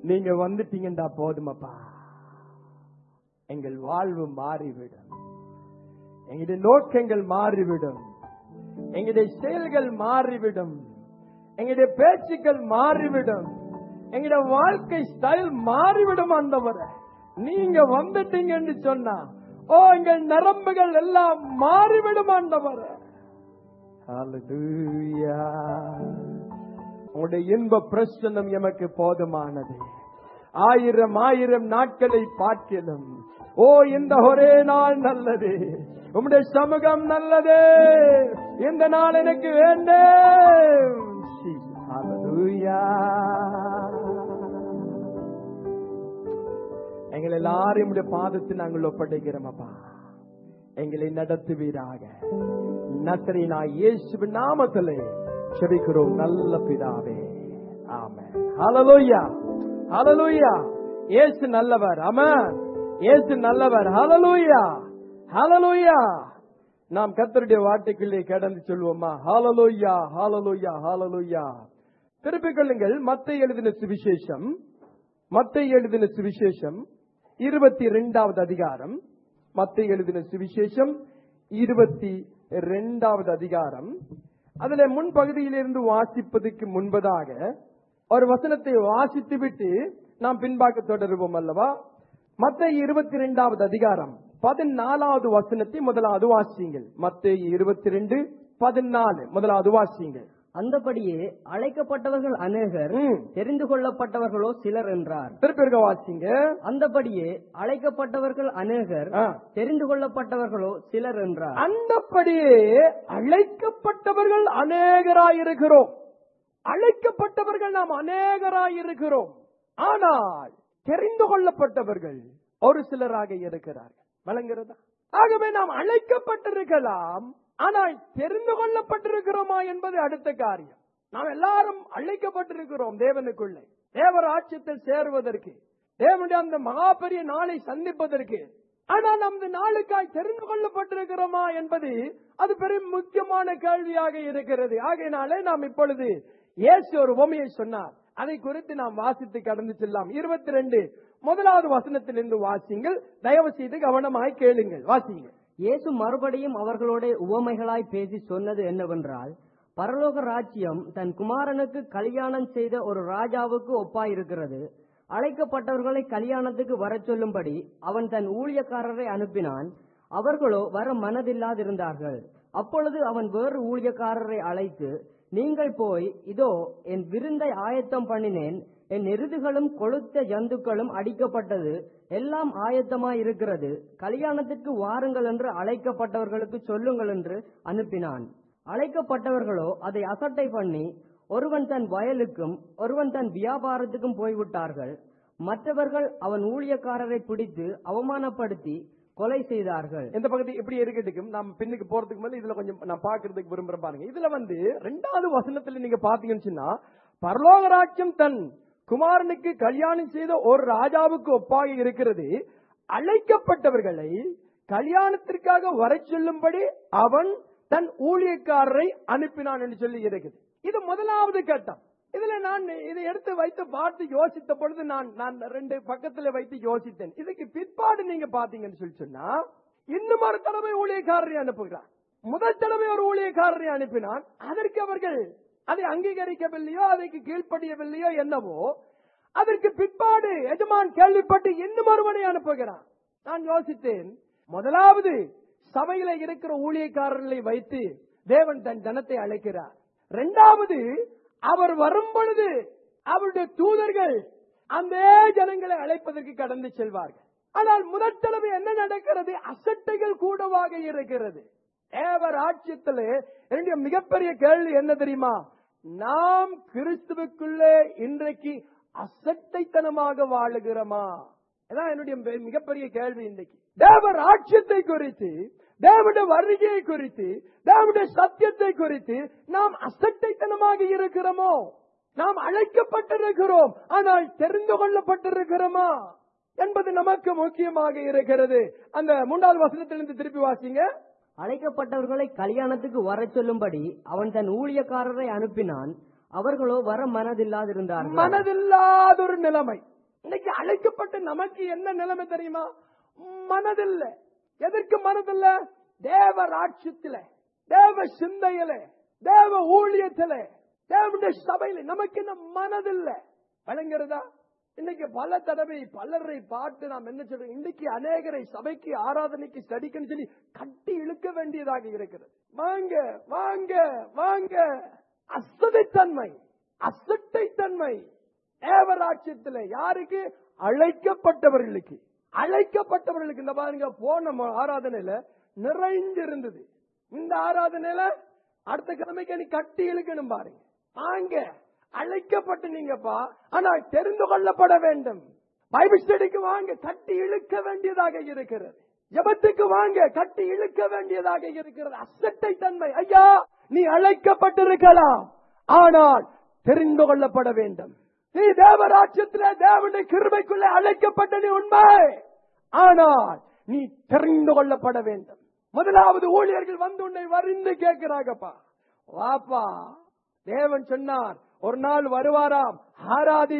நீங்க வந்துட்டீங்கடா போதுமப்பா எங்கள் வாழ்வு மாறிவிடும் எங்களுடைய நோக்கங்கள் மாறிவிடும் எங்களுடைய செயல்கள் மாறிவிடும் எங்களுடைய பேச்சுக்கள் மாறிவிடும் எங்களுடைய வாழ்க்கை ஸ்டைல் மாறிவிடும் ஆண்டவரே நீங்க வந்துட்டீங்கன்னு சொன்னா ஓ எங்கள் நரம்புகள் எல்லாம் மாறிவிடும் ஆண்டவரே Hallelujah. உங்களுடைய இன்ப பிரசன்னம் எமக்கு போதுமானது ஆயிரம் ஆயிரம் நாட்களை பார்க்கலும் ஓ இந்த ஒரே நாள் நல்லது உம்முடைய சமூகம் நல்லது இந்த நாள் எனக்கு வேண்டும் எங்கள் எல்லாரும் உடைய பாதத்தில் நாங்கள் ஒப்படைக்கிறோம் அப்பா எங்களை நடத்துவீராக நசரீனா இயேசுவின் நாமத்திலே செபிக்கிறோம் நல்ல பிதாவே ஆமென் ஹalleluya ஹalleluya இயேசு நல்லவர் ஆமென் இயேசு நல்லவர் ஹalleluya ஹalleluya நாம் கர்த்தருடைய வார்த்தைக்குள்ளே கடந்து சொல்வோமா ஹalleluya ஹalleluya ஹalleluya திருப்பிக் கொள்ளுங்கள் மத்தை எழுதின சுவிசேஷம் மத்தை எழுதின சுவிசேஷம் இருபத்தி இரண்டாவது அதிகாரம் மத்தை எழுதின சுவிசேஷம் இருபத்தி இரண்டாவது அதிகாரம் அதுல முன்பகுதியிலிருந்து வாசிப்பதற்கு முன்பதாக ஒரு வசனத்தை வாசித்து விட்டு நாம் பின்பாக்க தொடருவோம் அல்லவா மத்த இருபத்தி இரண்டாவது அதிகாரம் பதினாலாவது வசனத்தை முதலாவது வாசியுங்கள் மத்த இருபத்தி ரெண்டு பதினாலு முதலாவது வாசியுங்கள் அந்தபடியே அழைக்கப்பட்டவர்கள் அநேகர் ம். தெரிந்து கொள்ளப்பட்டவர்களோ சிலர் என்றார் திருப்பி இருக்க வாசிங்க அந்தபடியே அழைக்கப்பட்டவர்கள் அநேகர் ஆ. தெரிந்து கொள்ளப்பட்டவர்களோ சிலர் என்றார் அந்தப்படியே அழைக்கப்பட்டவர்கள் அநேகராயிருக்கிறோம் அழைக்கப்பட்டவர்கள் நாம் அநேகராயிருக்கிறோம் ஆனால் தெரிந்து கொள்ளப்பட்டவர்கள் ஒரு சிலராக இருக்கிறார்கள் வழங்குறதா ஆகவே நாம் அழைக்கப்பட்டிருக்கலாம் ஆனால் தெரிந்து கொள்ளப்பட்டிருக்கிறோமா என்பது அடுத்த காரியம் நாம் எல்லாரும் அழைக்கப்பட்டிருக்கிறோம் தேவனுக்குள்ளே தேவர் ஆட்சியத்தில் சேருவதற்கு தேவனுடைய அந்த மகா பெரிய நாளை சந்திப்பதற்கு ஆனால் நமது நாளுக்காய் தெரிந்து கொள்ளப்பட்டிருக்கிறோமா என்பது அது பெரும் முக்கியமான கேள்வியாக இருக்கிறது ஆகையினாலே நாம் இப்பொழுது இயேசு ஒரு உவமையை சொன்னார் அதை குறித்து நாம் வாசித்து கடந்து செல்லாம் இருபத்தி ரெண்டு முதலாவது வசனத்திலிருந்து வாசிங்கள் தயவு செய்து கவனமாய் கேளுங்கள் வாசிங்கள் இயேசு மறுபடியும் அவர்களோட உவமைகளாய் பேசி சொன்னது என்னவென்றால் பரலோக ராஜ்யம் தன் குமாரனுக்கு கல்யாணம் செய்த ஒரு ராஜாவுக்கு ஒப்பாயிருக்கிறது அழைக்கப்பட்டவர்களை கல்யாணத்துக்கு வரச் சொல்லும்படி அவன் தன் ஊழியக்காரரை அனுப்பினான் அவர்களோ வர மனதில்லாதிருந்தார்கள் அப்பொழுது அவன் வேறு ஊழியக்காரரை அழைத்து நீங்கள் போய் இதோ என் விருந்தை ஆயத்தம் பண்ணினேன் என் எருதுகளும் கொழுத்த ஜந்துக்களும் அடிக்கப்பட்டது எல்லாம் ஆயத்தமாய் இருக்கிறது கல்யாணத்திற்கு வாருங்கள் என்று அழைக்கப்பட்டவர்களுக்கு சொல்லுங்கள் என்று அனுப்பினான் அழைக்கப்பட்டவர்களோ அதை அசட்டை பண்ணி ஒருவன் தன் வயலுக்கும் ஒருவன் தன் வியாபாரத்துக்கும் போய்விட்டார்கள் மற்றவர்கள் அவன் ஊழியக்காரரை பிடித்து அவமானப்படுத்தி கொலை செய்தார்கள் இந்த பகுதி எப்படி இருக்கட்டும் நாம் பின்னுக்கு போறதுக்கு முன்னாடி இதுல கொஞ்சம் நான் பாக்குறதுக்கு விரும்புறேன் பாருங்க இதுல வந்து ரெண்டாவது வசனத்துல நீங்க பாத்தீங்கன்னு சொன்னா பரலோக ராஜ்யம் தன் குமாரனுக்கு கல்யாணம் செய்த ஒரு ராஜாவுக்கு ஒப்பாக இருக்கிறது அழைக்கப்பட்டவர்களை கல்யாணத்திற்காக வரச் சொல்லும்படி அவன் தன் ஊழியக்காரரை அனுப்பினான் என்று சொல்லி இருக்குது இது முதலாவது கட்டம் இதுல நான் இதை எடுத்து வைத்து பார்த்து யோசித்த பொழுது நான் நான் ரெண்டு பக்கத்துல வைத்து யோசித்தேன் இதுக்கு பிற்பாடு நீங்க பாத்தீங்கன்னு சொல்லி சொன்னா இன்னும் ஒரு தடவை ஊழியக்காரரை அனுப்புகிறான் முதல் தடவை ஒரு ஊழியக்காரரை அனுப்பினான் அதற்கு அவர்கள் அதை அங்கீகரிக்கவில்லையோ அதற்கு கீழ்ப்படியவில்லையோ என்னவோ அதற்கு பிற்பாடு எஜமான் கேள்விப்பட்டு இன்னும் ஒருவனை அனுப்புகிறான் நான் யோசித்தேன் முதலாவது சபையில இருக்கிற ஊழியக்காரர்களை வைத்து தேவன் தன் ஜனத்தை அழைக்கிறார் இரண்டாவது அவர் வரும் பொழுது அவருடைய தூதர்கள் அந்த ஜனங்களை அழைப்பதற்கு கடந்து செல்வார்கள் ஆனால் முதல் தடவை என்ன நடக்கிறது அசட்டைகள் கூடவாக இருக்கிறது தேவர் ஆட்சியத்திலே என்னுடைய மிகப்பெரிய கேள்வி என்ன தெரியுமா நாம் கிறிஸ்துவுக்குள்ளே இன்றைக்கு அசட்டைத்தனமாக வாழுகிறோமா இதான் என்னுடைய மிக- மிகப்பெரிய கேள்வி இன்றைக்கு தேவர் ஆட்சியத்தை குறித்து தேவனுடைய வருகையை குறித்து தேவனுடைய சத்தியத்தை குறித்து நாம் அசட்டைத்தனமாக இருக்கிறோமோ நாம் அழைக்கப்பட்டிருக்கிறோம் ஆனால் தெரிந்து கொள்ளப்பட்டிருக்கிறோமா என்பது நமக்கு முக்கியமாக இருக்கிறது அந்த மூன்றாவது வசனத்திலிருந்து திருப்பி வாசிங்க அழைக்கப்பட்டவர்களை கல்யாணத்துக்கு வரச் சொல்லும்படி அவன் தன் ஊழியக்காரரை அனுப்பினான் அவர்களோ வர மனதில்லாதிருந்தார்கள் மனதில்லாத ஒரு நிலைமை இன்னைக்கு அழைக்கப்பட்ட நமக்கு என்ன நிலைமை தெரியுமா மனதில்ல எதற்கு மனதில்ல தேவ ராட்சியத்தில தேவ சிந்தையில தேவ ஊழியத்தில தேவனுடைய சபையில நமக்கு என்ன மனதில்ல வழங்குறதா இன்னைக்கு பல தடவை பலரை பார்த்து நாம் என்ன சொல்றோம் இன்னைக்கு அநேகரை சபைக்கு ஆராதனைக்கு ஸ்டடிக்குன்னு சொல்லி கட்டி இழுக்க வேண்டியதாக இருக்கிறது வாங்க வாங்க வாங்க அசதைத்தன்மை அசட்டைத்தன்மை தேவராட்சியத்துல யாருக்கு அழைக்கப்பட்டவர்களுக்கு அழைக்கப்பட்டவர்களுக்கு இந்த பாருங்க போன ம- ஆராதனையில நிறைந்து இருந்தது இந்த ஆராதனையில அடுத்த கிழமைக்கு நீ கட்டி இழுக்கணும் பாருங்க வாங்க அழைக்கப்பட்டு நீங்கப்பா ஆனால் தெரிந்து கொள்ளப்பட வேண்டும் பைபிள் ஸ்டடிக்கு வாங்க கட்டி இழுக்க வேண்டியதாக இருக்கிறது ஜெபத்துக்கு வாங்க கட்டி இழுக்க வேண்டியதாக இருக்கிறது அசட்டை தன்மை ஐயா நீ அழைக்கப்பட்டிருக்கலாம் ஆனால் தெரிந்து கொள்ளப்பட வேண்டும் நீ தேவராட்சியத்திலே தேவனுடைய கிருபைக்குள்ளே அழைக்கப்பட்ட நீ உண்மை ஆனால் நீ தெரிந்து கொள்ளப்பட வேண்டும் முதலாவது ஊழியர்கள் வந்து உன்னை வரிந்து கேட்கிறாங்கப்பா வாப்பா தேவன் சொன்னார் ஒரு நாள் வருவாராம் ஆராதி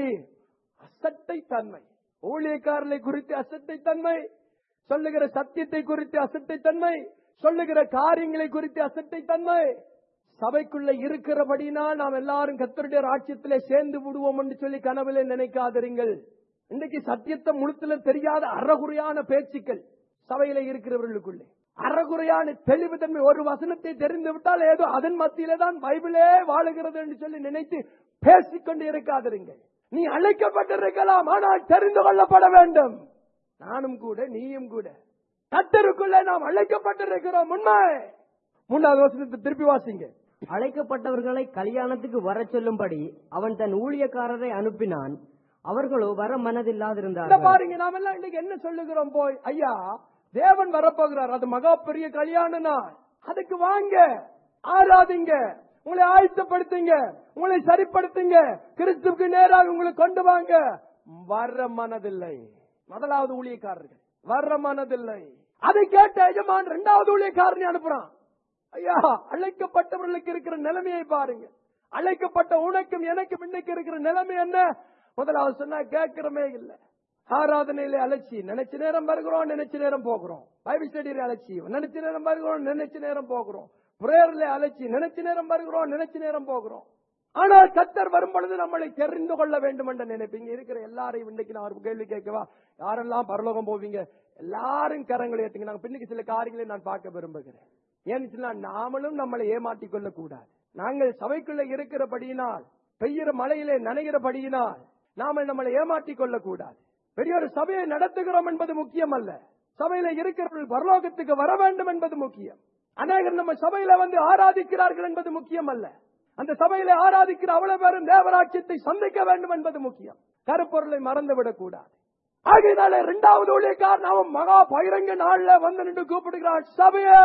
அசட்டை தன்மை ஊழியக்காரர்களை குறித்து அசட்டை தன்மை சொல்லுகிற சத்தியத்தை குறித்து அசட்டை தன்மை சொல்லுகிற காரியங்களை குறித்து அசட்டை தன்மை சபைக்குள்ள இருக்கிறபடினால் நாம் எல்லாரும் கத்தருடைய ராட்சியத்திலே சேர்ந்து விடுவோம் என்று சொல்லி கனவிலே நினைக்காதிருங்கள் இன்னைக்கு சத்தியத்தை முழுத்துல தெரியாத அறகுறையான பேச்சுக்கள் சபையில இருக்கிறவர்களுக்குள்ளே அறகுறையான தெளிவு தன்மை ஒரு வசனத்தை தெரிந்து விட்டால் ஏதோ அதன் மத்தியிலே தான் பைபிளே வாழுகிறது என்று சொல்லி நினைத்து பேசிக்கொண்டு இருக்காதிருங்கள் நீ அழைக்கப்பட்டிருக்கலாம் ஆனால் தெரிந்து கொள்ளப்பட வேண்டும் நானும் கூட நீயும் கூட கத்தருக்குள்ளே நாம் அழைக்கப்பட்டிருக்கிறோம் உண்மை மூன்றாவது வசனத்தை திருப்பி வாசிங்க அழைக்கப்பட்டவர்களை கல்யாணத்துக்கு வரச் சொல்லும்படி அவன் தன் ஊழியக்காரரை அனுப்பினான் அவர்களோ வர இந்த மனதில்லாதிருந்தார்கள் பாருங்க நாம எல்லாம் இன்னைக்கு என்ன சொல்லுகிறோம் போய் ஐயா தேவன் வரப்போகிறார் அது மகா பெரிய கல்யாண நாள் அதுக்கு வாங்க ஆராதிங்க உங்களை ஆயத்தப்படுத்துங்க உங்களை சரிப்படுத்துங்க கிறிஸ்துவுக்கு நேராக உங்களை கொண்டு வாங்க வர்ற மனதில்லை முதலாவது ஊழியக்காரர்கள் வர்ற மனதில்லை அதை கேட்ட எஜமான் இரண்டாவது ஊழியக்காரனை அனுப்புறான் ஐயா அழைக்கப்பட்டவர்களுக்கு இருக்கிற நிலைமையை பாருங்க அழைக்கப்பட்ட உனக்கும் எனக்கும் இன்னைக்கு இருக்கிற நிலைமை என்ன முதலாவது சொன்னா கேட்கிறமே இல்ல ஆராதனையில அழைச்சி நினைச்ச நேரம் வருகிறோம் நினைச்ச நேரம் போகிறோம் பைபிள் ஸ்டடியில அழைச்சி நினைச்ச நேரம் வருகிறோம் நினைச்ச நேரம் போகிறோம் பிரேயர்ல அழைச்சி நினைச்ச நேரம் வருகிறோம் நினைச்ச நேரம் போகிறோம் ஆனால் கத்தர் வரும் பொழுது நம்மளை தெரிந்து கொள்ள வேண்டும் என்று நினைப்பீங்க இருக்கிற எல்லாரையும் இன்னைக்கு நான் ஒரு கேள்வி கேட்கவா யாரெல்லாம் பரலோகம் போவீங்க எல்லாரும் கரங்களை ஏத்துங்க நாங்க பின்னுக்கு சில காரியங்களை நான் பார்க்க விரும்புகிறேன் ஏன்னு சொன்னா நாமளும் நம்மளை ஏமாற்றிக் கொள்ளக் கூடாது நாங்கள் சபைக்குள்ள இருக்கிறபடியினால் பெய்கிற மழையிலே நனைகிறபடியினால் நாம நம்மளை ஏமாற்றிக் கொள்ளக் கூடாது பெரிய ஒரு சபையை நடத்துகிறோம் என்பது முக்கியம் அல்ல சபையில இருக்கிறவர்கள் பரலோகத்துக்கு வர வேண்டும் என்பது முக்கியம் அநேகர் நம்ம சபையில வந்து ஆராதிக்கிறார்கள் என்பது முக்கியம் அல்ல அந்த சபையில ஆராதிக்கிற அவ்வளவு பேரும் தேவராட்சியத்தை சந்திக்க வேண்டும் என்பது முக்கியம் கருப்பொருளை மறந்துவிடக் கூடாது ஆகையினால இரண்டாவது ஊழியக்காரன் அவன் மகா பகிரங்க நாள்ல வந்து நின்று கூப்பிடுகிறான் சபையே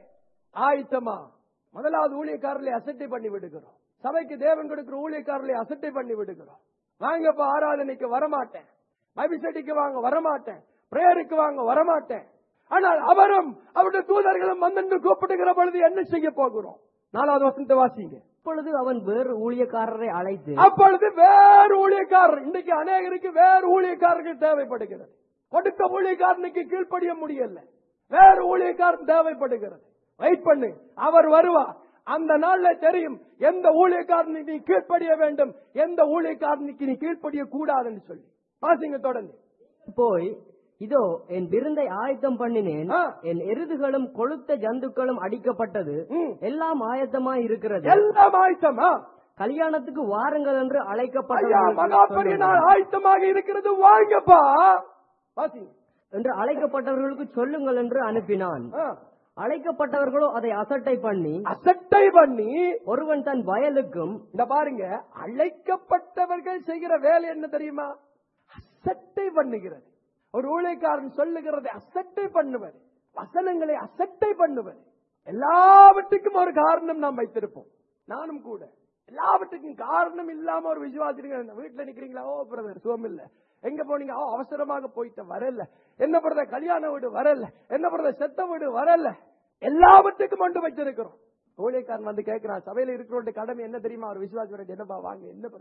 ஆயத்தமா முதலாவது ஊழியக்காரர்களை அசட்டை பண்ணி விடுகிறோம் சபைக்கு தேவன் கொடுக்கிற ஊழியக்காரர்களை அசட்டை பண்ணி விடுகிறோம் வாங்கப்பா ஆராதனைக்கு வரமாட்டேன் பைபிள் ஸ்டடிக்கு வாங்க வரமாட்டேன் பிரேயருக்கு வாங்க வரமாட்டேன் ஆனால் அவரும் அவருடைய தூதர்களும் வந்து கூப்பிடுகிற பொழுது என்ன செய்ய போகிறோம் நாலாவது வசனத்தை வாசிங்க அப்பொழுது அவன் வேறு ஊழியக்காரரை அழைத்து அப்பொழுது வேறு ஊழியக்காரர் இன்னைக்கு அநேகருக்கு வேறு ஊழியக்காரர்கள் தேவைப்படுகிறது கொடுத்த ஊழியக்காரனுக்கு கீழ்ப்படிய முடியல வேறு ஊழியக்காரன் தேவைப்படுகிறது வெயிட் பண்ணு அவர் வருவார் அந்த நாள்ல தெரியும் எந்த ஊழியக்காரனுக்கு நீ கீழ்ப்படிய வேண்டும் எந்த ஊழியக்காரனுக்கு நீ கீழ்ப்படிய கூடாதுன்னு சொல்லி வாசிங்க தொடர்ந்து போய் இதோ என் விருந்தை ஆயத்தம் பண்ணினேன் ஆ. என் எருதுகளும் கொழுத்த ஜந்துக்களும் அடிக்கப்பட்டது ம். எல்லாம் ஆயத்தமாய் இருக்கிறது எல்லாம் ஆயத்தமா கல்யாணத்துக்கு வாருங்கள் என்று ஐயா மகா பெரிய நாள் அழைக்கப்பட்ட ஆயத்தமாக இருக்கிறது வாங்கப்பா வாசிங்க என்று அழைக்கப்பட்டவர்களுக்கு சொல்லுங்கள் என்று அனுப்பினான் ஆ. அழைக்கப்பட்டவர்களோ அதை அசட்டை பண்ணி அசட்டை பண்ணி ஒருவன் தன் வயலுக்கும் இந்த பாருங்க அழைக்கப்பட்டவர்கள் செய்கிற வேலை என்ன தெரியுமா அசட்டை பண்ணுகிறது ஒரு ஊழியக்காரன் சொல்லுகிறதை அசட்டை பண்ணுவது வசனங்களை அசட்டை பண்ணுவது எல்லாவற்றுக்கும் ஒரு காரணம் நாம் வைத்திருப்போம் நானும் கூட எல்லாவற்றுக்கும் காரணம் இல்லாம ஒரு விசுவாசிங்க வீட்டுல நிக்கிறீங்களா ஓ பிரதர் சுகம் இல்ல எங்க போனீங்க ஓ அவசரமாக போயிட்ட வரல என்ன பிரதர் கல்யாண வீடு வரல என்ன பிரதர் செத்த வீடு வரல எல்லாவற்றுக்கும் கொண்டு வச்சிருக்கிறோம் ஊழியக்காரன் வந்து கேட்கிறான் சபையில இருக்கிறோட கடமை என்ன தெரியுமா ஒரு விசுவாசி என்னப்பா வாங்க என்ன பிரச்சனை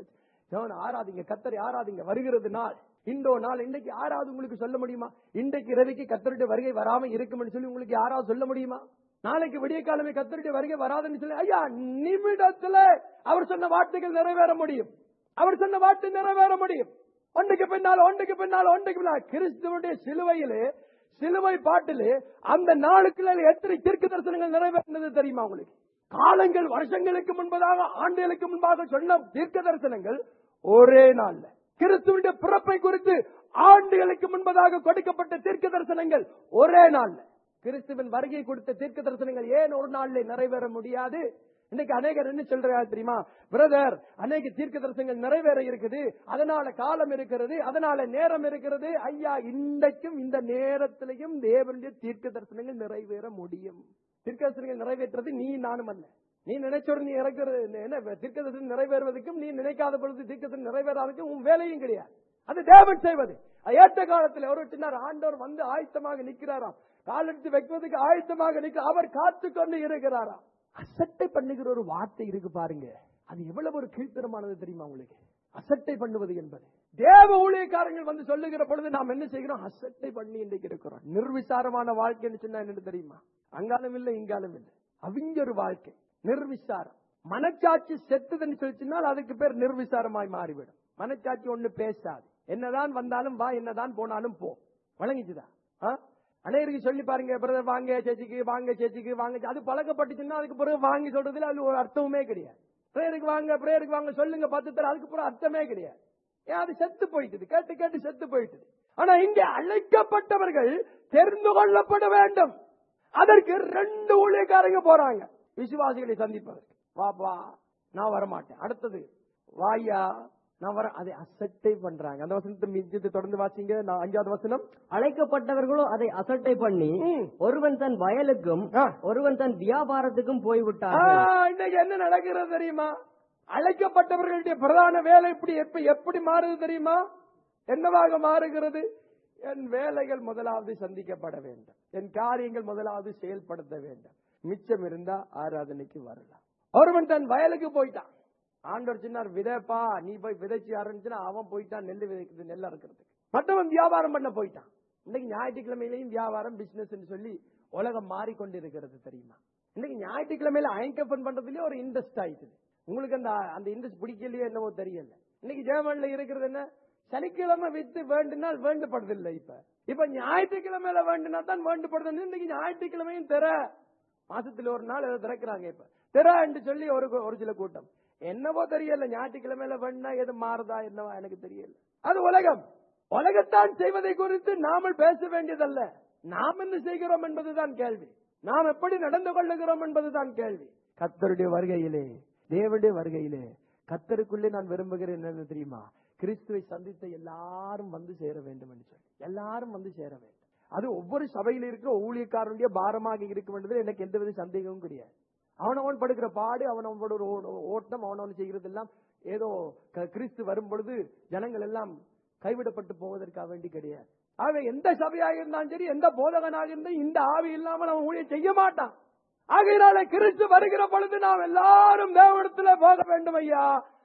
தேவன் ஆராதிங்க கத்தரை ஆராதிங்க வருகிறது நாள் இந்தோ நாள் இன்றைக்கு யாராவது உங்களுக்கு சொல்ல முடியுமா இன்றைக்கு இரவிக்கு கத்தருடைய வருகை வராம இருக்கும்னு சொல்லி உங்களுக்கு யாராவது சொல்ல முடியுமா நாளைக்கு விடிய காலமே கத்தருடைய வருகை வராதுன்னு சொல்லி ஐயா நிமிடத்துல அவர் சொன்ன வார்த்தைகள் நிறைவேற முடியும் அவர் சொன்ன வார்த்தை நிறைவேற முடியும் ஒன்றுக்கு பின்னால் ஒன்றுக்கு பின்னால் ஒன்றுக்கு பின்னால் கிறிஸ்துவனுடைய சிலுவையிலே சிலுவை பாட்டிலே அந்த நாளுக்குள்ள எத்தனை தீர்க்க தரிசனங்கள் நிறைவேறினது தெரியுமா உங்களுக்கு காலங்கள் வருஷங்களுக்கு முன்பதாக ஆண்டுகளுக்கு முன்பாக சொன்ன தீர்க்க தரிசனங்கள் ஒரே நாள்ல கிறிஸ்துவனுடைய பிறப்பை குறித்து ஆண்டுகளுக்கு முன்பதாக கொடுக்கப்பட்ட தீர்க்க தரிசனங்கள் ஒரே நாள்ல கிறிஸ்துவின் வருகை கொடுத்த தீர்க்க தரிசனங்கள் ஏன் ஒரு நாள்ல நிறைவேற முடியாது இன்னைக்கு அநேகர் என்ன சொல்றாங்க தெரியுமா பிரதர் அநேக தீர்க்க தரிசனங்கள் நிறைவேற இருக்குது அதனால காலம் இருக்கிறது அதனால நேரம் இருக்கிறது ஐயா இன்றைக்கும் இந்த நேரத்திலையும் தேவனுடைய தீர்க்க தரிசனங்கள் நிறைவேற முடியும் தீர்க்க தரிசனங்கள் நிறைவேற்றது நீ நானும் அல்ல நீ நினைச்சோடு நீ இறக்குறது என்ன தீர்க்க தரிசனம் நிறைவேறுவதற்கும் நீ நினைக்காத பொழுது தீர்க்க தரிசனம் நிறைவேறாததுக்கும் உன் வேலையும் கிடையாது அது தேவன் செய்வது ஏற்ற காலத்தில் ஒரு சின்ன ஆண்டவர் வந்து ஆயத்தமாக நிற்கிறாராம் காலெடுத்து வைப்பதற்கு ஆயத்தமாக நிற்க அவர் காத்து கொண்டு இருக்கிறாராம் அசட்டை பண்ணுகிற ஒரு வார்த்தை இருக்கு பாருங்க அது எவ்வளவு ஒரு கீழ்த்தரமானது தெரியுமா உங்களுக்கு அசட்டை பண்ணுவது என்பது தேவ ஊழியக்காரங்கள் வந்து சொல்லுகிற பொழுது நாம் என்ன செய்கிறோம் அசட்டை பண்ணி இன்றைக்கு இருக்கிறோம் நிர்விசாரமான வாழ்க்கைன்னு சொன்னா என்ன தெரியுமா அங்காலும் இல்லை இங்காலும் இல்லை அவிஞ்ச ஒரு வாழ்க்கை நிர்விசாரம் மனச்சாட்சி செத்துதுன்னு சொல்லிச்சுனால் அதுக்கு பேர் நிர்விசாரமாய் மாறிவிடும் மனச்சாட்சி ஒண்ணு பேசாது என்னதான் வந்தாலும் வா என்னதான் போனாலும் போ வழங்கிச்சுதா ஆ? அநேகருக்கு சொல்லி பாருங்க பிரதர் வாங்க சேச்சிக்கு வாங்க சேச்சிக்கு வாங்க அது பழக்கப்பட்டுச்சுன்னா அதுக்கு பிறகு வாங்கி சொல்றதுல அது ஒரு அர்த்தமுமே கிடையாது பிரேயருக்கு வாங்க பிரேயருக்கு வாங்க சொல்லுங்க பத்து தர அதுக்கு பிறகு அர்த்தமே கிடையாது ஏன் அது செத்து போயிட்டது கேட்டு கேட்டு செத்து போயிட்டது ஆனா இங்கே அழைக்கப்பட்டவர்கள் தெரிந்து கொள்ளப்பட வேண்டும் அதற்கு ரெண்டு ஊழியக்காரங்க போறாங்க விசுவாசிகளை சந்திப்பதற்கு வாப்பா நான் வரமாட்டேன் அடுத்தது வாயா நான் வர அதை அசட்டை பண்றாங்க அந்த வசனத்தை மிஞ்சத்தை தொடர்ந்து வாசிங்க நான் அஞ்சாவது வசனம் அழைக்கப்பட்டவர்களோ அதை அசட்டை பண்ணி ம். ஒருவன் தன் வயலுக்கும் ஆ. ஒருவன் தன் வியாபாரத்துக்கும் ஆ, போய்விட்டார்கள் இன்னைக்கு என்ன நடக்கிறது தெரியுமா அழைக்கப்பட்டவர்களுடைய பிரதான வேலை இப்படி எப்ப எப்படி மாறுது தெரியுமா என்னவாக மாறுகிறது என் வேலைகள் முதலாவது சந்திக்கப்பட வேண்டும் என் காரியங்கள் முதலாவது செயல்படுத்த வேண்டும் மிச்சம் இருந்தா ஆராதனைக்கு வரலாம் ஒருவன் தன் வயலுக்கு போயிட்டான் ஆண்டவர் சொன்னார் விதைப்பா நீ போய் விதைச்சு ஆரம்பிச்சுன்னா அவன் போயிட்டான் நெல் விதைக்கிறது நெல் அறுக்கிறதுக்கு மற்றவன் வியாபாரம் பண்ண போயிட்டான் இன்னைக்கு ஞாயிற்றுக்கிழமையிலையும் வியாபாரம் பிசினஸ் சொல்லி உலகம் மாறிக்கொண்டிருக்கிறது தெரியுமா இன்னைக்கு ஞாயிற்றுக்கிழமையில அயங்கப்பன் பண்றதுலயே ஒரு இன்ட்ரெஸ்ட் ஆயிடுது உங்களுக்கு அந்த அந்த இன்ட்ரெஸ்ட் பிடிக்கலையோ என்னவோ தெரியல இன்னைக்கு ஜெர்மன்ல இருக்கிறது என்ன சனிக்கிழமை வித்து வேண்டுனால் வேண்டுபடுறதில்லை இப்ப இப்ப ஞாயிற்றுக்கிழமையில வேண்டுனா தான் வேண்டுபடுறது இன்னைக்கு ஞாயிற்றுக்கிழமையும் தெர மாசத்துல ஒரு நாள் ஏதோ திறக்கிறாங்க இப்ப தெர என்று சொல்லி ஒரு ஒரு சில கூட்டம் என்னவோ தெரியல ஞாயிற்றுக்கிழமையில வேணா எது மாறுதா என்னவா எனக்கு தெரியல அது உலகம் உலகத்தான் செய்வதை குறித்து நாமல் பேச வேண்டியதல்ல நாம் என்ன செய்கிறோம் என்பதுதான் கேள்வி நாம் எப்படி நடந்து கொள்ளுகிறோம் என்பதுதான் கேள்வி கத்தருடைய வருகையிலே தேவனுடைய வருகையிலே கத்தருக்குள்ளே நான் விரும்புகிறேன் என்ன தெரியுமா கிறிஸ்துவை சந்தித்த எல்லாரும் வந்து சேர வேண்டும் என்று சொல்லி எல்லாரும் வந்து சேர வேண்டும் அது ஒவ்வொரு சபையில் இருக்கிற ஊழியக்காரனுடைய பாரமாக இருக்கும் என்பதில் எனக்கு எந்தவித சந்தேகமும் கிடையாது அவனவன் படுக்கிற பாடு அவனவனோட ஒரு ஓ- ஓட்டம் அவனவன் செய்கிறது எல்லாம் ஏதோ க- கிறிஸ்து வரும் பொழுது ஜனங்கள் எல்லாம் கைவிடப்பட்டு போவதற்காக வேண்டி கிடையாது ஆகவே எந்த சபையாக இருந்தாலும் சரி எந்த போதகனாக இருந்தாலும் இந்த ஆவி இல்லாமல் அவன் ஊழியம் செய்ய மாட்டான் ஆகையினால கிறிஸ்து வருகிற பொழுது நாம் எல்லாரும் தேவனத்துல போக வேண்டும் ஐயா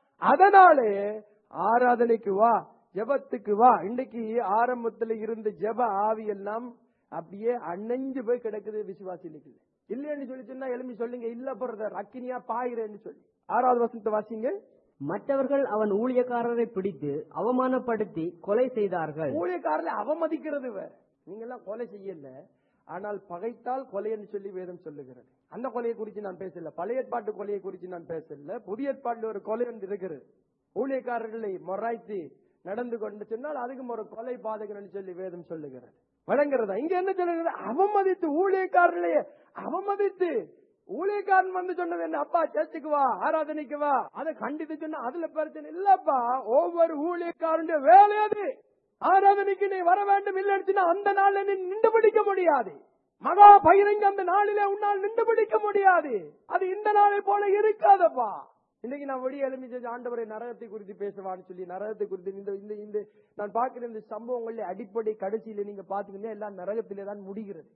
அதனாலே ஆராதனைக்கு வா ஜெபத்துக்கு வா இன்னைக்கு ஆரம்பத்துல இருந்த ஜெப ஆவி எல்லாம் அப்படியே அணைஞ்சு போய் கிடக்குது விசுவாசிகளுக்கு இல்லைன்னு சொல்லி சொன்னா எழுப்பி சொல்லுங்க இல்ல பிரதர் அக்கினியா பாயிரேன்னு சொல்லி ஆறாவது வசனத்தை வாசிங்க மற்றவர்கள் அவன் ஊழியக்காரரை பிடித்து அவமானப்படுத்தி கொலை செய்தார்கள் ஊழியக்காரர்களை அவமதிக்கிறது வேற நீங்க எல்லாம் கொலை செய்யல ஆனால் பகைத்தால் கொலைன்னு சொல்லி வேதம் சொல்லுகிறது அந்த கொலையை குறித்து நான் பேசல பழைய ஏற்பாட்டு கொலையை குறித்து நான் பேசல புதிய ஏற்பாட்டில் ஒரு கொலை ஒன்று இருக்கிறது ஊழியக்காரர்களை மொராய்த்து நடந்து கொண்டு சொன்னால் அதுக்கும் ஒரு கொலை பாதகன் சொல்லி வேதம் சொல்லுகிறது வழங்குறதா இங்க என்ன சொல்லுகிறது அவமதித்து ஊழியக்காரர்களையே அவமதித்து ஊழியக்காரன் வந்து சொன்னது என்ன அப்பா சேர்த்துக்கு வா ஆராதனைக்கு வா அதை கண்டித்து சொன்னா அதுல பிரச்சனை இல்லப்பா ஒவ்வொரு ஊழியக்காரனுடைய வேலை அது ஆராதனைக்கு நீ வர வேண்டும் இல்லைன்னு அந்த நாள்ல நீ நின்று பிடிக்க முடியாது மகா பகிரங்க அந்த நாளிலே உன்னால் நின்று பிடிக்க முடியாது அது இந்த நாளை போல இருக்காதப்பா இன்னைக்கு நான் வெளியே எழுப்பி செஞ்ச ஆண்டவரை நரகத்தை குறித்து பேசுவான்னு சொல்லி நரகத்தை குறித்து இந்த இந்த இந்த நான் பார்க்கிற இந்த சம்பவங்களில் அடிப்படை கடைசியில நீங்க பாத்தீங்கன்னா எல்லாம் நரகத்திலே தான் முடிகிறது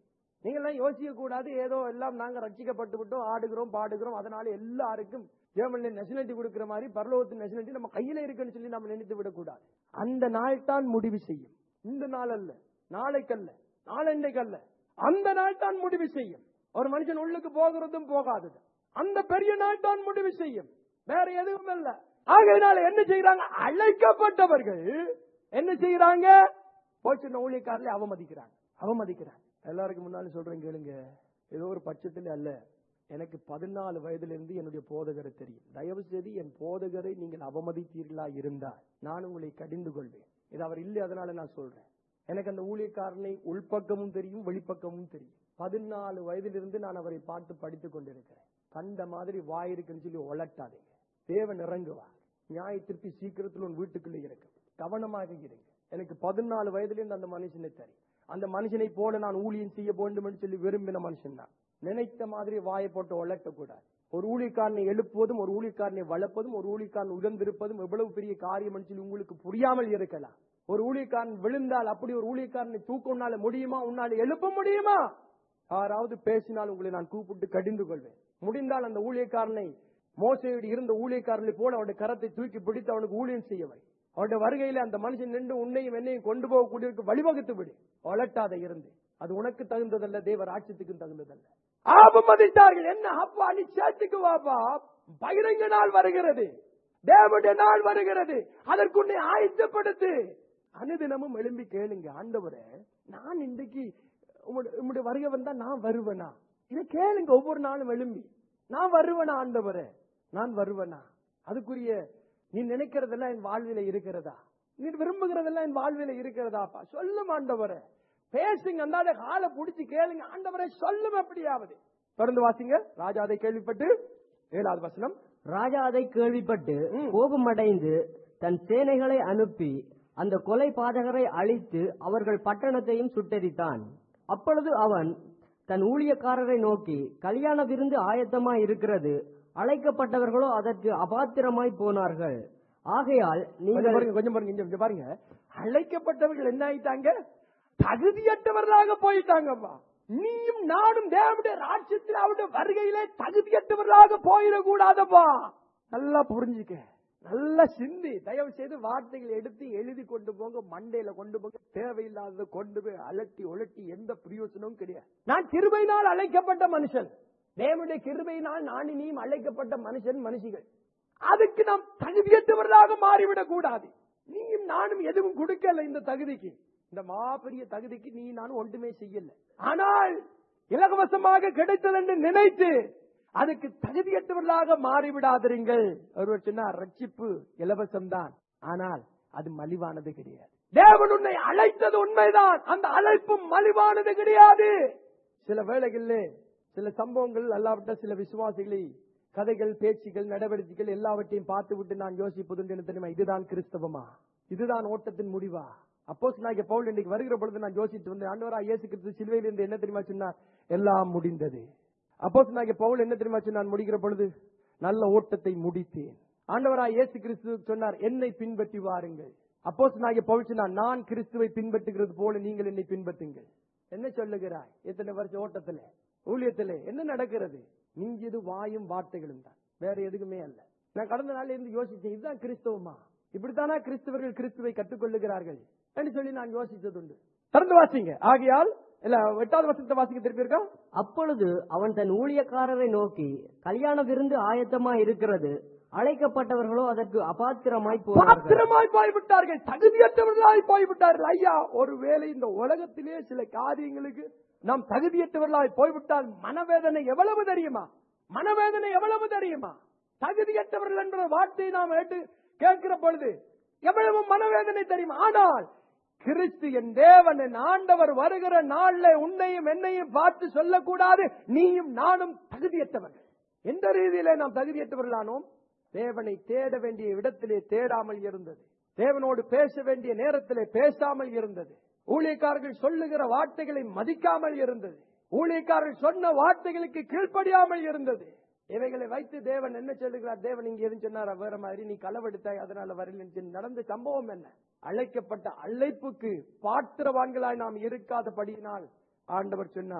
நீங்க எல்லாம் யோசிக்க கூடாது ஏதோ எல்லாம் நாங்க ரட்சிக்கப்பட்டு விட்டோம் ஆடுகிறோம் பாடுகிறோம் அதனால எல்லாருக்கும் ஜெர்மன்ல நேஷனாலிட்டி கொடுக்கிற மாதிரி பரலோகத்தின் நேஷனாலிட்டி நம்ம கையில இருக்குன்னு சொல்லி நம்ம நினைத்து விடக்கூடாது அந்த நாள் தான் முடிவு செய்யும் இந்த நாள் அல்ல நாளைக்கல்ல நாளண்டைக்கல்ல அந்த நாள் தான் முடிவு செய்யும் ஒரு மனுஷன் உள்ளுக்கு போகிறதும் போகாதது அந்த பெரிய நாள் தான் முடிவு செய்யும் வேற எதுவும் இல்ல ஆகையினால என்ன செய்யறாங்க அழைக்கப்பட்டவர்கள் என்ன செய்யறாங்க போச்சுன ஊழியக்காரர்களை அவமதிக்கிறாங்க அவமதிக்கிறாங்க எல்லாருக்கும் முன்னாலும் சொல்றேன் கேளுங்க ஏதோ ஒரு பட்சத்தில் அல்ல எனக்கு பதினாலு வயதிலிருந்து என்னுடைய போதகரை தெரியும் தயவு செய்து என் போதகரை நீங்கள் அவமதித்தீர்களா இருந்தால் நான் உங்களை கடிந்து கொள்வேன் இது அவர் இல்லை அதனால நான் சொல்றேன் எனக்கு அந்த ஊழியக்காரனை உள்பக்கமும் தெரியும் வெளிப்பக்கமும் தெரியும் பதினாலு வயதிலிருந்து நான் அவரை பார்த்து படித்துக் கொண்டிருக்கிறேன் கண்ட மாதிரி வாய் இருக்குன்னு சொல்லி ஒலட்டாதீங்க தேவன் இறங்குவார் நியாய திருப்பி சீக்கிரத்தில் உன் வீட்டுக்குள்ளே இருக்கு கவனமாக இருங்க எனக்கு பதினாலு வயதிலிருந்து அந்த மனுஷனை தெரியும் அந்த மனுஷனை போல நான் ஊழியம் செய்ய வேண்டும் என்று சொல்லி விரும்பின மனுஷன் தான் நினைத்த மாதிரி வாயை போட்டு ஒலட்டக்கூடாது ஒரு ஊழியக்காரனை எழுப்புவதும் ஒரு ஊழியக்காரனை வளர்ப்பதும் ஒரு ஊழியக்காரன் உடந்திருப்பதும் எவ்வளவு பெரிய காரியம் என்று சொல்லி உங்களுக்கு புரியாமல் இருக்கலாம் ஒரு ஊழியக்காரன் விழுந்தால் அப்படி ஒரு ஊழியக்காரனை தூக்க உன்னால முடியுமா உன்னால எழுப்ப முடியுமா யாராவது பேசினால் உங்களை நான் கூப்பிட்டு கடிந்து கொள்வேன் முடிந்தால் அந்த ஊழியக்காரனை மோசையோடு இருந்த ஊழியக்காரனை போல அவனுடைய கரத்தை தூக்கி பிடித்து அவனுக்கு ஊழியம் செய்யவை அவனுடைய வருகையில அந்த மனுஷன் நின்று உன்னையும் என்னையும் கொண்டு போகக்கூடிய வழிவகுத்து விடு வளட்டாத இருந்து அது உனக்கு தகுந்ததல்ல தேவர் ஆட்சியத்துக்கும் தகுந்ததல்ல ஆபமதித்தார்கள் என்ன அப்பா நீ சேர்த்துக்கு வாப்பா பகிரங்க நாள் வருகிறது தேவனுடைய நாள் வருகிறது அதற்கு உன்னை ஆயத்தப்படுத்து அனுதினமும் எழும்பி கேளுங்க ஆண்டவரே நான் இன்றைக்கு உம்முடைய உம்முடைய வருகை வந்தா நான் வருவேனா இதை கேளுங்க ஒவ்வொரு நாளும் எழும்பி நான் வருவேனா ஆண்டவரே நான் வருவேனா அதுக்குரிய நீ நினைக்கிறதெல்லாம் என் வாழ்வில இருக்கிறதா நீ விரும்புகிறதெல்லாம் என் வாழ்வில இருக்கிறதாப்பா சொல்லும் ஆண்டவரே பேசுங்க அந்த காலை புடிச்சு கேளுங்க ஆண்டவரே சொல்லும் எப்படியாவது தொடர்ந்து வாசிங்க ராஜா அதை கேள்விப்பட்டு ஏழாவது வசனம் ராஜா அதை கேள்விப்பட்டு ம். கோபமடைந்து தன் சேனைகளை அனுப்பி அந்த கொலை பாதகரை அழித்து அவர்கள் பட்டணத்தையும் சுட்டெரித்தான் அப்பொழுது அவன் தன் ஊழியக்காரரை நோக்கி கல்யாண விருந்து ஆயத்தமாய் இருக்கிறது அழைக்கப்பட்டவர்களோ அதற்கு அபாத்திரமாய் போனார்கள் ஆகையால் கொஞ்சம் நீங்கள் பாருங்க கொஞ்சம் பாருங்க இங்க இங்க பாருங்க அழைக்கப்பட்டவர்கள் என்ன ஆயிட்டாங்க தகுதியற்றவர்களாக போயிட்டாங்கப்பா நீயும் நானும் தேவனுடைய ராஜ்யத்தில் அவருடைய வருகையிலே தகுதியற்றவர்களாக போயிடக்கூடாதப்பா நல்லா புரிஞ்சுக்க நல்லா சிந்தி தயவு செய்து வார்த்தைகள் எடுத்து எழுதி கொண்டு போங்க மண்டையில கொண்டு போங்க தேவையில்லாததை கொண்டு போய் அலட்டி ஒலட்டி எந்த பிரயோசனமும் கிடையாது நான் கிருபையினால் அழைக்கப்பட்ட மனுஷன் தேவனுடைய கிருபையினால் நான் இனியும் அழைக்கப்பட்ட மனுஷன் மனுஷிகள் அதுக்கு நாம் தகுதியற்றவர்களாக மாறிவிடக் கூடாது நீயும் நானும் எதுவும் கொடுக்கல இந்த தகுதிக்கு இந்த மாபெரிய தகுதிக்கு நீ நானும் ஒன்றுமே செய்யல ஆனால் இலகவசமாக கிடைத்தது என்று நினைத்து அதுக்கு தகுதியற்றவர்களாக மாறிவிடாதிருங்கள் ஒருவர் சொன்னார் ரட்சிப்பு இலவசம்தான் ஆனால் அது மலிவானது கிடையாது தேவன் உன்னை அழைத்தது உண்மைதான் அந்த அழைப்பும் மலிவானது கிடையாது சில வேளைகளிலே சில சம்பவங்கள் அல்லாவிட்ட சில விசுவாசிகளை கதைகள் பேச்சுகள் நடவடிக்கைகள் எல்லாவற்றையும் பார்த்து விட்டு நான் யோசிப்பதுண்டு என்ன தெரியுமா இதுதான் கிறிஸ்தவமா இதுதான் ஓட்டத்தின் முடிவா அப்போஸ் நான் பவுல் இன்னைக்கு வருகிற பொழுது நான் யோசித்து வந்து ஆண்டவரா இயேசு கிறிஸ்து சிலுவையில் இருந்து என்ன தெரியுமா சொன்னார் எல்லாம் முடிந்தது அப்போஸ் நான் பவுல் என்ன தெரியுமா சொன்னார் முடிக்கிற பொழுது நல்ல ஓட்டத்தை முடித்தேன் ஆண்டவரா இயேசு கிறிஸ்து சொன்னார் என்னை பின்பற்றி வாருங்கள் அப்போஸ் நான் பவுல் சொன்னார் நான் கிறிஸ்துவை பின்பற்றுகிறது போல நீங்கள் என்னை பின்பற்றுங்கள் என்ன சொல்லுகிறாய் எத்தனை வருஷம் ஓட்டத்துல ஊழியத்திலே என்ன நடக்கிறது நீஞ்சது வாயும் வார்த்தைகளும் தான் வேற எதுக்குமே அல்ல நான் கடந்த நாள்ல இருந்து யோசிச்சேன் இதுதான் கிறிஸ்தவமா இப்படித்தானா கிறிஸ்தவர்கள் கிறிஸ்துவை கற்றுக்கொள்ளுகிறார்கள் என்று சொல்லி நான் யோசித்ததுண்டு திறந்து வாசிங்க ஆகையால் இல்ல எட்டாவது வருஷத்தை வாசிக்க திருப்பி இருக்கா அப்பொழுது அவன் தன் ஊழியக்காரரை நோக்கி கல்யாண விருந்து ஆயத்தமாய் இருக்கிறது அழைக்கப்பட்டவர்களோ அதற்கு அபாத்திரமாய் போனார்கள் பாத்திரமாய் போய்விட்டார்கள் தகுதியற்றவர்களாய் போய்விட்டார்கள் ஐயா ஒருவேளை இந்த உலகத்திலே சில காரியங்களுக்கு நாம் தகுதியற்றவர்களாய் போய்விட்டால் மனவேதனை எவ்வளவு தெரியுமா மனவேதனை எவ்வளவு தெரியுமா தகுதியற்றவர்கள் என்ற வார்த்தையை நாம் ஏற்று கேட்கிற பொழுது எவ்வளவு மனவேதனை தெரியுமா ஆனால் கிறிஸ்து என் தேவன் என் ஆண்டவர் வருகிற நாள்ல உன்னையும் என்னையும் பார்த்து சொல்லக்கூடாது நீயும் நானும் தகுதியற்றவர்கள் எந்த ரீதியிலே நாம் தகுதியற்றவர்களானோம் தேவனை தேட வேண்டிய இடத்திலே தேடாமல் இருந்தது தேவனோடு பேச வேண்டிய நேரத்திலே பேசாமல் இருந்தது ஊழியக்காரர்கள் சொல்லுகிற வார்த்தைகளை மதிக்காமல் இருந்தது ஊழியக்காரர்கள் சொன்ன வார்த்தைகளுக்கு கீழ்ப்படியாமல் இருந்தது இவைகளை வைத்து தேவன் என்ன சொல்லுகிறார் தேவன் இங்க எதுவும் சொன்னார் வேற மாதிரி நீ களவெடுத்தாய் அதனால வரல நடந்த சம்பவம் என்ன அழைக்கப்பட்ட அழைப்புக்கு பாத்திரவான்களாய் நாம் இருக்காதபடியினால் ஆண்டவர் சொன்னார்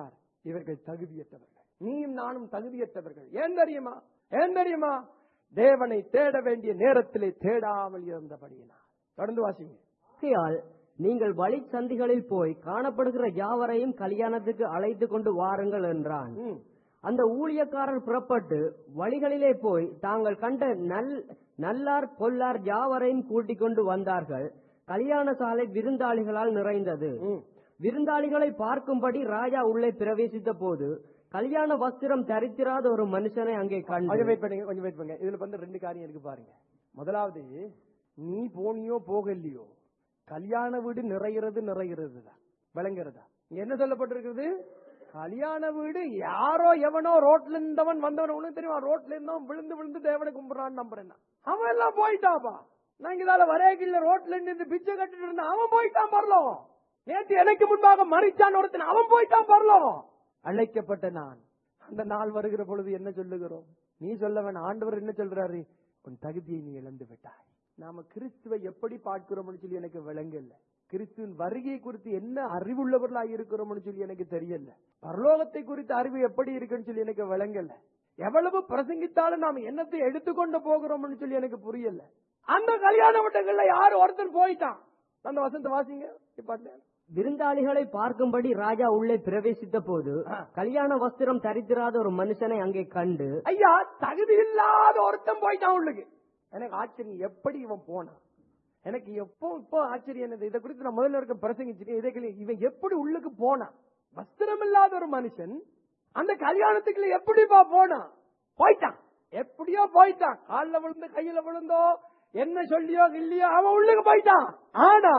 இவர்கள் தகுதியற்றவர்கள் நீயும் நானும் தகுதியற்றவர்கள் ஏன் தெரியுமா ஏன் தெரியுமா தேவனை தேட வேண்டிய நேரத்திலே தேடாமல் இருந்தபடியினால் தொடர்ந்து வாசிங்க ஆகையால் நீங்கள் வழி சந்திகளில் போய் காணப்படுகிற யாவரையும் கல்யாணத்துக்கு அழைத்து கொண்டு வாருங்கள் என்றான் ம். அந்த ஊழியக்காரர் புறப்பட்டு வழிகளிலே போய் தாங்கள் கண்ட நல் நல்லார் பொல்லார் யாவரையும் கூட்டிக் கொண்டு வந்தார்கள் கல்யாண சாலை விருந்தாளிகளால் நிறைந்தது ம். விருந்தாளிகளை பார்க்கும்படி ராஜா உள்ளே பிரவேசித்த போது கல்யாண வஸ்திரம் தரித்திராத ஒரு மனுஷனை அங்கே கொஞ்சம் கண்டு வெயிட் பண்ணுங்க கொஞ்சம் வெயிட் பண்ணுங்க இதுல வந்து ரெண்டு காரியம் இருக்கு பாருங்க முதலாவது நீ போனியோ போகலையோ கல்யாண வீடு நிறைகிறது நிறைகிறது தான் விளங்குறதா இங்க என்ன சொல்லப்பட்டிருக்கிறது கல்யாண வீடு யாரோ எவனோ ரோட்ல இருந்தவன் வந்தவன் உனக்கு தெரியுமா ரோட்ல இருந்தவன் விழுந்து விழுந்து தேவனை கும்பிடுறான்னு நம்புறேன் நான். அவன் எல்லாம் போயிட்டாப்பா நாங்க இதால வரேகில்ல ரோட்ல இருந்து பிச்சை கட்டிட்டு இருந்தான் அவன் போயிட்டான் வரலாம் நேற்று எனக்கு முன்பாக மறிச்சான் ஒருத்தன் அவன் போயிட்டான் வரலாம் அழைக்கப்பட்ட நான் அந்த நாள் வருகிற பொழுது என்ன சொல்லுகிறோம் நீ சொல்ல வேணாம் ஆண்டவர் என்ன சொல்றாரு உன் தகுதியை நீ இழந்து விட்டாய் நாம கிறிஸ்துவை எப்படி பார்க்கிறோம்னு சொல்லி எனக்கு விளங்கல கிறிஸ்துவின் வருகை குறித்து என்ன அறிவுள்ளவர்களாக இருக்கிறோம்னு சொல்லி எனக்கு தெரியல பரலோகத்தை குறித்த அறிவு எப்படி இருக்குன்னு சொல்லி எனக்கு விளங்கல எவ்வளவு பிரசங்கித்தாலும் நாம என்னத்தை எடுத்துக்கொண்டு போகிறோம்னு சொல்லி எனக்கு புரியல அந்த கல்யாண வட்டங்கள்ல யாரு ஒருத்தர் போயிட்டான் அந்த வசந்த வாசிங்க இப்ப விருந்தாளிகளை பார்க்கும்படி ராஜா உள்ளே பிரவேசித்த போது ஆ. கல்யாண வஸ்திரம் தரித்திராத ஒரு மனுஷனை அங்கே கண்டு ஐயா தகுதி இல்லாத ஒருத்தன் போயிட்டான் உள்ளுக்கு எனக்கு ஆச்சரியம் எப்படி இவன் போனான் எனக்கு எப்போ இப்போ ஆச்சரியம் என்னது இதை குறித்து நான் முதல்ல இருக்க பிரசங்கிச்சிட்டு இதை கேளு, இவன் எப்படி உள்ளுக்கு போனான் வஸ்திரம் இல்லாத ஒரு மனுஷன் அந்த கல்யாணத்துக்குள்ள எப்படிப்பா போனான் போயிட்டான் எப்படியோ போயிட்டான் கால்ல விழுந்து கையில விழுந்தோ என்ன சொல்லியோ இல்லையோ அவன் உள்ளுக்கு போயிட்டான் ஆனா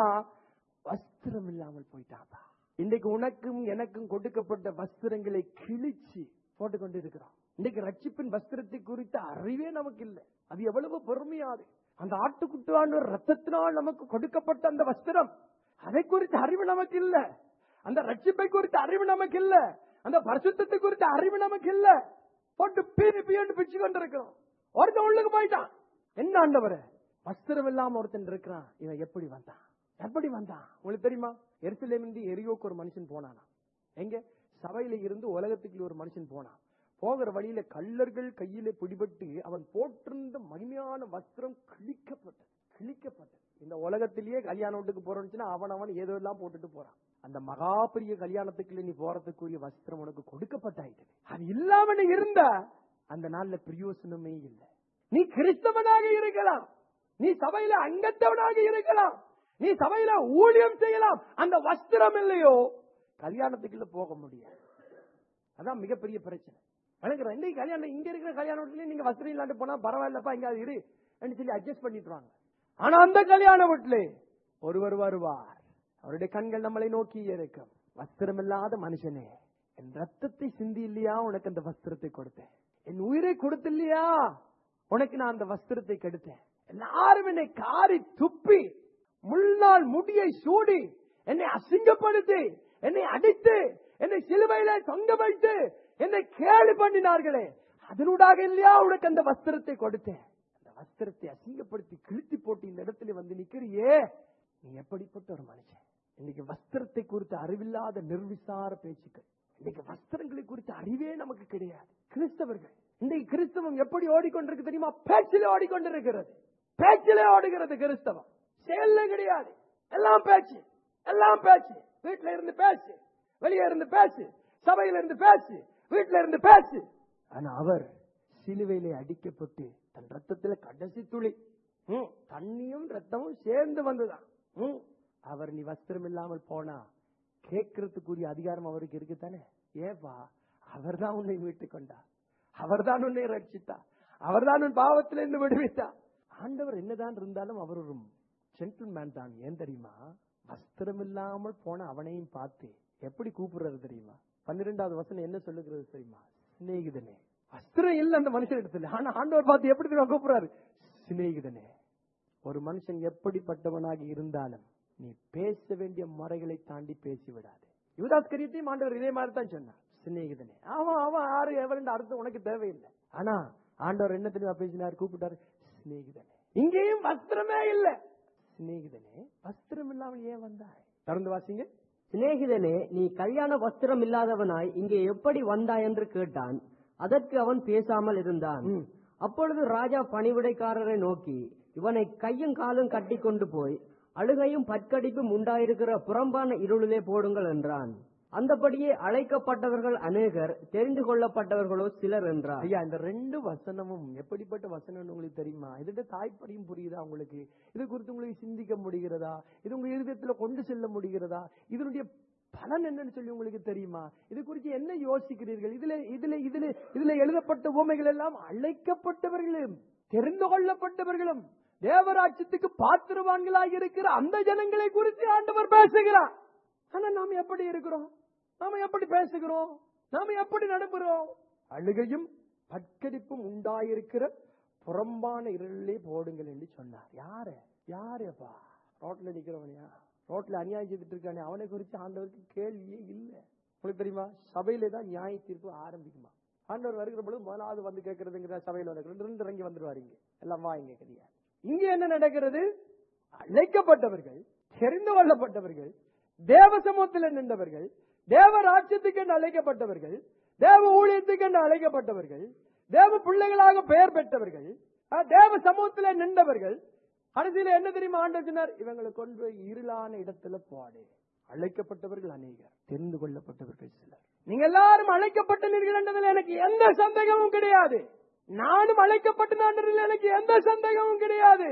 வஸ்திரம் இல்லாமல் போயிட்டான்பா இன்றைக்கு உனக்கும் எனக்கும் கொடுக்கப்பட்ட வஸ்திரங்களை கிழிச்சு போட்டுக்கொண்டு இருக்கிறோம் இன்னைக்கு ரட்சிப்பின் வஸ்திரத்தை குறித்த அறிவே நமக்கு இல்லை அது எவ்வளவு பெருமையாது அந்த ஆட்டுக்குட்டான ரத்தத்தினால் நமக்கு கொடுக்கப்பட்ட அந்த வஸ்திரம் அதை குறித்த அறிவு நமக்கு இல்ல அந்த ரட்சிப்பை குறித்த அறிவு நமக்கு இல்ல அந்த பரிசுத்தத்தை குறித்த அறிவு நமக்கு இல்ல போட்டு பீறி பீண்டு பிச்சு கொண்டு இருக்கிறோம் ஒருத்தன் உள்ளுக்கு போயிட்டான் என்ன ஆண்டவரே வஸ்திரம் இல்லாம ஒருத்தன் இருக்கிறான் இவன் எப்படி வந்தான் எப்படி வந்தான் உங்களுக்கு தெரியுமா எருசலேமின்றி எரியோக்கு ஒரு மனுஷன் போனானா எங்க சபையில இருந்து உலகத்துக்கு ஒரு மனுஷன் போனான் போகிற வழியில கள்ளர்கள் கையில பிடிபட்டு அவன் போட்டிருந்த மகிமையான வஸ்திரம் கிழிக்கப்பட்டது கிழிக்கப்பட்டது இந்த உலகத்திலேயே கல்யாண வீட்டுக்கு போறோம்னுச்சுன்னா அவன் அவன் ஏதோ எல்லாம் போட்டுட்டு போறான் அந்த மகா பெரிய கல்யாணத்துக்குள்ள நீ போறதுக்குரிய வஸ்திரம் உனக்கு கொடுக்கப்பட்டாயிட்டு அது இல்லாம நீ இருந்த அந்த நாள்ல பிரயோசனமே இல்லை நீ கிறிஸ்தவனாக இருக்கலாம் நீ சபையில அங்கத்தவனாக இருக்கலாம் நீ சபையில ஊழியம் செய்யலாம் அந்த வஸ்திரம் இல்லையோ கல்யாணத்துக்குள்ள போக முடியாது அதான் மிகப்பெரிய பிரச்சனை வணங்குறேன் இன்னைக்கு கல்யாணம் இங்க இருக்கிற கல்யாண வீட்டுல நீங்க வஸ்திரம் இல்லாண்டு போனா பரவாயில்லப்பா இங்க அது இரு அப்படின்னு சொல்லி அட்ஜஸ்ட் பண்ணிட்டுவாங்க ஆனா அந்த கல்யாண வீட்டுல ஒருவர் வருவார் அவருடைய கண்கள் நம்மளை நோக்கி இருக்கும் வஸ்திரம் இல்லாத மனுஷனே என் ரத்தத்தை சிந்தி இல்லையா உனக்கு அந்த வஸ்திரத்தை கொடுத்தேன் என் உயிரை கொடுத்து இல்லையா உனக்கு நான் அந்த வஸ்திரத்தை கெடுத்தேன் எல்லாரும் என்னை காரி துப்பி முள்நாள் முடியை சூடி என்னை அசிங்கப்படுத்தி என்னை அடித்து என்னை சிலுவையில தொங்க வைத்து என்னை கேலி பண்ணினார்களே அதனூடாக இல்லையா உனக்கு அந்த வஸ்திரத்தை கொடுத்தேன் அந்த வஸ்திரத்தை அசிங்கப்படுத்தி கிழித்து போட்டு இந்த இடத்துல வந்து நிக்கிறியே நீ எப்படிப்பட்ட ஒரு மனுஷன் இன்னைக்கு வஸ்திரத்தை குறித்து அறிவில்லாத நிர்விசார பேச்சுக்கள் இன்னைக்கு வஸ்திரங்களை குறித்த அறிவே நமக்கு கிடையாது கிறிஸ்தவர்கள் இன்றைக்கு கிறிஸ்தவம் எப்படி ஓடிக்கொண்டிருக்கு தெரியுமா பேச்சிலே ஓடிக்கொண்டிருக்கிறது பேச்சிலே ஓடுகிறது கிறிஸ்தவம் செயல்ல கிடையாது எல்லாம் பேச்சு எல்லாம் பேச்சு வீட்டுல இருந்து பேச்சு வெளியே இருந்து பேச்சு சபையில இருந்து பேச்சு வீட்டுல இருந்து பேச்சு ஆனா அவர் சிலுவையிலே அடிக்கப்பட்டு தன் ரத்தத்துல கடைசி துளி ம், தண்ணியும் ரத்தமும் சேர்ந்து வந்துதான் ம், அவர் நீ வஸ்திரம் இல்லாமல் போனா கேட்கறதுக்குரிய அதிகாரம் அவருக்கு இருக்குதானே ஏப்பா அவர்தான் உன்னை மீட்டுக் கொண்டார் அவர்தான் உன்னை ரட்சித்தார் அவர்தான் உன் பாவத்திலிருந்து விடுவித்தார் ஆண்டவர் என்னதான் இருந்தாலும் அவர் ஒரு ஜென்டில்மேன் தான் ஏன் தெரியுமா வஸ்திரம் இல்லாமல் போன அவனையும் பார்த்து எப்படி கூப்பிடுறது தெரியுமா பன்னிரெண்டாவது வசனம் என்ன சொல்லுகிறது தெரியுமா சிநேகிதனே வஸ்திரம் இல்ல அந்த மனுஷன் இடத்துல ஆனா ஆண்டவர் பார்த்து எப்படி தெரியுமா கூப்பிடுறாரு சிநேகிதனே ஒரு மனுஷன் எப்படிப்பட்டவனாக இருந்தாலும் நீ பேச வேண்டிய முறைகளை தாண்டி பேசி விடாது யுவதாஸ் கரியத்தையும் ஆண்டவர் இதே மாதிரி தான் சொன்னார் சிநேகிதனே அவன் அவன் ஆறு எவரண்டு அர்த்தம் உனக்கு தேவையில்லை ஆனா ஆண்டவர் என்ன தெரியுமா பேசினார் கூப்பிட்டாரு சிநேகிதனே இங்கேயும் வஸ்திரமே இல்ல சிநேகிதனே வஸ்திரம் இல்லாமல் ஏன் வந்தாய் திறந்து வாசிங்க சிநேகிதனே நீ கல்யாண வஸ்திரம் இல்லாதவனாய் இங்கே எப்படி வந்தாய் என்று கேட்டான் அதற்கு அவன் பேசாமல் இருந்தான் ம். அப்பொழுது ராஜா பணிவிடைக்காரரை நோக்கி இவனை கையும் காலும் கட்டி கொண்டு போய் அழுகையும் பற்கடிப்பும் உண்டாயிருக்கிற புறம்பான இருளிலே போடுங்கள் என்றான் அந்தபடியே அழைக்கப்பட்டவர்கள் அநேகர் தெரிந்து கொள்ளப்பட்டவர்களோ சிலர் என்றார் ஐயா இந்த ரெண்டு வசனமும் எப்படிப்பட்ட வசனம் உங்களுக்கு தெரியுமா இதோட தாய்ப்படியும் புரியுதா உங்களுக்கு இது குறித்து உங்களுக்கு சிந்திக்க முடிகிறதா இது உங்க இருதயத்துல கொண்டு செல்ல முடிகிறதா இதனுடைய பலன் என்னன்னு சொல்லி உங்களுக்கு தெரியுமா இது குறித்து என்ன யோசிக்கிறீர்கள் இதுல இதுல இதுல இதுல எழுதப்பட்ட உவமைகள் எல்லாம் அழைக்கப்பட்டவர்களும் தெரிந்து கொள்ளப்பட்டவர்களும் தேவராட்சியத்துக்கு பாத்திரவான்களாக இருக்கிற அந்த ஜனங்களை குறித்து ஆண்டவர் பேசுகிறார் ஆனா நாம் எப்படி இருக்கிறோம் நாம எப்படி பேசுகிறோம் நாம எப்படி நடப்புறோம் அழுகையும் பட்கடிப்பும் உண்டாயிருக்கிற புறம்பான இருளிலே போடுங்கள் என்று சொன்னார் யாரு யாருப்பா ரோட்ல நிக்கிறவனையா ரோட்ல அநியாயம் செய்துட்டு இருக்கானே அவனை குறித்து ஆண்டவருக்கு கேள்வியே இல்லை உங்களுக்கு தெரியுமா சபையிலே தான் நியாய தீர்ப்பு ஆரம்பிக்குமா ஆண்டவர் வருகிற பொழுது முதலாவது வந்து கேட்கறதுங்கிற சபையில வந்து ரெண்டு ரெண்டு இறங்கி வந்துருவாரு இங்க எல்லாம் வா இங்க கிடையாது இங்க என்ன நடக்கிறது அழைக்கப்பட்டவர்கள் தெரிந்து கொள்ளப்பட்டவர்கள் தேவ சமூகத்தில் நின்றவர்கள் தேவ ராஜ்யத்துக்கு என்று அழைக்கப்பட்டவர்கள் தேவ ஊழியத்துக்கு என்று அழைக்கப்பட்டவர்கள் தேவ பிள்ளைகளாக பெயர் பெற்றவர்கள் அஹ், தேவ சமூகத்தில் நின்றவர்கள் கடைசியில என்ன தெரியுமா ஆண்டவர் சொன்னார் இவங்களை கொண்டு போய் இருளான இடத்துல போடு அழைக்கப்பட்டவர்கள் அநேகர் தெரிந்து கொள்ளப்பட்டவர்கள் சிலர் நீங்க எல்லாரும் அழைக்கப்பட்டனீர்கள் என்றதில் எனக்கு எந்த சந்தேகமும் கிடையாது நானும் அழைக்கப்பட்டேன் எனக்கு எந்த சந்தேகமும் கிடையாது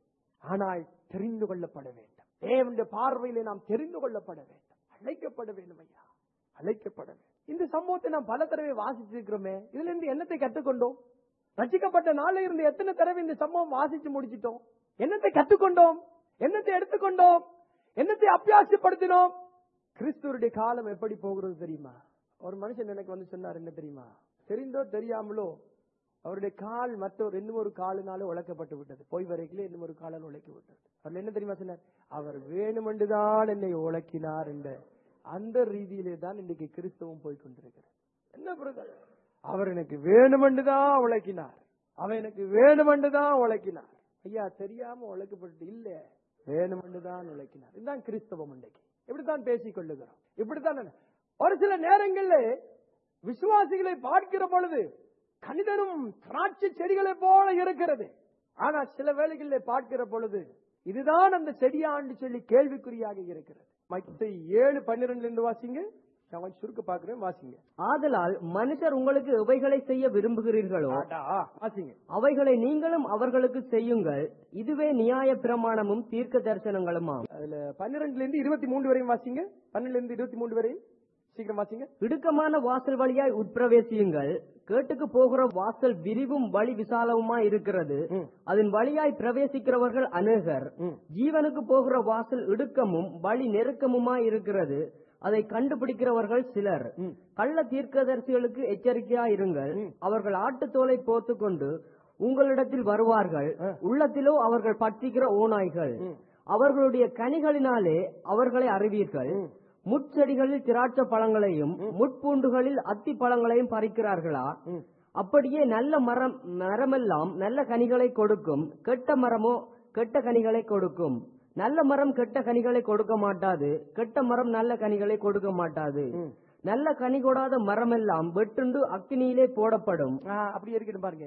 ஆனால் தெரிந்து கொள்ளப்பட வேண்டும் தேவனுடைய பார்வையிலே நாம் தெரிந்து கொள்ளப்பட வேண்டும் அழைக்கப்பட வேண்டும் ஐயா அழைக்கப்பட வேண்டும் இந்த சம்பவத்தை நாம் பல தடவை வாசிச்சிருக்கிறோமே இதுல இருந்து என்னத்தை கற்றுக்கொண்டோம் ரசிக்கப்பட்ட நாளில் இருந்து எத்தனை தடவை இந்த சம்பவம் வாசிச்சு முடிச்சிட்டோம் என்னத்தை கற்றுக்கொண்டோம் என்னத்தை எடுத்துக்கொண்டோம் என்னத்தை அபியாசப்படுத்தினோம் கிறிஸ்துவருடைய காலம் எப்படி போகிறது தெரியுமா ஒரு மனுஷன் எனக்கு வந்து சொன்னார் என்ன தெரியுமா தெரிந்தோ தெரியாமலோ அவருடைய கால் மற்றொரு இன்னும் ஒரு காலினால உழைக்கப்பட்டு விட்டது போய் வரைக்கிலே இன்னும் ஒரு காலால் உழைக்க விட்டது அவர் என்ன தெரியுமா சொன்னார் அவர் வேணுமென்றுதான் என்னை உழைக்கினார் என்ற அந்த ரீதியிலே தான் இன்னைக்கு கிறிஸ்தவம் போய் கொண்டிருக்கிறது என்ன பிரதர் அவர் எனக்கு வேணுமென்றுதான் உழைக்கினார் அவன் எனக்கு வேணுமென்றுதான் உழைக்கினார் ஐயா தெரியாம உழைக்கப்பட்டு இல்ல வேணுமென்றுதான் உழைக்கினார் இதுதான் கிறிஸ்தவம் இன்றைக்கு இப்படித்தான் பேசிக் கொள்ளுகிறோம் இப்படித்தான் நான் ஒரு சில நேரங்களில் விசுவாசிகளை பார்க்கிற பொழுது கணிதனும் திராட்சை செடிகளை போல இருக்கிறது ஆனா சில வேளைகளில் பார்க்கிற பொழுது இதுதான் அந்த செடியாண்டு சொல்லி கேள்விக்குறியாக இருக்கிறது மத்த ஏழு பன்னிரெண்டுல இருந்து வாசிங்க நான் கொஞ்சம் சுருக்க பாக்குறேன் வாசிங்க ஆதலால் மனுஷர் உங்களுக்கு எவைகளை செய்ய விரும்புகிறீர்களோ ஆடா, வாசிங்க அவைகளை நீங்களும் அவர்களுக்கு செய்யுங்கள் இதுவே நியாய பிரமாணமும் தீர்க்க தரிசனங்களுமாம் அதுல பன்னிரெண்டுல இருந்து இருபத்தி மூன்று வரையும் வாசிங்க பன்னெண்டுல இருந்து இருபத்தி மூன்று வரையும் சீக்கிரம் வாசிங்க இடுக்கமான வாசல் வழியாய் உட்பிரவேசியுங்கள் கேட்டுக்கு போகிற வாசல் விரிவும் வழி விசாலவுமாய் இருக்கிறது ம். அதன் வழியாய் பிரவேசிக்கிறவர்கள் அநேகர் ம். ஜீவனுக்கு போகிற வாசல் இடுக்கமும் வழி நெருக்கமுமாய் இருக்கிறது அதை கண்டுபிடிக்கிறவர்கள் சிலர் ம். கள்ள தீர்க்கதரிசிகளுக்கு எச்சரிக்கையாயிருங்கள் அவர்கள் ஆட்டுத்தோலை போர்த்துக் கொண்டு உங்களிடத்தில் வருவார்கள் உள்ளத்திலோ அவர்கள் பற்றிக்கிற ஓநாய்கள் அவர்களுடைய கனிகளினாலே அவர்களை அறிவீர்கள் முட்செடிகளில் திராட்சை பழங்களையும் முட்பூண்டுகளில் அத்தி பழங்களையும் பறிக்கிறார்களா அப்படியே நல்ல மரம் மரமெல்லாம் நல்ல கனிகளை கொடுக்கும் கெட்ட மரமோ கெட்ட கனிகளை கொடுக்கும் நல்ல மரம் கெட்ட கனிகளை கொடுக்க மாட்டாது கெட்ட மரம் நல்ல கனிகளை கொடுக்க மாட்டாது நல்ல கனி கொடாத மரமெல்லாம் வெட்டுண்டு அக்கினியிலே போடப்படும் ஆ, அப்படி இருக்கட்டும் பாருங்க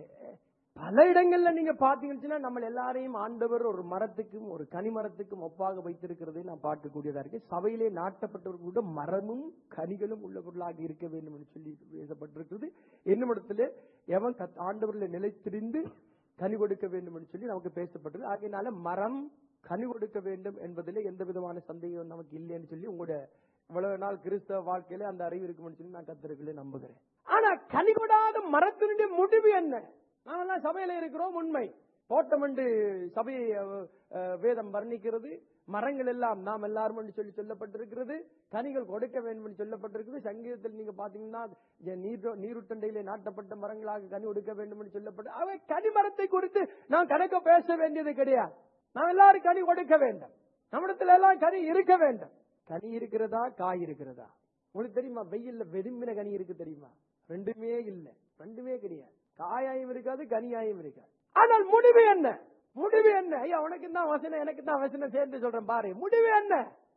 பல இடங்கள்ல நீங்க பாத்தீங்கன்னா நம்ம எல்லாரையும் ஆண்டவர் ஒரு மரத்துக்கும் ஒரு கனி மரத்துக்கும் ஒப்பாக வைத்திருக்கிறதை நான் பார்க்கக்கூடியதா இருக்கு சபையிலே நாட்டப்பட்டவர்கள் கூட மரமும் கனிகளும் உள்ளவர்களாக இருக்க வேண்டும் என்று சொல்லி பேசப்பட்டிருக்கிறது என்னும் இடத்துல எவன் கத்- ஆண்டவரில் நிலைத்திருந்து கனி கொடுக்க வேண்டும் என்று சொல்லி நமக்கு பேசப்பட்டது ஆகையினால மரம் கனி கொடுக்க வேண்டும் என்பதிலே எந்த விதமான சந்தேகம் நமக்கு இல்லைன்னு சொல்லி உங்களுடைய இவ்வளவு நாள் கிறிஸ்தவ வாழ்க்கையில அந்த அறிவு இருக்கும்னு சொல்லி நான் கத்திரர்களே நம்புகிறேன் ஆனா கனி கொடாத மரத்தினுடைய முடிவு என்ன நாமெல்லாம் சபையில இருக்கிறோம் உண்மை தோட்டம் என்று சபையை அஹ், அஹ், வேதம் வர்ணிக்கிறது மரங்கள் எல்லாம் நாம் எல்லாரும் என்று சொல்லி சொல்லப்பட்டிருக்கிறது கனிகள் கொடுக்க வேண்டும் என்று சொல்லப்பட்டிருக்கிறது சங்கீதத்தில் நீங்க பாத்தீங்கன்னா ஜ- நீர் நீருட்டண்டையிலே நாட்டப்பட்ட மரங்களாக கனி கொடுக்க வேண்டும் என்று சொல்லப்பட்டு அவை கனி மரத்தை குறித்து நான் கணக்க பேச வேண்டியது கிடையாது நாம் எல்லாரும் கனி கொடுக்க வேண்டும் நம்மிடத்துல எல்லாம் கனி இருக்க வேண்டும் கனி இருக்கிறதா காய் இருக்கிறதா உங்களுக்கு தெரியுமா வெயில்ல வெடும்பின கனி இருக்கு தெரியுமா ரெண்டுமே இல்ல ரெண்டுமே கிடையாது காயாயும் இருக்காது கனியாயும் இருக்காது ஆனால் முடிவு என்ன முடிவு என்ன ஐயா உனக்கு தான் வசனம் எனக்கு தான் வசனம் சேர்ந்து சொல்றேன் பாரு முடிவு என்ன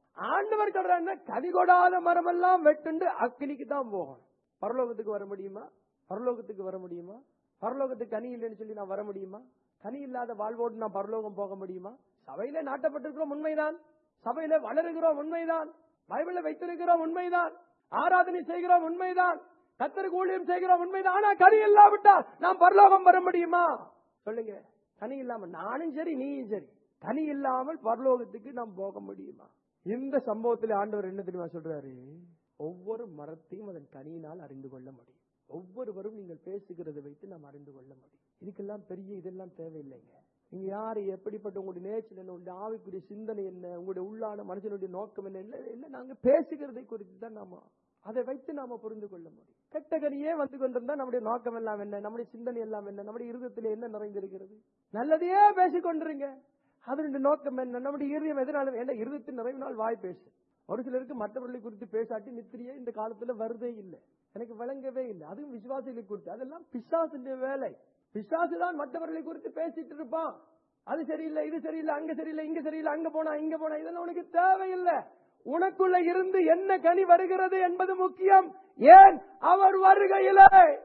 ஆண்டவர் சொல்றாருன்னா கனி கொடாத மரமெல்லாம் வெட்டுண்டு அக்கினிக்கு தான் போகணும் பரலோகத்துக்கு வர முடியுமா பரலோகத்துக்கு வர முடியுமா பரலோகத்துக்கு கனி இல்லைன்னு சொல்லி நான் வர முடியுமா கனி இல்லாத வாழ்வோடு நான் பரலோகம் போக முடியுமா சபையில நாட்டப்பட்டிருக்கிறோம் உண்மைதான் சபையில வளருகிறோம் உண்மைதான் பைபிள வைத்திருக்கிறோம் உண்மைதான் ஆராதனை செய்கிறோம் உண்மைதான் கத்தருக்கு ஊழியம் செய்கிறோம் உண்மைதான் ஆனா கனி இல்லாவிட்டால் நாம் பரலோகம் வர முடியுமா சொல்லுங்க கனி இல்லாம நானும் சரி நீயும் சரி கனி இல்லாமல் பரலோகத்துக்கு நாம் போக முடியுமா இந்த சம்பவத்தில் ஆண்டவர் என்ன தெரியுமா சொல்றாரு ஒவ்வொரு மரத்தையும் அதன் கனியினால் அறிந்து கொள்ள முடியும் ஒவ்வொருவரும் நீங்கள் பேசுகிறதை வைத்து நாம் அறிந்து கொள்ள முடியும் இதுக்கெல்லாம் பெரிய இதெல்லாம் தேவையில்லைங்க நீங்க யாரு எப்படிப்பட்ட உங்களுடைய நேச்சர் என்ன உங்களுடைய ஆவிக்குரிய சிந்தனை என்ன உங்களுடைய உள்ளான மனுஷனுடைய நோக்கம் என்ன இல்ல இல்ல நாங்க பேசுகிறதை குறித்து தான் நாம அதை வைத்து நாம புரிந்து கொள்ள முடியும் கெட்ட கனியே வந்து கொண்டிருந்தா நம்முடைய நோக்கம் எல்லாம் என்ன நம்முடைய சிந்தனை எல்லாம் என்ன நம்முடைய இருதயத்தில் என்ன நிறைந்திருக்கிறது நல்லதையே பேசிக் கொண்டிருங்க அதனுடைய நோக்கம் என்ன நம்முடைய இருதயம் எதனால என்ன இருதயத்தின் நிறைவினால் வாய் பேசு ஒரு சிலருக்கு மற்றவர்களை குறித்து பேசாட்டி நித்திரியே இந்த காலத்துல வருதே இல்லை எனக்கு விளங்கவே இல்லை அதுவும் விசுவாசிகளை குறித்து அதெல்லாம் பிசாசுடைய வேலை பிசாசு தான் மற்றவர்களை குறித்து பேசிட்டு இருப்பான் அது சரியில்லை இது சரியில்லை அங்க சரியில்லை இங்க சரியில்லை அங்க போனா இங்க போனா இதெல்லாம் உனக்கு தேவையில்லை உனக்குள்ள இருந்து என்ன கனி வருகிறது என்பது முக்கியம் ஏன் அவர் வருகையிலே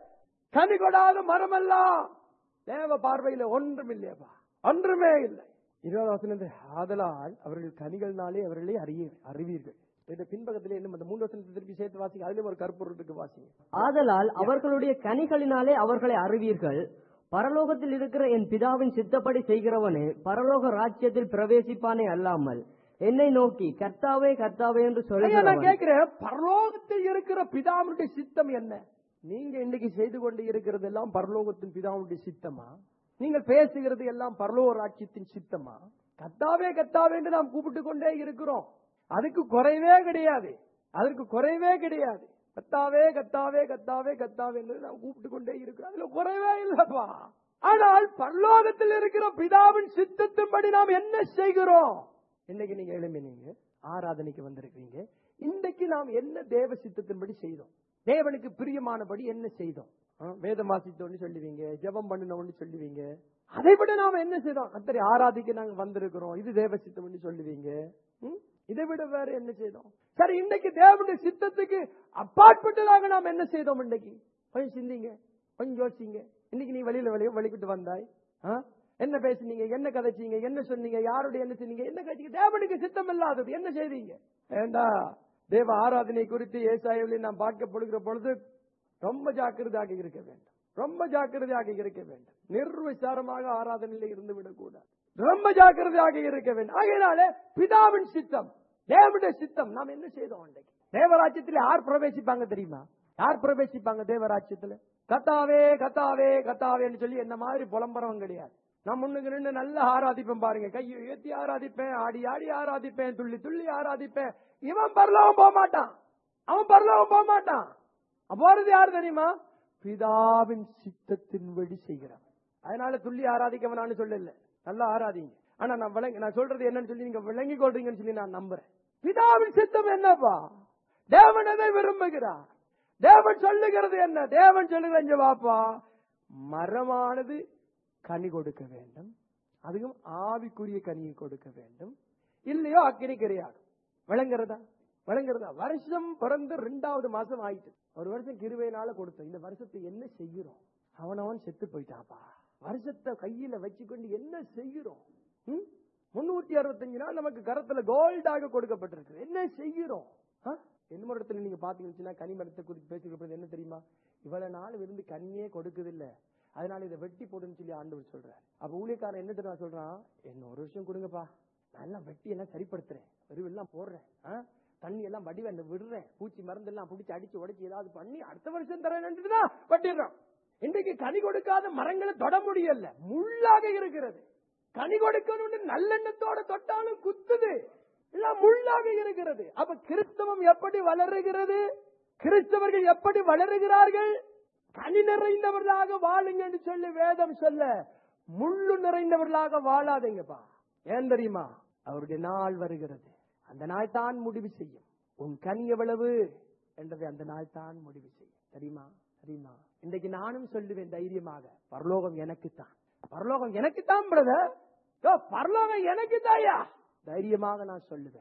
கனி கொடாத மரமெல்லாம் தேவ பார்வையில ஒன்றும் இல்லையப்பா ஒன்றுமே இல்லை இருபது வசனத்தை ஆதலால் அவர்கள் கனிகள்னாலே அவர்களை அறிய அறிவீர்கள் இந்த பின்பக்கத்திலே இன்னும் அந்த மூன்று வசனத்தை திருப்பி சேர்த்து வாசிங்க அதுலயும் ஒரு கற்பொருள் இருக்கு வாசிங்க ஆதலால் அவர்களுடைய கனிகளினாலே அவர்களை அறிவீர்கள் பரலோகத்தில் இருக்கிற என் பிதாவின் சித்தப்படி செய்கிறவனே பரலோக ராஜ்யத்தில் பிரவேசிப்பானே அல்லாமல் என்னை நோக்கி கர்த்தாவே கர்த்தாவே என்று ஐயா, நான் சொல்லுகிறவன் கேட்கிறேன் பரலோகத்தில் இருக்கிற பிதாவுடைய சித்தம் என்ன நீங்க இன்னைக்கு செய்து கொண்டு இருக்கிறது எல்லாம் பரலோகத்தின் பிதாவுடைய சித்தமா நீங்கள் பேசுகிறது எல்லாம் பரலோக ராட்சியத்தின் சித்தமா கத்தாவே கத்தாவே என்று நாம் கூப்பிட்டு கொண்டே இருக்கிறோம் அதுக்கு குறைவே கிடையாது அதற்கு குறைவே கிடையாது கத்தாவே கத்தாவே கத்தாவே கத்தாவே என்று நாம் கூப்பிட்டு கொண்டே இருக்கிறோம் அதுல குறைவே இல்லப்பா ஆனால் பரலோகத்தில் இருக்கிற பிதாவின் சித்தத்தின்படி நாம் என்ன செய்கிறோம் இன்னைக்கு நீங்க எழும்பினீங்க ஆராதனைக்கு வந்திருக்கீங்க இன்றைக்கு நாம் என்ன தேவ சித்தத்தின்படி செய்தோம் தேவனுக்கு பிரியமானபடி என்ன செய்தோம் ஆ, வேதம் வாசித்தோன்னு சொல்லுவீங்க ஜெபம் பண்ணினோம்னு சொல்லுவீங்க அதை விட நாம என்ன செய்தோம் கத்தரை ஆராதிக்க நாங்க வந்திருக்கிறோம் இது தேவ சித்தம்னு சொல்லுவீங்க ம்? இதை விட வேற என்ன செய்தோம் சரி இன்னைக்கு தேவனுடைய சித்தத்துக்கு அப்பாற்பட்டதாக நாம் என்ன செய்தோம் இன்னைக்கு கொஞ்சம் சிந்திங்க கொஞ்சம் யோசிங்க இன்னைக்கு நீ வெளியில வெளியே வெளிக்கிட்டு வந்தாய் ஆ? என்ன பேசுனீங்க என்ன கதைச்சீங்க என்ன சொன்னீங்க யாருடைய என்ன சொன்னீங்க என்ன கதைச்சீங்க தேவனுக்கு சித்தம் இல்லாதது என்ன செய்தீங்க ஏண்டா தேவ ஆராதனை குறித்து ஏசாயவில் நாம் பார்க்கப்படுகிற பொழுது ரொம்ப ஜாக்கிரதையாக இருக்க வேண்டும் ரொம்ப ஜாக்கிரதையாக இருக்க வேண்டும் நிர்விசாரமாக ஆராதனையில இருந்து விடக்கூடாது ரொம்ப ஜாக்கிரதையாக இருக்க வேண்டும் ஆகையினால பிதாவின் சித்தம் தேவனுடைய சித்தம் நாம் என்ன செய்தோம் அன்றைக்கு தேவராஜ்யத்தில் யார் பிரவேசிப்பாங்க தெரியுமா யார் பிரவேசிப்பாங்க தேவராஜ்யத்துல கத்தாவே கத்தாவே கத்தாவேன்னு சொல்லி என்ன மாதிரி புலம்புறவங்க கிடையாது நான் முன்னுக்கு நின்று நல்லா ஆராதிப்பேன் பாருங்க கையை உயர்த்தி ஆராதிப்பேன் ஆடி ஆடி ஆராதிப்பேன் துள்ளி துள்ளி ஆராதிப்பேன் இவன் பரலோகம் போக மாட்டான் அவன் பரலோகம் போக மாட்டான் அவன் போறது யாரு தெரியுமா பிதாவின் சித்தத்தின் வழி செய்கிறான் அதனால துள்ளி ஆராதிக்கவனான்னு சொல்லல நல்லா ஆராதிங்க ஆனா நான் விளங்கி நான் சொல்றது என்னன்னு சொல்லி நீங்க விளங்கி கொள்றீங்கன்னு சொல்லி நான் நம்புறேன் பிதாவின் சித்தம் என்னப்பா தேவன் எதை விரும்புகிறார் தேவன் சொல்லுகிறது என்ன தேவன் சொல்லுகிற இங்க வாப்பா மரமானது கனி கொடுக்க வேண்டும் அதுவும் ஆவிக்குரிய கனியை கொடுக்க வேண்டும் இல்லையோ அக்கினி கிடையாது விளங்குறதா விளங்குறதா வருஷம் பிறந்து ரெண்டாவது மாசம் ஆயிட்டு ஒரு வருஷம் கிருவையினால கொடுத்தோம் இந்த வருஷத்தை என்ன செய்கிறோம் அவனவன் செத்து போயிட்டாப்பா வருஷத்தை கையில வச்சுக்கொண்டு என்ன செய்கிறோம் ம்? முன்னூத்தி அறுபத்தஞ்சு நாள் நமக்கு கரத்துல கோல்டாக கொடுக்கப்பட்டிருக்கு என்ன செய்கிறோம் ஆ? என்ன மரத்துல நீங்க பாத்தீங்கன்னா கனி மரத்தை குறித்து பேசிக்கிறது என்ன தெரியுமா இவ்வளவு நாள் இருந்து கனியே கொடுக்குது இல்ல அதனால இதை வெட்டி போடுன்னு சொல்லி ஆண்டவர் சொல்றார் அப்ப ஊழியக்காரன் என்ன தெரியுமா சொல்றான் என்ன ஒரு விஷயம் கொடுங்கப்பா நான் எல்லாம் வெட்டி எல்லாம் சரிப்படுத்துறேன் எருவெல்லாம் போடுறேன் ஆ? தண்ணி எல்லாம் வடிவ விடுறேன் பூச்சி மருந்து எல்லாம் பிடிச்சி அடிச்சு உடைச்சு ஏதாவது பண்ணி அடுத்த வருஷம் தரேன் வெட்டிடுறான் இன்றைக்கு கனி கொடுக்காத மரங்களை தொட முடியல முள்ளாக இருக்கிறது கனி கொடுக்கணும்னு நல்லெண்ணத்தோட தொட்டாலும் குத்துது எல்லாம் முள்ளாக இருக்கிறது அப்ப கிறிஸ்தவம் எப்படி வளருகிறது கிறிஸ்தவர்கள் எப்படி வளருகிறார்கள் கனி நிறைந்தவர்களாக வாழுங்கன்னு சொல்லி வேதம் சொல்ல முள்ளு நிறைந்தவர்களாக வாழாதீங்கப்பா ஏன் தெரியுமா அவருடைய நாள் வருகிறது அந்த நாள் தான் முடிவு செய்யும் உன் கனி எவ்வளவு என்றதை அந்த நாள் தான் முடிவு செய்யும் தெரியுமா தெரியுமா இன்றைக்கு நானும் சொல்லுவேன் தைரியமாக பரலோகம் எனக்குத்தான் பரலோகம் எனக்குத்தான் பிரதர் பரலோகம் எனக்கு தாயா தைரியமாக நான் சொல்லுவேன்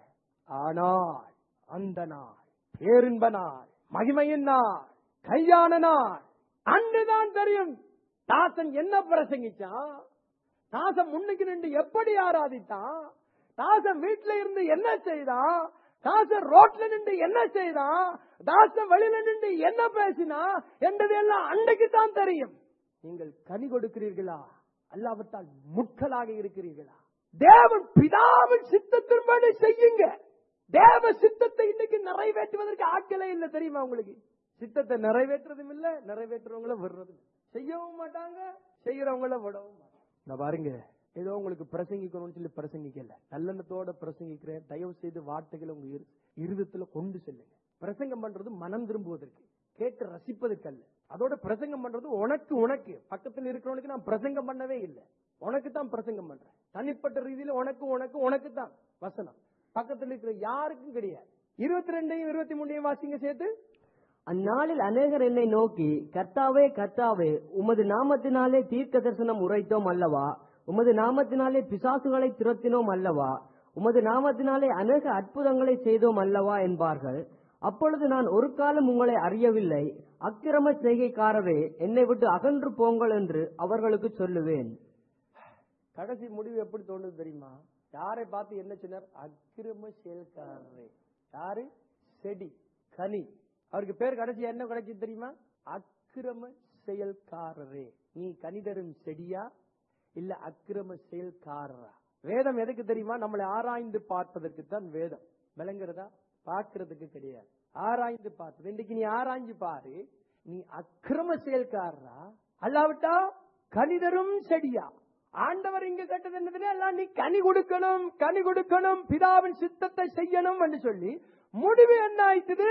ஆனால் அந்த நாள் பேரின்ப நாள் மகிமையின் நாள் கையான நாள் அன்றுதான் தெரியும் தாசன் என்ன பிரசங்கிச்சான் தாசன் முன்னுக்கு நின்று எப்படி ஆராதித்தான் தாசன் வீட்டுல இருந்து என்ன செய்தான் தாசன் ரோட்ல நின்று என்ன செய்தான் தாசன் வெளியில நின்று என்ன பேசினா என்றது எல்லாம் அன்றைக்கு தான் தெரியும் நீங்கள் கனி கொடுக்கிறீர்களா அல்லாவிட்டால் முட்களாக இருக்கிறீர்களா தேவன் பிதாவின் சித்தத்தின்படி செய்யுங்க தேவ சித்தத்தை இன்னைக்கு நிறைவேற்றுவதற்கு ஆட்களே இல்ல தெரியுமா உங்களுக்கு சித்தத்தை நிறைவேற்றுறதும் இல்ல நிறைவேற்றுறவங்கள விடுறதும் இல்ல. செய்யவும் மாட்டாங்க செய்யறவங்கள விடவும் மாட்டாங்க நான் பாருங்க ஏதோ உங்களுக்கு பிரசங்கிக்கணும்னு சொல்லி பிரசங்கிக்கல நல்லெண்ணத்தோட பிரசங்கிக்கிறேன் தயவு செய்து வார்த்தைகளை உங்க இரு- இருதயத்துல கொண்டு செல்லுங்க பிரசங்கம் பண்றது மனம் திரும்புவதற்கு கேட்டு ரசிப்பதற்கு அல்ல அதோட பிரசங்கம் பண்றது உனக்கு உனக்கு பக்கத்துல இருக்கிறவனுக்கு நான் பிரசங்கம் பண்ணவே இல்லை உனக்கு தான் பிரசங்கம் பண்றேன் தனிப்பட்ட ரீதியில உனக்கு உனக்கு உனக்கு தான் வசனம் பக்கத்துல இருக்கிற யாருக்கும் கிடையாது இருபத்தி ரெண்டையும் இருபத்தி மூணையும் வாசிங்க சேர்த்து அந்நாளில் அநேகர் என்னை நோக்கி கர்த்தாவே கர்த்தாவே உமது நாமத்தினாலே தீர்க்க தரிசனம் உரைத்தோம் அல்லவா உமது நாமத்தினாலே பிசாசுகளை துரத்தினோம் அல்லவா உமது நாமத்தினாலே அநேக அற்புதங்களை செய்தோம் அல்லவா என்பார்கள் அப்பொழுது நான் ஒரு காலம் உங்களை அறியவில்லை அக்கிரம செய்கைக்காரரே என்னை விட்டு அகன்று போங்கள் என்று அவர்களுக்கு சொல்லுவேன் கடைசி முடிவு எப்படி தோணுது தெரியுமா யாரை பார்த்து என்ன சொன்னார் அக்கிரம செயல்காரரே யாரு செடி கனி அவருக்கு பேர் கடைசி என்ன கிடைச்சு தெரியுமா அக்கிரம செயல்காரரே நீ கனி தரும் செடியா இல்ல அக்கிரம செயல்காரரா வேதம் எதுக்கு தெரியுமா நம்மளை ஆராய்ந்து பார்ப்பதற்கு தான் வேதம் விளங்குறதா பார்க்கிறதுக்கு கிடையாது ஆராய்ந்து பார்ப்பது இன்னைக்கு நீ ஆராய்ஞ்சு பாரு நீ அக்கிரம செயல்காரரா அல்லாவிட்டா கனிதரும் செடியா ஆண்டவர் இங்க கேட்டது என்னதுன்னா எல்லாம் நீ கனி கொடுக்கணும் கனி கொடுக்கணும் பிதாவின் சித்தத்தை செய்யணும் என்று சொல்லி முடிவு என்ன ஆயிட்டுது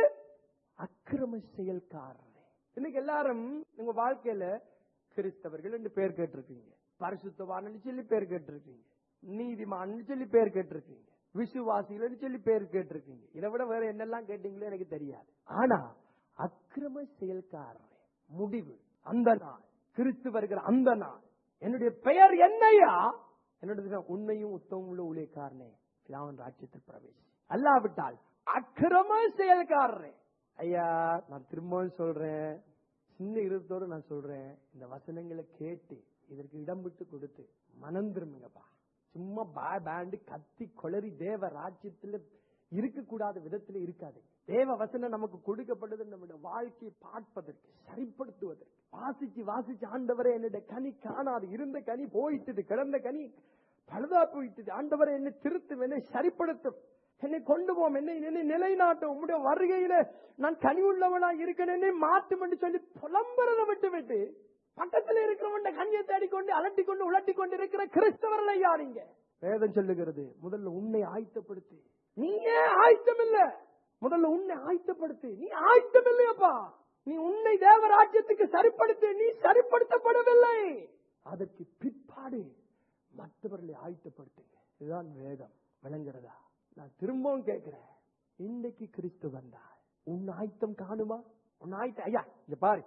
அக்கிரம செயல்காரரே இன்னைக்கு எல்லாரும் உங்க வாழ்க்கையில கிறிஸ்தவர்கள் என்று பேர் கேட்டிருக்கீங்க பரிசுத்தவான்னு சொல்லி பேர் கேட்டிருக்கீங்க நீதிமான்னு சொல்லி பேர் கேட்டிருக்கீங்க விசுவாசிகள் சொல்லி பேர் கேட்டிருக்கீங்க இதை விட வேற என்னெல்லாம் கேட்டீங்களோ எனக்கு தெரியாது ஆனா அக்கிரம செயல்காரரே முடிவு அந்த நாள் கிறிஸ்து வருகிற அந்த நாள் என்னுடைய பெயர் என்னையா என்னுடைய உண்மையும் உத்தமும் உள்ள ஊழியக்காரனே பிதாவின் ராஜ்யத்தில் பிரவேசி அல்லாவிட்டால் அக்கிரம செயல்காரரே ஐயா நான் திரும்பவும் சொல்றேன் சின்ன இருத்தோடு நான் சொல்றேன் இந்த வசனங்களை கேட்டு இதற்கு இடம் விட்டு கொடுத்து மனம் திரும்புங்கப்பா சும்மா பா பேண்டு கத்தி கொளறி தேவ ராஜ்யத்துல இருக்கக்கூடாத விதத்துல இருக்காது தேவ வசனம் நமக்கு கொடுக்கப்பட்டது நம்முடைய வாழ்க்கையை பார்ப்பதற்கு சரிப்படுத்துவதற்கு வாசிச்சு வாசிச்சு ஆண்டவரே என்னுடைய கனி காணாது இருந்த கனி போயிட்டது கிடந்த கனி பழுதா போயிட்டது ஆண்டவரை என்னை திருத்தும் என்னை சரிப்படுத்தும் என்னை கொண்டு போம் என்னை என்னை நிலைநாட்டும் உம்முடைய வருகையில நான் கனி உள்ளவனா இருக்கேன் என்னை மாற்றும் என்று சொல்லி புலம்புறதை விட்டு விட்டு பக்கத்துல இருக்கிறவன் கனியை தேடிக்கொண்டு அலட்டி கொண்டு உலட்டி கொண்டு இருக்கிற கிறிஸ்தவர்கள் ஐயா நீங்க வேதம் சொல்லுகிறது முதல்ல உன்னை ஆயத்தப்படுத்து நீ ஏன் ஆயத்தம் இல்ல முதல்ல உன்னை ஆயத்தப்படுத்து நீ ஆயத்தம் இல்லையப்பா நீ உன்னை தேவராஜ்யத்துக்கு சரிப்படுத்து நீ சரிப்படுத்தப்படவில்லை அதற்கு பிற்பாடு மற்றவர்களை ஆயத்தப்படுத்துங்க இதுதான் வேதம் விளங்குறதா நான் திரும்பவும் கேட்கிறேன் இன்னைக்கு கிறிஸ்து வந்தார் உன் ஆயத்தம் காணுமா உன் ஆயத்தம் ஐயா இங்க பாரு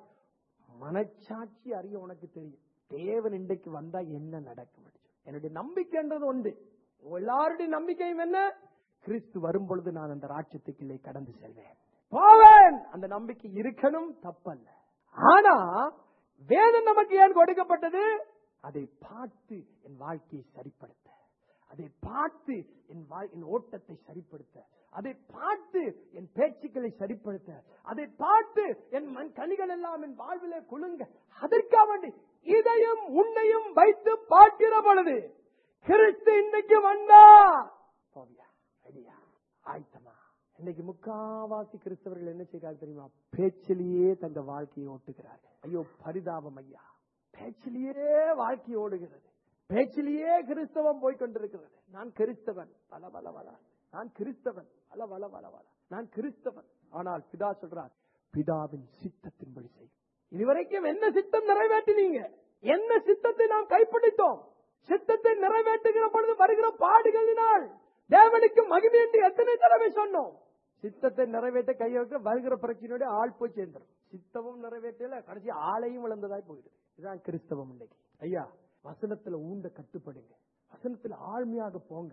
மனச்சாட்சி அறிய உனக்கு தெரியும் தேவன் இன்றைக்கு வந்தா என்ன நடக்கும் என்னுடைய நம்பிக்கைன்றது உண்டு உங்க எல்லாருடைய நம்பிக்கையும் என்ன கிறிஸ்து வரும் பொழுது நான் அந்த ராட்சத்துக்குள்ளே கடந்து செல்வேன் போவேன் அந்த நம்பிக்கை இருக்கணும் தப்பல்ல ஆனா வேதம் நமக்கு ஏன் கொடுக்கப்பட்டது அதை பார்த்து என் வாழ்க்கையை சரிப்படுத்த அதை பார்த்து என் வாழ்- என் ஓட்டத்தை சரிப்படுத்த அதை பார்த்து என் பேச்சுக்களை சரிப்படுத்த அதை பார்த்து என் மண் கனிகள் எல்லாம் என் வாழ்விலே குலுங்க அதற்காக வேண்டி இதையும் உன்னையும் வைத்து பார்க்கிற பொழுது கிறிஸ்து இன்னைக்கு வந்தா போவியா ரெடியா ஆயத்தமா இன்னைக்கு முக்காவாசி கிறிஸ்தவர்கள் என்ன செய்கிறார்கள் தெரியுமா பேச்சிலேயே தங்க வாழ்க்கையை ஓட்டுகிறார்கள் ஐயோ பரிதாபம் ஐயா பேச்சிலேயே வாழ்க்கை ஓடுகிறது பேச்சிலேயே கிறிஸ்தவம் போய் கொண்டிருக்கிறது நான் கிறிஸ்தவன் பல பல பல நான் கிறிஸ்தவன் பல பல பல பல நான் கிறிஸ்தவன் ஆனால் பிதா சொல்றார் பிதாவின் சித்தத்தின்படி செய் இதுவரைக்கும் என்ன சித்தம் நிறைவேற்றினீங்க என்ன சித்தத்தை நாம் கைப்பிடித்தோம் சித்தத்தை நிறைவேற்றுகிற பொழுது வருகிற பாடுகளினால் தேவனுக்கு மகிமை என்று எத்தனை தடவை சொன்னோம் சித்தத்தை நிறைவேற்ற கையை வைக்க வருகிற பிரச்சனையோட ஆள் போய் சேர்ந்துரும் சித்தமும் நிறைவேற்றல கடைசி ஆளையும் இழந்ததாய் போயிடுது இதுதான் கிறிஸ்தவம் இன்னைக்கு ஐயா வசனத்துல ஊண்ட கட்டுப்படுங்க வசனத்துல ஆழ்மையாக போங்க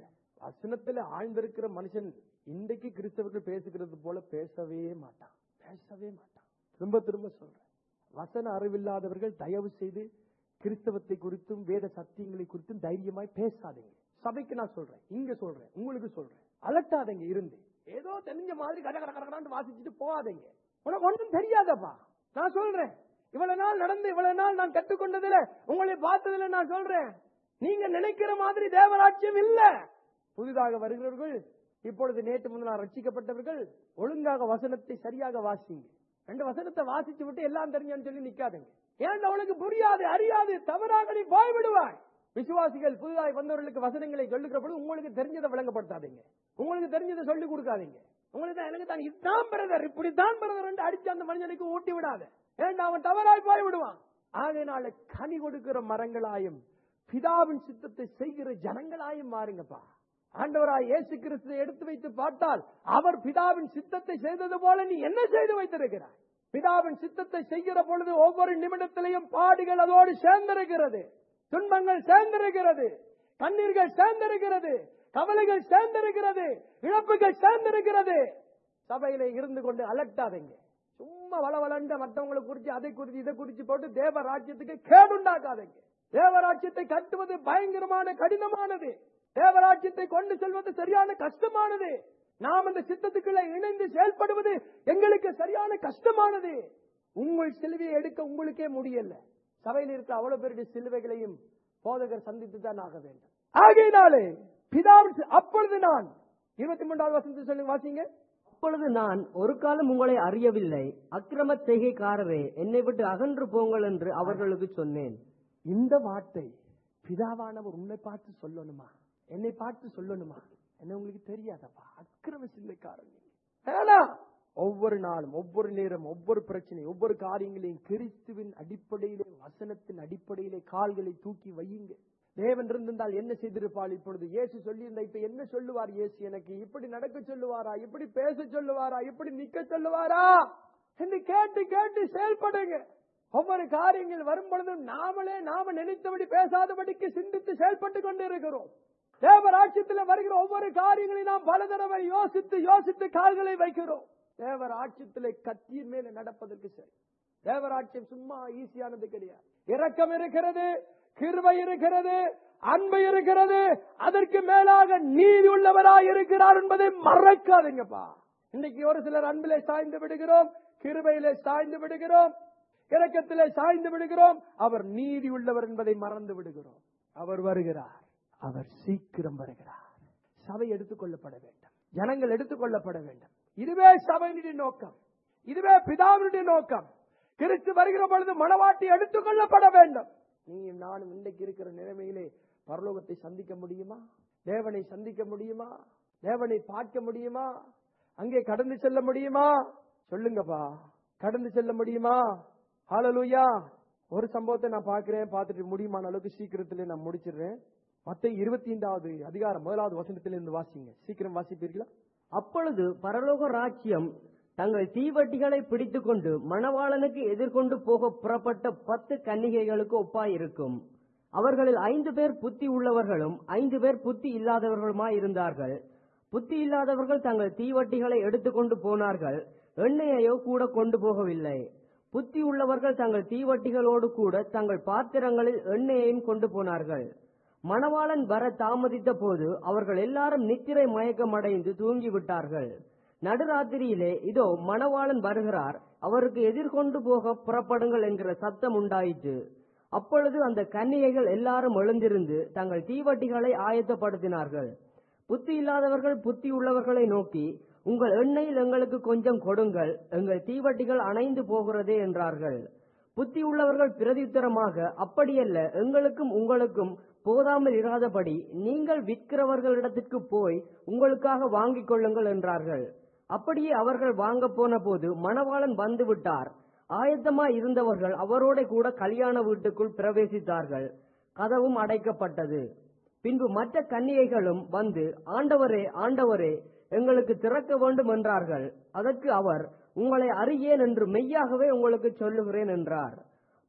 வசனத்துல ஆழ்ந்திருக்கிற மனுஷன் இன்றைக்கு கிறிஸ்தவர்கள் பேசுகிறது போல பேசவே மாட்டான் பேசவே மாட்டான் திரும்ப திரும்ப சொல்றேன் வசன அறிவில்லாதவர்கள் தயவு செய்து கிறிஸ்தவத்தை குறித்தும் வேத சத்தியங்களை குறித்தும் தைரியமாய் பேசாதீங்க சபைக்கு நான் சொல்றேன் இங்க சொல்றேன் உங்களுக்கு சொல்றேன் அலட்டாதீங்க இருந்து ஏதோ தெரிஞ்ச மாதிரி கட கட கடன்னு வாசிச்சுட்டு போகாதீங்க உனக்கு ஒன்றும் தெரியாதப்பா நான் சொல்றேன் இவ்வளவு நாள் நடந்து இவ்வளவு நாள் நான் கற்றுக்கொண்டதுல உங்களை பார்த்ததுல நான் சொல்றேன் நீங்க நினைக்கிற மாதிரி தேவராட்சியம் இல்ல புதிதாக வருகிறவர்கள் இப்பொழுது நேற்று முன்னால் ரட்சிக்கப்பட்டவர்கள் ஒழுங்காக வசனத்தை சரியாக வாசிங்க ரெண்டு வசனத்தை வாசிச்சு விட்டு எல்லாம் தெரிஞ்சு சொல்லி நிக்காதுங்க ஏன் அவளுக்கு புரியாது அறியாது தவறாக நீ போய்விடுவாய் விசுவாசிகள் புதிதாய் வந்தவர்களுக்கு வசனங்களை சொல்லுகிற பொழுது உங்களுக்கு தெரிஞ்சதை விளங்கப்படுத்தாதீங்க உங்களுக்கு தெரிஞ்சதை சொல்லி கொடுக்காதீங்க உங்களுக்கு தான் எனக்கு தான் இதுதான் பிரதர் இப்படித்தான் பிரதர் என்று அடிச்சு அந்த மனிதனுக்கு ஊட்டி விடாத ஏன் அவன் தவறாய் போய் விடுவான் ஆகையினால கனி கொடுக்கிற மரங்களாயும் பிதாவின் சித்தத்தை செய்கிற ஜனங்களாயும் மாறுங்கப்பா ஆண்டவராய் இயேசு கிறிஸ்துவை எடுத்து வைத்து பார்த்தால் அவர் பிதாவின் சித்தத்தை செய்தது போல நீ என்ன செய்து வைத்திருக்கிறாய் பிதாவின் சித்தத்தை செய்கிற பொழுது ஒவ்வொரு நிமிடத்திலையும் பாடுகள் அதோடு சேர்ந்திருக்கிறது துன்பங்கள் சேர்ந்திருக்கிறது கண்ணீர்கள் சேர்ந்திருக்கிறது கவலைகள் சேர்ந்திருக்கிறது இழப்புகள் சேர்ந்திருக்கிறது சபையில இருந்து கொண்டு அலட்டாதீங்க சும்மா வளவளண்ட மற்றவங்களை குறிச்சு அதை குறிச்சு இதை குறிச்சு போட்டு தேவ ராஜ்யத்துக்கு கேடுண்டாக்காதீங்க தேவராஜ்யத்தை கட்டுவது பயங்கரமான கடினமானது தேவராஜ்யத்தை கொண்டு செல்வது சரியான கஷ்டமானது நாம் அந்த சித்தத்துக்குள்ள இணைந்து செயல்படுவது எங்களுக்கு சரியான கஷ்டமானது உங்கள் சிலுவையை எடுக்க உங்களுக்கே முடியல சபையில் இருக்கிற அவ்வளவு பேருடைய சிலுவைகளையும் போதகர் சந்தித்து தான் ஆக வேண்டும் ஆகையினாலே பிதாவின் சி- அப்பொழுது நான் இருபத்தி மூன்றாவது வசனத்தை சொல்லி வாசிங்க அப்பொழுது நான் ஒரு காலம் உங்களை அறியவில்லை அக்கிரம செய்கைக்காரரே என்னை விட்டு அகன்று போங்கள் என்று அவர்களுக்கு சொன்னேன் இந்த வார்த்தை பிதாவானவர் உன்னை பார்த்து சொல்லணுமா என்னை பார்த்து சொல்லணுமா என்ன உங்களுக்கு தெரியாதப்பா அக்கிரம சிந்தைக்காரன் நீங்க. வேணாம். ஒவ்வொரு நாளும் ஒவ்வொரு நேரம் ஒவ்வொரு பிரச்சனை ஒவ்வொரு காரியங்களையும் கிறிஸ்துவின் அடிப்படையிலே வசனத்தின் அடிப்படையிலே கால்களை தூக்கி வையுங்க தேவன் இருந்திருந்தால் என்ன செய்திருப்பாள் இப்பொழுது இயேசு சொல்லியிருந்தா இப்ப என்ன சொல்லுவார் இயேசு எனக்கு இப்படி நடக்க சொல்லுவாரா இப்படி பேச சொல்லுவாரா இப்படி நிக்க சொல்லுவாரா என்று கேட்டு கேட்டு செயல்படுங்க ஒவ்வொரு காரியங்கள் வரும் பொழுதும் நாமளே நாம நினைத்தபடி பேசாதபடிக்கு சிந்தித்து செயல்பட்டு கொண்டு இருக்கிறோம் தேவராட்சியத்தில் வருகிற ஒவ்வொரு காரியங்களையும் நாம் பல தடவை யோசித்து யோசித்து கால்களை வைக்கிறோம் தேவராட்சியத்திலே கத்தியின் மேல நடப்பதற்கு சரி தேவராட்சியம் சும்மா ஈஸியானது கிடையாது இரக்கம் இருக்கிறது கிருபை இருக்கிறது அன்பு இருக்கிறது அதற்கு மேலாக நீதி உள்ளவராய் இருக்கிறார் என்பதை மறக்காதீங்கப்பா இன்னைக்கு ஒரு சிலர் அன்பிலே சாய்ந்து விடுகிறோம் கிருபையிலே சாய்ந்து விடுகிறோம் இரக்கத்திலே சாய்ந்து விடுகிறோம் அவர் நீதி உள்ளவர் என்பதை மறந்து விடுகிறோம் அவர் வருகிறார் அவர் சீக்கிரம் வருகிறார் சபை எடுத்துக்கொள்ளப்பட வேண்டும் ஜனங்கள் எடுத்துக்கொள்ளப்பட வேண்டும் இதுவே சபையினுடைய நோக்கம் இதுவே பிதாவினுடைய நோக்கம் கிறிஸ்து வருகிற பொழுது மனவாட்டி எடுத்துக்கொள்ளப்பட வேண்டும் நீயும் நானும் இன்றைக்கு இருக்கிற நிலைமையிலே பரலோகத்தை சந்திக்க முடியுமா தேவனை சந்திக்க முடியுமா தேவனை பார்க்க முடியுமா அங்கே கடந்து செல்ல முடியுமா சொல்லுங்கப்பா கடந்து செல்ல முடியுமா ஹalleluya ஒரு சம்பவத்தை நான் பார்க்கிறேன் பார்த்துட்டு முடியுமான அளவுக்கு சீக்கிரத்திலே நான் முடிச்சிடுறேன் மத்த இருபத்தி ஐந்தாவது அதிகாரம் முதலாவது வசனத்திலிருந்து வாசிங்க சீக்கிரம் வாசிப்பீர்களா அப்பொழுது பரலோக ராஜ்யம் தங்கள் தீவட்டிகளை பிடித்துக்கொண்டு மணவாளனுக்கு எதிர்கொண்டு போக புறப்பட்ட பத்து கன்னிகைகளுக்கு ஒப்பாயிருக்கும் அவர்களில் ஐந்து பேர் புத்தி உள்ளவர்களும் ஐந்து பேர் புத்தி இல்லாதவர்களுமாய் இருந்தார்கள் புத்தி இல்லாதவர்கள் தங்கள் தீவட்டிகளை எடுத்துக்கொண்டு போனார்கள் எண்ணெயையோ கூட கொண்டு போகவில்லை புத்தி உள்ளவர்கள் தங்கள் தீவட்டிகளோடு கூட தங்கள் பாத்திரங்களில் எண்ணெயையும் கொண்டு போனார்கள் மணவாளன் வர தாமதித்த போது அவர்கள் எல்லாரும் நித்திரை மயக்கமடைந்து தூங்கிவிட்டார்கள் நடுராத்திரியிலே இதோ மணவாளன் வருகிறார் அவருக்கு எதிர்கொண்டு போக புறப்படுங்கள் என்கிற சத்தம் உண்டாயிற்று அப்பொழுது அந்த கன்னிகைகள் எல்லாரும் எழுந்திருந்து தங்கள் தீவட்டிகளை ஆயத்தப்படுத்தினார்கள் புத்தி இல்லாதவர்கள் புத்தி உள்ளவர்களை நோக்கி உங்கள் எண்ணெயில் எங்களுக்கு கொஞ்சம் கொடுங்கள் எங்கள் தீவட்டிகள் அணைந்து போகிறதே என்றார்கள் புத்தி உள்ளவர்கள் பிரதியுத்தரமாக அப்படியல்ல எங்களுக்கும் உங்களுக்கும் போதாமல் இராதபடி நீங்கள் விற்கிறவர்களிடத்திற்கு போய் உங்களுக்காக வாங்கிக் கொள்ளுங்கள் என்றார்கள் அப்படியே அவர்கள் வாங்க போன போது மணவாளன் வந்து விட்டார் ஆயத்தமாய் இருந்தவர்கள் அவரோட கூட கல்யாண வீட்டுக்குள் பிரவேசித்தார்கள் கதவும் அடைக்கப்பட்டது பின்பு மற்ற கன்னிகைகளும் வந்து ஆண்டவரே ஆண்டவரே எங்களுக்கு திறக்க வேண்டும் என்றார்கள் அதற்கு அவர் உங்களை அறியேன் என்று மெய்யாகவே உங்களுக்கு சொல்லுகிறேன் என்றார்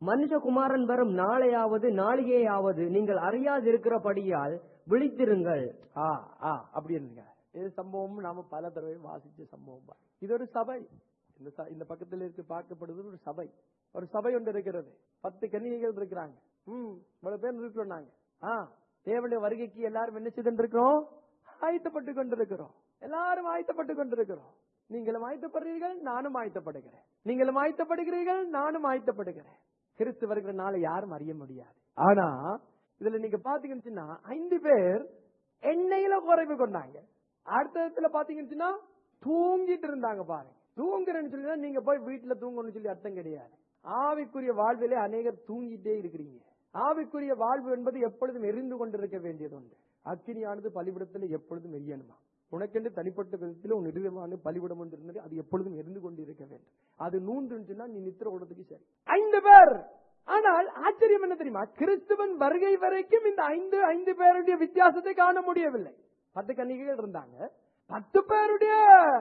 மனுஷகுமாரன் வரும் நாளையாவது நாளிகையாவது நீங்கள் அறியாதிருக்கிறபடியால் விழித்திருங்கள் ஆ ஆ அப்படி இருந்துங்க இது சம்பவம் நாம பல தடவை வாசிச்ச சம்பவம் தான். இது ஒரு சபை இந்த ச- இந்த பக்கத்துல இருக்கு பார்க்கப்படுவது ஒரு சபை ஒரு சபை ஒன்று இருக்கிறது பத்து கன்னிகைகள் இருக்கிறாங்க ம் இவ்வளவு பேர் இருக்கிறோம் நாங்க ஆ தேவனுடைய வருகைக்கு எல்லாரும் என்ன செய்து இருக்கிறோம் ஆயத்தப்பட்டு கொண்டிருக்கிறோம் எல்லாரும் ஆயத்தப்பட்டு கொண்டிருக்கிறோம் நீங்களும் ஆயத்தப்படுறீர்கள் நானும் ஆயத்தப்படுகிறேன் நீங்களும் ஆயத்தப்படுகிறீர்கள் நானும் ஆயத்தப்படுகிறேன் கிறிஸ்து வருகிற நாளை யாரும் அறிய முடியாது ஆனா இதுல நீங்க பாத்தீங்கன்னு சொன்னா, ஐந்து பேர் எண்ணெயில குறைவு கொண்டாங்க அடுத்ததுல பாத்தீங்கன்னு சொன்னா, தூங்கிட்டு இருந்தாங்க பாருங்க தூங்குறேன்னு சொல்லி தான் நீங்க போய் வீட்டுல தூங்கணும்னு சொல்லி அர்த்தம் கிடையாது ஆவிக்குரிய வாழ்விலே அநேகர் தூங்கிட்டே இருக்கிறீங்க ஆவிக்குரிய வாழ்வு என்பது எப்பொழுதும் எரிந்து கொண்டிருக்க வேண்டியது உண்டு அக்கினியானது பலிபிடத்தில் எப்பொழுதும் எரியணுமா உனக்கென்று தனிப்பட்ட விதத்தில் உன் நிறுவனமான பலிபிடம் ஒன்று இருந்தது அது எப்பொழுதும் எரிந்து கொண்டிருக்க வேண்டும் அது நூன்றுச்சுன்னா நீ நித்திர ஓடுறதுக்கு சரி ஐந்து பேர் ஆனால் ஆச்சரியம் என்ன தெரியுமா கிறிஸ்துவன் வருகை வரைக்கும் இந்த ஐந்து ஐந்து பேருடைய வித்தியாசத்தை காண முடியவில்லை பத்து கன்னிகைகள் இருந்தாங்க பத்து பேருடைய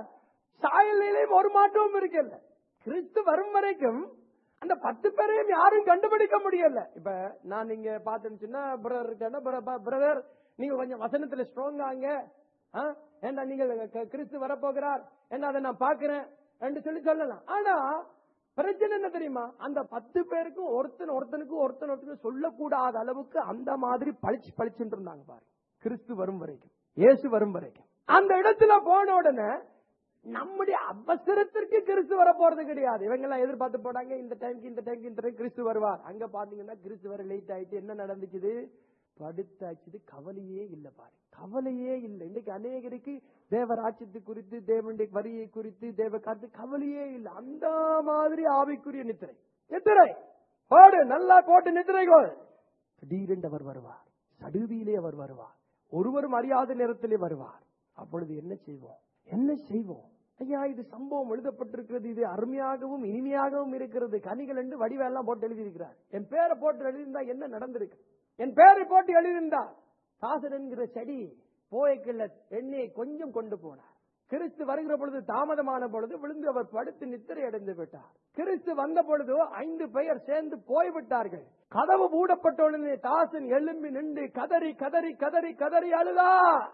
சாயலிலையும் ஒரு மாற்றமும் இருக்கல கிறிஸ்து வரும் வரைக்கும் அந்த பத்து பேரையும் யாரும் கண்டுபிடிக்க முடியல இப்ப நான் நீங்க பாத்துச்சுன்னா பிரதர் இருக்கா பிரதர் நீங்க கொஞ்சம் வசனத்துல ஸ்ட்ராங் ஆங்க ஆ? ஏண்டா நீங்கள் க- கிறிஸ்து வரப்போகிறார் என்ன அதை நான் பாக்குறேன் என்று சொல்லி சொல்லலாம் ஆனா பிரச்சனை என்ன தெரியுமா அந்த பத்து பேருக்கும் ஒருத்தன் ஒருத்தனுக்கு ஒருத்தன் ஒருத்தனுக்கு சொல்லக்கூடாத அளவுக்கு அந்த மாதிரி பளிச்சு பளிச்சுட்டு இருந்தாங்க பாரு கிறிஸ்து வரும் வரைக்கும் இயேசு வரும் வரைக்கும் அந்த இடத்துல போன உடனே நம்முடைய அவசரத்திற்கு கிறிஸ்து வர போறது கிடையாது இவங்க எல்லாம் எதிர்பார்த்து போனாங்க இந்த டைம்க்கு இந்த டைம்க்கு இந்த டைம் கிறிஸ்து வருவார் அங்க பாத்தீங்கன்னா கிறிஸ்து வர லேட் ஆயிட்டு என்ன நடந்துச்சுது படுத்தாச்சுது கவலையே இல்ல பாரு கவலையே இல்லை இன்னைக்கு அநேகருக்கு தேவராட்சியத்து குறித்து தேவனுடைய வரியை குறித்து தேவ காத்து கவலையே இல்லை அந்த மாதிரி ஆவிக்குரிய நித்திரை நித்திரை போடு நல்லா போட்டு நித்திரைகோள் திடீரென்று அவர் வருவார் சடுதியிலே அவர் வருவார் ஒருவரும் அறியாத நேரத்திலே வருவார் அப்பொழுது என்ன செய்வோம் என்ன செய்வோம் ஐயா இது சம்பவம் எழுதப்பட்டிருக்கிறது இது அருமையாகவும் இனிமையாகவும் இருக்கிறது கனிகள் என்று வடிவெல்லாம் போட்டு எழுதியிருக்கிறார் என் பேரை போட்டு எழுதியிருந்தா என்ன நடந்திருக்கு என் பேரை போட்டு எழுதியிருந்தா தாசன் என்கிற செடி போய்க்குள்ள எண்ணெயை கொஞ்சம் கொண்டு போனார் கிறிஸ்து வருகிற பொழுது தாமதமான பொழுது விழுந்து அவர் படுத்து நித்திரை அடைந்து விட்டார் கிறிஸ்து வந்த பொழுது ஐந்து பெயர் சேர்ந்து போய்விட்டார்கள் கதவு மூடப்பட்ட உடனே தாசன் எழும்பி நின்று கதறி கதறி கதறி கதறி அழுதா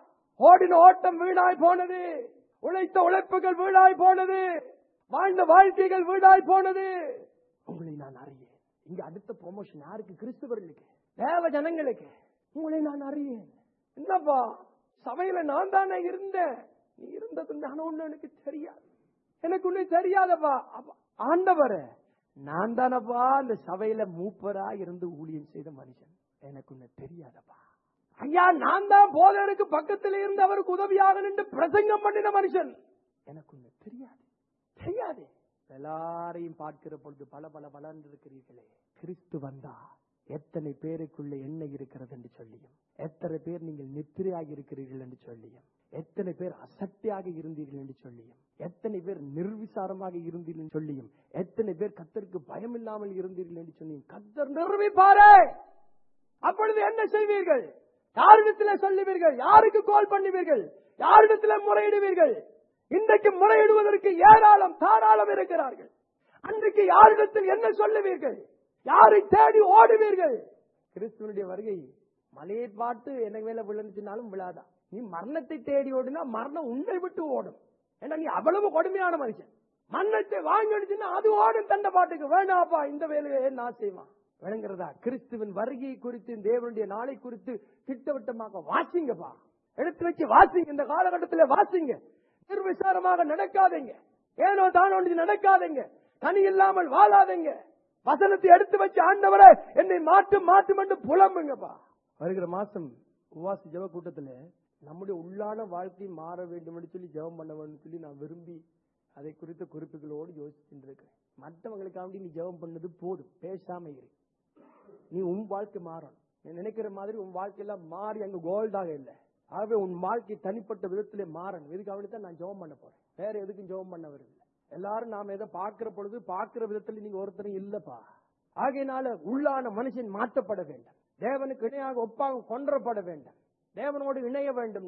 ஓடின ஓட்டம் வீணாய் போனது உழைத்த உழைப்புகள் வீணாய் போனது வாழ்ந்த வாழ்க்கைகள் வீணாய் போனது உங்களை நான் அறியேன் இங்க அடுத்த ப்ரொமோஷன் யாருக்கு கிறிஸ்துவர்களுக்கு தேவ ஜனங்களுக்கு உங்களை நான் அறியேன் என்னப்பா சபையில நான் தானே இருந்தேன் நீ இருந்தது நான் ஒண்ணு எனக்கு தெரியாது எனக்கு ஒண்ணு தெரியாதப்பா அப்ப ஆண்டவரே நான் தானப்பா அந்த சபையில மூப்பரா இருந்து ஊழியம் செய்த மனுஷன் எனக்கு ஒண்ணு தெரியாதப்பா ஐயா நான் தான் போதருக்கு பக்கத்துல இருந்து அவருக்கு உதவியாக நின்று பிரசங்கம் பண்ணின மனுஷன் எனக்கு ஒண்ணு தெரியாது தெரியாது எல்லாரையும் பார்க்கிற பொழுது பல பல பலன் இருக்கிறீர்களே கிறிஸ்து வந்தா எத்தனை பேருக்குள்ள என்ன இருக்கிறது என்று சொல்லியும் எத்தனை பேர் நீங்கள் நித்திரையாக இருக்கிறீர்கள் என்று சொல்லியும் எத்தனை பேர் அசட்டையாக இருந்தீர்கள் என்று சொல்லியும் எத்தனை பேர் நிர்விசாரமாக இருந்தீர்கள் என்று சொல்லியும் எத்தனை பேர் கத்தருக்கு பயம் இல்லாமல் இருந்தீர்கள் என்று சொல்லியும் கத்தர் நிரூபிப்பாரே அப்பொழுது என்ன செய்வீர்கள் யாரிடத்துல சொல்லுவீர்கள் யாருக்கு கால் பண்ணுவீர்கள் யாரிடத்துல முறையிடுவீர்கள் இன்றைக்கு முறையிடுவதற்கு ஏராளம் தாராளம் இருக்கிறார்கள் அன்றைக்கு யாரிடத்தில் என்ன சொல்லுவீர்கள் யாரை தேடி ஓடுவீர்கள் கிறிஸ்துவனுடைய வருகை மலையை பார்த்து எனக்கு மேல விழுந்துச்சுனாலும் விழாதா நீ மரணத்தை தேடி ஓடினா மரணம் உன்னை விட்டு ஓடும் ஏன்னா நீ அவ்வளவு கொடுமையான மனுஷன் மரணத்தை வாங்கிடுச்சுன்னா அது ஓடும் தண்ட பாட்டுக்கு வேணாப்பா இந்த வேலையை நான் செய்வான் விளங்குறதா கிறிஸ்துவின் வருகை குறித்து தேவனுடைய நாளை குறித்து திட்டவட்டமாக வாசிங்கப்பா எடுத்து வச்சு வாசிங்க இந்த காலகட்டத்தில் வாசிங்க நிர்விசாரமாக நடக்காதீங்க ஏனோ தானோ நடக்காதீங்க தனி இல்லாமல் வாழாதீங்க வசனத்தை எடுத்து வச்சு ஆண்டவரே என்னை மாற்றும் மாற்றும் என்று புலம்புங்கப்பா வருகிற மாசம் உவாசி ஜெப கூட்டத்துல நம்முடைய உள்ளான வாழ்க்கை மாற வேண்டும் என்று சொல்லி ஜெபம் பண்ண வேண்டும் சொல்லி நான் விரும்பி அதை குறித்த குறிப்புகளோடு யோசிச்சுட்டு இருக்கிறேன் மற்றவங்களுக்காண்டி நீ ஜெபம் பண்ணது போதும் பேசாம இரு நீ உன் வாழ்க்கை மாறணும் நீ நினைக்கிற மாதிரி உன் வாழ்க்கையெல்லாம் மாறி அங்க கோல்டாக இல்லை ஆகவே உன் வாழ்க்கை தனிப்பட்ட விதத்திலே மாறணும் இதுக்கு தான் நான் ஜெபம் பண்ண போறேன் வேற எதுக்கும் ஜெபம் பண்ண வரவில்லை எல்லாரும் நாம எதை பார்க்கிற பொழுது பார்க்கிற விதத்துல நீங்க ஒருத்தரும் இல்லப்பா ஆகையினால உள்ளான மனுஷன் மாற்றப்பட வேண்டும் தேவனுக்கு இணையாக ஒப்பாக கொன்றப்பட வேண்டும் தேவனோடு இணைய வேண்டும்னா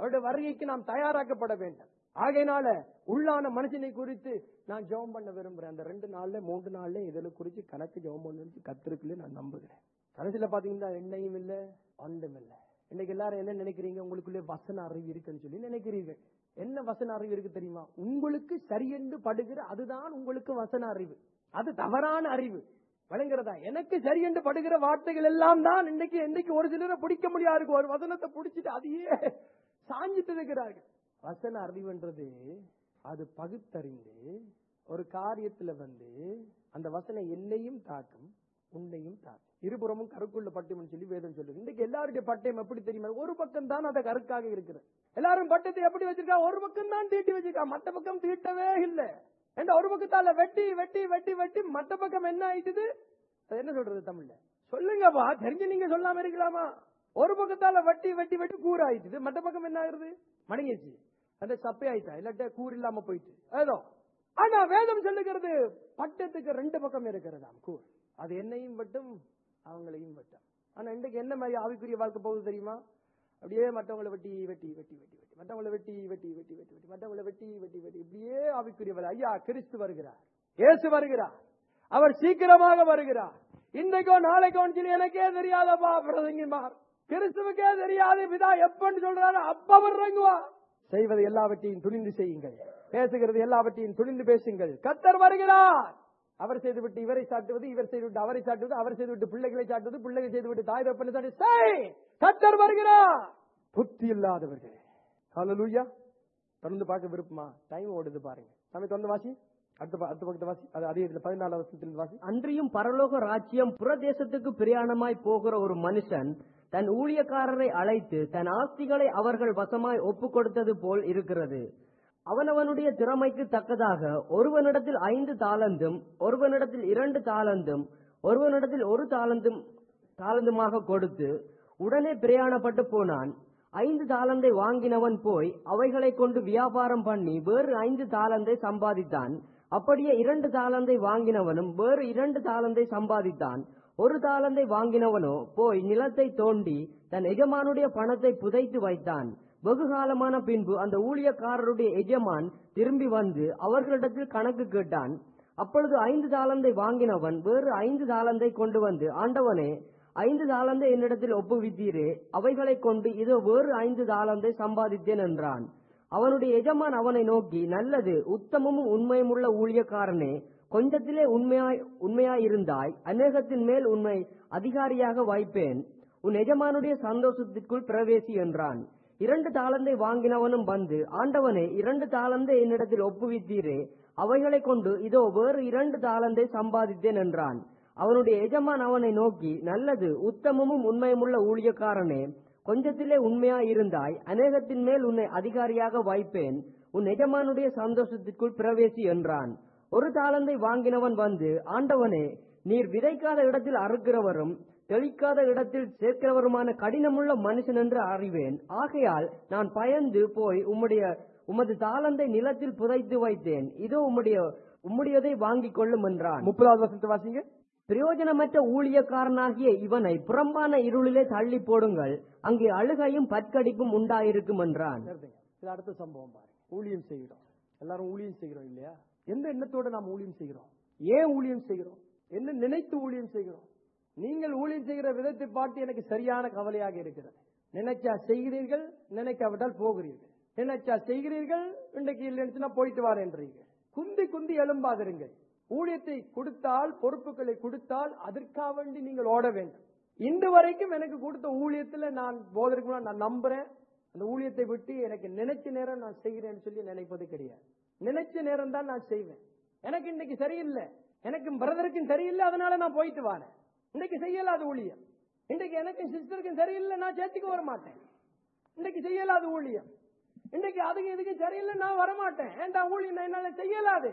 அவருடைய வருகைக்கு நாம் தயாராக்கப்பட வேண்டும் ஆகையினால உள்ளான மனுஷனை குறித்து நான் ஜெபம் பண்ண விரும்புறேன் அந்த ரெண்டு நாள்ல மூன்று நாள்ல இதுல குறிச்சு கணக்கு ஜெபம் பண்ணு கத்திருக்குள்ள நான் நம்புகிறேன் கடைசியில பாத்தீங்கன்னா எண்ணெயும் இல்ல ஒன்றும் இல்ல இன்னைக்கு எல்லாரும் என்ன நினைக்கிறீங்க உங்களுக்குள்ளே வசன அறிவு இருக்குன்னு சொல்லி நினைக்கிறீர்கள் என்ன வசன அறிவு இருக்கு தெரியுமா உங்களுக்கு சரியென்று படுகிற அதுதான் உங்களுக்கு வசன அறிவு அது தவறான அறிவு விளங்குறதா எனக்கு சரியென்று படுகிற வார்த்தைகள் எல்லாம் தான் இன்னைக்கு இன்னைக்கு ஒரு சிலரை பிடிக்க முடியாது ஒரு வசனத்தை பிடிச்சிட்டு அதையே சாஞ்சிட்டு இருக்கிறார்கள் வசன அறிவுன்றது அது பகுத்தறிந்து ஒரு காரியத்துல வந்து அந்த வசனம் என்னையும் தாக்கும் உன்னையும் தாக்கும் இருபுறமும் கருக்குள்ள பட்டயம் சொல்லி வேதம் சொல்லுது இன்னைக்கு எல்லாருடைய பட்டயம் எப்படி தெரியுமா ஒரு பக்கம் தான் அதை கருக்காக இருக்கிறது எல்லாரும் பட்டத்தை எப்படி வச்சிருக்கா ஒரு பக்கம் தான் தீட்டி வச்சிருக்கா மற்ற பக்கம் தீட்டவே இல்லை என்ற ஒரு பக்கத்தால வெட்டி வெட்டி வெட்டி வெட்டி மற்ற பக்கம் என்ன ஆயிட்டுது அது என்ன சொல்றது தமிழ்ல சொல்லுங்கப்பா தெரிஞ்சு நீங்க சொல்லாம இருக்கலாமா ஒரு பக்கத்தால வெட்டி வெட்டி வெட்டி கூறு ஆயிட்டுது மற்ற பக்கம் என்ன ஆகுறது மடங்கிச்சு அந்த சப்பை ஆயிட்டா இல்லாட்ட கூறு இல்லாம போயிட்டு ஏதோ ஆனா வேதம் சொல்லுகிறது பட்டத்துக்கு ரெண்டு பக்கம் இருக்கிறதாம் கூர் அது என்னையும் வட்டும் அவங்களையும் வட்டும் ஆனா இன்றைக்கு என்ன மாதிரி ஆவிக்குரிய வாழ்க்கை போகுது தெரியுமா அப்படியே மற்றவங்களை வெட்டி வெட்டி வெட்டி வெட்டி வெட்டி மற்றவங்களை வெட்டி வெட்டி வெட்டி வெட்டி வெட்டி மற்றவங்களை வெட்டி வெட்டி வெட்டி இப்படியே ஆவிக்குரிய வேலை ஐயா கிறிஸ்து வருகிறார் இயேசு வருகிறார் அவர் சீக்கிரமாக வருகிறார் இன்றைக்கோ நாளைக்கோ சொல்லி எனக்கே தெரியாதப்பா பிரதங்கிமார் கிறிஸ்துவுக்கே தெரியாது பிதா எப்பன்னு சொல்றாரு அப்ப வர்றங்குவா செய்வது எல்லாவற்றையும் துணிந்து செய்யுங்கள் பேசுகிறது எல்லாவற்றையும் துணிந்து பேசுங்கள் கத்தர் வருகிறார் அவர் செய்துவிட்டு இவரை சாட்டுவது இவர் செய்துவிட்டு அவரை சாட்டுவது அவர் செய்துவிட்டு பிள்ளைகளை சாட்டுவது பிள்ளைகள் செய்துவிட்டு தாய் தப்பனை சாட்டு செய் கத்தர் வருகிறார் புத்தி இல்லாதவர்கள் ஹalleluya தொடர்ந்து பார்க்க விருப்பமா டைம் ஓடுது பாருங்க நம்ம தொடர்ந்து வாசி அடுத்த ப- அடுத்த பக்கத்தை வாசி அது அதே இதுல பதினாலு வருஷத்துல வாசி அன்றியும் பரலோக ராஜ்யம் புறதேசத்துக்கு பிரயாணமாய் போகிற ஒரு மனுஷன் தன் ஊழியக்காரரை அழைத்து தன் ஆஸ்திகளை அவர்கள் வசமாய் ஒப்புக் கொடுத்தது போல் இருக்கிறது அவனவனுடைய திறமைக்கு தக்கதாக ஒருவனிடத்தில் ஐந்து தாளந்தும் ஒருவனிடத்தில் இரண்டு தாளந்தும் ஒருவனிடத்தில் ஒரு தாளந்தும் தாளந்துமாக கொடுத்து உடனே பிரயாணப்பட்டு போனான் ஐந்து தாளந்தை வாங்கினவன் போய் அவைகளை கொண்டு வியாபாரம் பண்ணி வேறு ஐந்து தாளந்தை சம்பாதித்தான் அப்படியே இரண்டு தாளந்தை வாங்கினவனும் வேறு இரண்டு தாளந்தை சம்பாதித்தான் ஒரு தாளந்தை வாங்கினவனோ போய் நிலத்தை தோண்டி தன் எஜமானுடைய பணத்தை புதைத்து வைத்தான் வெகு காலமான பின்பு அந்த ஊழியக்காரருடைய எஜமான் திரும்பி வந்து அவர்களிடத்தில் கணக்கு கேட்டான் அப்பொழுது ஐந்து தாளந்தை வாங்கினவன் வேறு ஐந்து தாளந்தை கொண்டு வந்து ஆண்டவனே ஐந்து தாளந்தை என்னிடத்தில் ஒப்புவித்தீரே அவைகளைக் கொண்டு இதோ வேறு ஐந்து தாளந்தை சம்பாதித்தேன் என்றான் அவனுடைய எஜமான் அவனை நோக்கி நல்லது உத்தமமும் உண்மையுமுள்ள ஊழியக்காரனே கொஞ்சத்திலே உண்மையாய் உண்மையாயிருந்தாய் அநேகத்தின் மேல் உண்மை அதிகாரியாக வைப்பேன் உன் எஜமானுடைய சந்தோஷத்திற்குள் பிரவேசி என்றான் இரண்டு தாளந்தை வாங்கினவனும் வந்து ஆண்டவனே இரண்டு தாளந்தை என்னிடத்தில் ஒப்புவித்தீரே அவைகளைக் கொண்டு இதோ வேறு இரண்டு தாளந்தை சம்பாதித்தேன் என்றான் அவனுடைய எஜமான் அவனை நோக்கி நல்லது உத்தமமும் உண்மையுமுள்ள ஊழியக்காரனே கொஞ்சத்திலே உண்மையா இருந்தாய் அநேகத்தின் மேல் உன்னை அதிகாரியாக வைப்பேன் உன் எஜமானுடைய சந்தோஷத்திற்குள் பிரவேசி என்றான் ஒரு தாளந்தை வாங்கினவன் வந்து ஆண்டவனே நீர் விதைக்காத இடத்தில் அறுக்கிறவரும் தெளிக்காத இடத்தில் சேர்க்கிறவருமான கடினமுள்ள மனுஷன் என்று அறிவேன் ஆகையால் நான் பயந்து போய் உம்முடைய உமது தாளந்தை நிலத்தில் புதைத்து வைத்தேன் இதோ உம்முடைய உம்முடையதை வாங்கிக் கொள்ளும் என்றான் முப்பதாவது வருஷத்தை வாசிங்க பிரயோஜனமற்ற ஊழியக்காரனாகிய இவனை புறம்பான இருளிலே தள்ளி போடுங்கள் அங்கே அழுகையும் பற்கடிப்பும் உண்டாயிருக்கும் என்றான் நிறுத்துங்க. இது அடுத்த சம்பவம் பாருங்க ஊழியம் செய்கிறோம் எல்லாரும் ஊழியம் செய்கிறோம் இல்லையா எந்த எண்ணத்தோட நாம் ஊழியம் செய்கிறோம் ஏன் ஊழியம் செய்கிறோம் என்ன நினைத்து ஊழியம் செய்கிறோம் நீங்கள் ஊழியம் செய்கிற விதத்தை பார்த்து எனக்கு சரியான கவலையாக இருக்கிறது நினைச்சா செய்கிறீர்கள் நினைக்காவிட்டால் போகிறீர்கள் நினைச்சா செய்கிறீர்கள் இன்றைக்கு இல்லைன்னு போயிட்டு வரேன்றீர்கள் குந்தி குந்தி எழும்பாதிருங்கள் ஊழியத்தை கொடுத்தால் பொறுப்புகளை கொடுத்தால் அதற்காக வேண்டி நீங்கள் ஓட வேண்டும் இன்று வரைக்கும் எனக்கு கொடுத்த ஊழியத்துல நான் போதற்கு முன்னாடி நான் நம்புறேன் அந்த ஊழியத்தை விட்டு எனக்கு நினைச்ச நேரம் நான் செய்கிறேன்னு சொல்லி நினைப்பது கிடையாது நினைச்ச நேரம் தான் நான் செய்வேன் எனக்கு இன்னைக்கு சரியில்லை எனக்கு பிரதருக்கும் சரியில்லை அதனால நான் போயிட்டு வரேன் இன்னைக்கு செய்யலாத ஊழியம் இன்னைக்கு எனக்கும் சிஸ்டருக்கும் சரியில்லை நான் சேர்த்துக்கு வர மாட்டேன் இன்னைக்கு செய்யலாத ஊழியம் இன்னைக்கு அதுக்கு இதுக்கு சரியில்லை நான் வரமாட்டேன் ஏன்டா ஊழியம் நான் என்னால செய்யலாது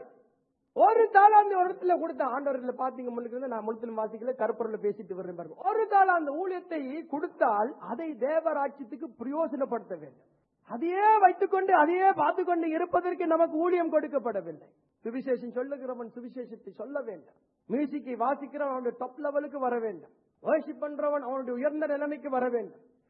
ஒரு தாளாந்து ஒரு இடத்துல கொடுத்த ஆண்டவர்ல பாத்தீங்க முன்னுக்கு நான் முழுத்திலும் வாசிக்கல கருப்பொருள பேசிட்டு வர்றேன் பாருங்க ஒரு தாளாந்து ஊழியத்தை கொடுத்தால் அதை தேவராட்சியத்துக்கு பிரயோஜனப்படுத்த வேண்டும் அதையே வைத்துக்கொண்டு அதையே பார்த்துக்கொண்டு இருப்பதற்கு நமக்கு ஊழியம் கொடுக்கப்படவில்லை சுவிசேஷம் சொல்லுகிறவன் சுவிசேஷத்தை சொல்ல வேண்டும் மியூசிக்கை வாசிக்கிறவன் அவனுடைய டாப் லெவலுக்கு வர வேண்டும் வர்ஷிப் பண்றவன் அவனுடைய உயர்ந்த நிலைமைக்கு வர வேண்டும்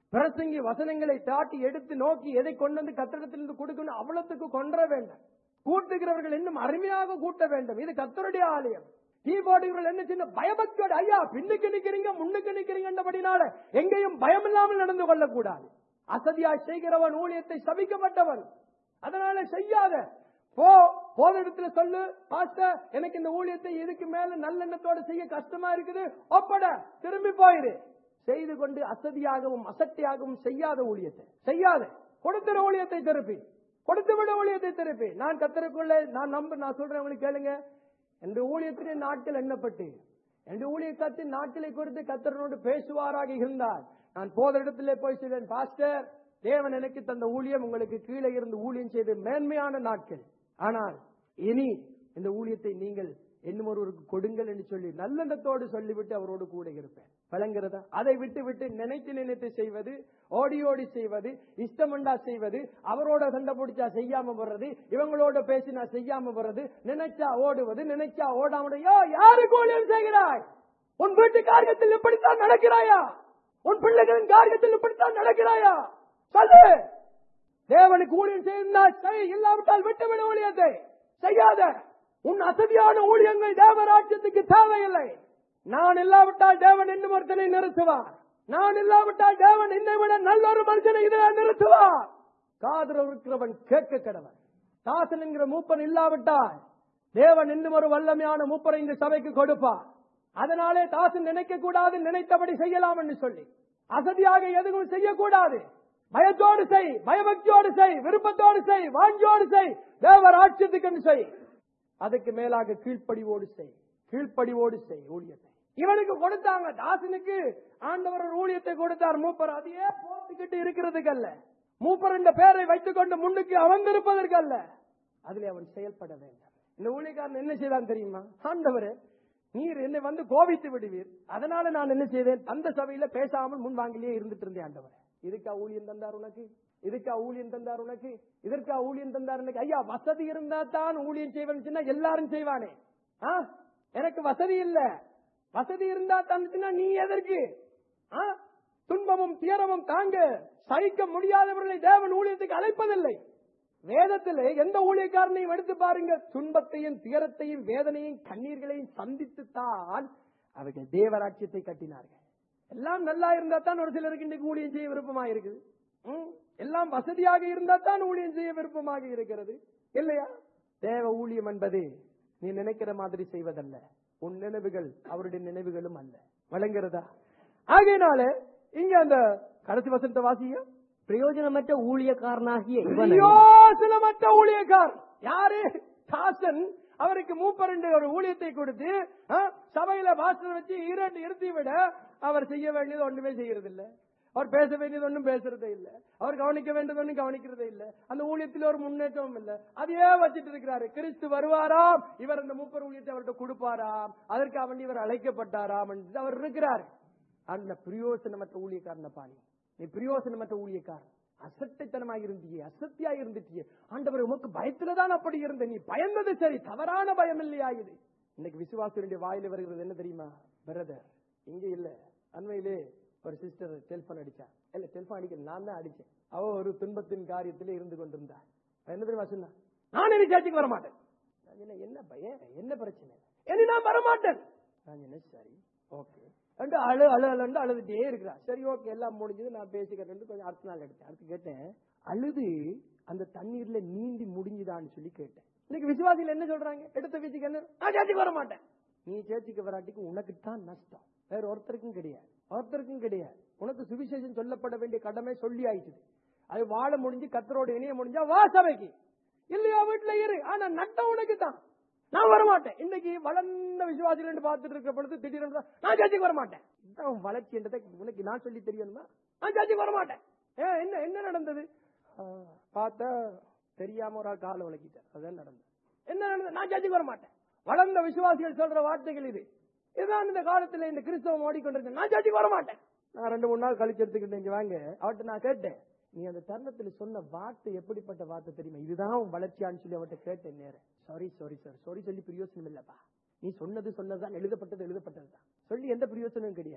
பிரசங்கி வசனங்களை தாட்டி எடுத்து நோக்கி எதை கொண்டு வந்து கத்திரத்திலிருந்து கொடுக்கணும் அவ்வளவுக்கு கொன்ற வேண்டும் கூட்டுகிறவர்கள் இன்னும் அருமையாக கூட்ட வேண்டும் இது கத்தருடைய ஆலயம் கீபோர்டுகள் என்ன சின்ன பயபக்தியோட ஐயா பின்னுக்கு நிக்கிறீங்க முன்னுக்கு நிக்கிறீங்கன்றபடினால எங்கேயும் பயம் இல்லாமல் நடந்து கொள்ளக்கூடாது அசதியா செய்கிறவன் ஊழியத்தை சபிக்கப்பட்டவன் அதனால செய்யாத போ போத இடத்துல சொல்லு பாஸ்டர் எனக்கு இந்த ஊழியத்தை இதுக்கு மேல நல்லெண்ணத்தோட செய்ய கஷ்டமா இருக்குது ஒப்பட திரும்பி போயிரு செய்து கொண்டு அசதியாகவும் அசட்டையாகவும் செய்யாத ஊழியத்தை செய்யாத கொடுக்கிற ஊழியத்தை திருப்பி கொடுத்து விட ஊழியத்தை திருப்பி நான் கத்தருக்குள்ள நான் நம்ப நான் சொல்றேன் உங்களுக்கு கேளுங்க என்ற ஊழியத்திலே நாட்கள் எண்ணப்பட்டு என்ற ஊழியத்தின் நாட்களை குறித்து கத்தரனோடு பேசுவாராக இருந்தால் நான் போத இடத்திலே போய் சொல்வேன் பாஸ்டர் தேவன் எனக்கு தந்த ஊழியம் உங்களுக்கு கீழே இருந்து ஊழியம் செய்து மேன்மையான நாட்கள் ஆனால் இனி இந்த ஊழியத்தை நீங்கள் இன்னும் ஒருவருக்கு கொடுங்கள் என்று சொல்லி நல்லெண்ணத்தோடு சொல்லிவிட்டு அவரோடு கூட இருப்பேன் வழங்குறதா அதை விட்டு விட்டு நினைத்து நினைத்து செய்வது ஓடி ஓடி செய்வது இஷ்டமண்டா செய்வது அவரோட சண்டை பிடிச்சா செய்யாம போறது இவங்களோட பேசினா செய்யாம போறது நினைச்சா ஓடுவது நினைச்சா ஓடாம யோ யாருக்கு ஊழியம் செய்கிறாய் உன் வீட்டு காரியத்தில் இப்படித்தான் நடக்கிறாயா உன் பிள்ளைகளின் காரியத்தில் இப்படித்தான் நடக்கிறாயா சொல்லு தேவனுக்கு ஊழியம் செய்தால் செய் இல்லாவிட்டால் விட்டுவிட ஊழியத்தை செய்யாத உன் அசதியான ஊழியங்கள் தேவராஜ்யத்துக்கு தேவையில்லை நான் இல்லாவிட்டால் தேவன் இன்னும் ஒருத்தனை நிறுத்துவார் நான் இல்லாவிட்டால் தேவன் என்னை விட நல்ல ஒரு மனுஷனை இதில் நிறுத்துவார் காதல் இருக்கிறவன் கேட்க கடவன் தாசன் என்கிற மூப்பன் இல்லாவிட்டால் தேவன் இன்னும் ஒரு வல்லமையான மூப்பரை இந்த சபைக்கு கொடுப்பார் அதனாலே தாசன் நினைக்க கூடாது நினைத்தபடி செய்யலாம் என்று சொல்லி அசதியாக எதுவும் செய்யக்கூடாது பயத்தோடு செய் பயபக்தியோடு செய் விருப்பத்தோடு செய் வாஞ்சியோடு செய் தேவர் ஆட்சியத்துக்கு செய் அதுக்கு மேலாக கீழ்ப்படிவோடு செய் கீழ்ப்படிவோடு செய் ஊழியத்தை இவனுக்கு கொடுத்தாங்க தாசனுக்கு ஆண்டவர் ஒரு ஊழியத்தை கொடுத்தார் மூப்பர் அதையே போட்டுக்கிட்டு இருக்கிறதுக்கு அல்ல மூப்பர் என்ற பெயரை வைத்துக் கொண்டு முன்னுக்கு அமர்ந்திருப்பதற்கு அல்ல அதிலே அவன் செயல்பட வேண்டும் இந்த ஊழியக்காரன் என்ன செய்தான் தெரியுமா ஆண்டவரே நீர் என்னை வந்து கோபித்து விடுவீர் அதனால நான் என்ன செய்தேன் அந்த சபையில பேசாமல் முன் வாங்கிலேயே இருந்துட்டு இருந்தேன் ஆண்டவரே இதுக்கா ஊழியம் தந்தார் உனக்கு இதுக்கா ஊழியம் தந்தார் உனக்கு இதற்கா ஊழியம் தந்தார் உனக்கு ஐயா வசதி இருந்தா தான் ஊழியம் செய்வேன் சொன்னா எல்லாரும் செய்வானே ஆ? எனக்கு வசதி இல்ல வசதி இருந்தா தான் சொன்னா நீ எதற்கு ஆ? துன்பமும் துயரமும் தாங்க சகிக்க முடியாதவர்களை தேவன் ஊழியத்துக்கு அழைப்பதில்லை வேதத்திலே எந்த ஊழியக்காரனையும் எடுத்து பாருங்க துன்பத்தையும் துயரத்தையும் வேதனையும் கண்ணீர்களையும் சந்தித்து தான் அவர்கள் தேவராட்சியத்தை கட்டினார்கள் எல்லாம் நல்லா இருந்தா தான் ஒரு சிலருக்கு இன்னைக்கு ஊழியம் செய்ய விருப்பமா இருக்குது ம்? எல்லாம் வசதியாக இருந்தா தான் ஊழியம் செய்ய விருப்பமாக இருக்கிறது இல்லையா தேவ ஊழியம் என்பது நீ நினைக்கிற மாதிரி செய்வதல்ல உன் நினைவுகள் அவருடைய நினைவுகளும் அல்ல வழங்குறதா ஆகையினால இங்க அந்த கடைசி வசனத்தை வாசிய பிரயோஜனமற்ற ஊழியக்காரனாகிய இவனை பிரயோசனமற்ற ஊழியக்கார் யாரு தாசன் அவருக்கு மூப்பரண்டு ஒரு ஊழியத்தை கொடுத்து ஆ, சபையில பாஸ்டர் வச்சு ஈரண்டு இருத்தி விட அவர் செய்ய வேண்டியது ஒண்ணுமே செய்யறது இல்ல அவர் பேச வேண்டியது ஒண்ணும் பேசுறதே இல்ல அவர் கவனிக்க வேண்டியது ஒண்ணும் கவனிக்கிறதே இல்ல அந்த ஊழியத்தில் ஒரு முன்னேற்றமும் இல்ல அதையே வச்சிட்டு இருக்கிறாரு கிறிஸ்து வருவாராம் இவர் அந்த மூப்பர் ஊழியத்தை அவர்கிட்ட கொடுப்பாராம் அதற்கு அவன் இவர் அழைக்கப்பட்டாராம் என்று அவர் இருக்கிறார் அந்த பிரயோசனமற்ற ஊழியக்காரனை பாணி நீ பிரயோசனமற்ற ஊழியக்காரன் அசட்டைத்தனமாக இருந்தியே அசத்தியா இருந்துட்டியே ஆண்டவர் உமக்கு பயத்துலதான் அப்படி இருந்த நீ பயந்தது சரி தவறான பயம் இல்லையா இது இன்னைக்கு விசுவாசனுடைய வாயில வருகிறது என்ன தெரியுமா பிரதர் இங்க இல்ல அண்மையிலே ஒரு சிஸ்டர் டெலிபோன் அடிச்சா இல்ல டெலிபோன் அடிக்க நான் தான் அடிச்சேன் அவ ஒரு துன்பத்தின் காரியத்திலே இருந்து கொண்டிருந்தா அவ என்ன தெரியுமா சொன்னா நான் இனி சர்ச்சுக்கு வர மாட்டேன் நான் சொன்னேன், என்ன பயம் என்ன பிரச்சனை இனி நான் வரமாட்டேன் நான் சொன்னேன் சரி ஓகே ரெண்டு அழு அழு அழுண்டு அழுதுட்டே இருக்கிறா சரி ஓகே எல்லாம் முடிஞ்சது நான் பேசிக்கிறேன் கொஞ்சம் அடுத்த நாள் எடுத்தேன் அடுத்து கேட்டேன் அழுது அந்த தண்ணீர்ல நீந்தி முடிஞ்சுதான்னு சொல்லி கேட்டேன் இன்னைக்கு விசுவாசிகள் என்ன சொல்றாங்க எடுத்த வீச்சுக்கு என்ன நான் சேர்த்துக்கு வர மாட்டேன் நீ சேர்த்துக்கு வராட்டிக்கு உனக்கு தான் நஷ்டம் வேற ஒருத்தருக்கும் கிடையாது ஒருத்தருக்கும் கிடையாது உனக்கு சுவிசேஷம் சொல்லப்பட வேண்டிய கடமை சொல்லி ஆயிடுச்சு அது வாழ முடிஞ்சு கத்தரோட இணைய முடிஞ்சா வா சபைக்கு இல்லையா வீட்டுல இரு ஆனா நட்டம் உனக்கு தான் நான் வரமாட்டேன் இன்னைக்கு வளர்ந்த விசுவாசிகள் பார்த்துட்டு இருக்க பொழுது திடீர்னு தான், நான் சர்ச்சைக்கு வரமாட்டேன் இதான் வளர்ச்சி என்றதை உனக்கு நான் சொல்லி தெரியணுமா நான் சர்ச்சைக்கு வரமாட்டேன் ஏ என்ன என்ன நடந்தது ஆ, பார்த்தா தெரியாம ஒரு ஆள் காலை விளக்கிட்டார் அதான் நடந்தது என்ன நடந்தது நான் சர்ச்சைக்கு வரமாட்டேன் வளர்ந்த விசுவாசிகள் சொல்ற வார்த்தைகள் இது இதுதான் இந்த காலத்துல இந்த கிறிஸ்தவம் ஓடிக்கொண்டிருக்கேன் நான் சர்ச்சைக்கு வரமாட்டேன் நான் ரெண்டு மூணு நாள் கழிச்சு எடுத்துக்கிட்டேன் இங்க வாங்க அவர்கிட்ட நான் கேட்டேன் நீ அந்த தருணத்துல சொன்ன வார்த்தை எப்படிப்பட்ட வார்த்தை தெரியுமா இதுதான் உன் வளர்ச்சியான்னு சொல்லி அவர்கிட்ட கேட்டேன் நேரம் சாரி சாரி சார் சாரி சொல்லி பிரயோசனம் இல்லப்பா நீ சொன்னது சொன்னதுதான் எழுதப்பட்டது எழுதப்பட்டதுதான் சொல்லி எந்த பிரயோசனமும் கிடையாது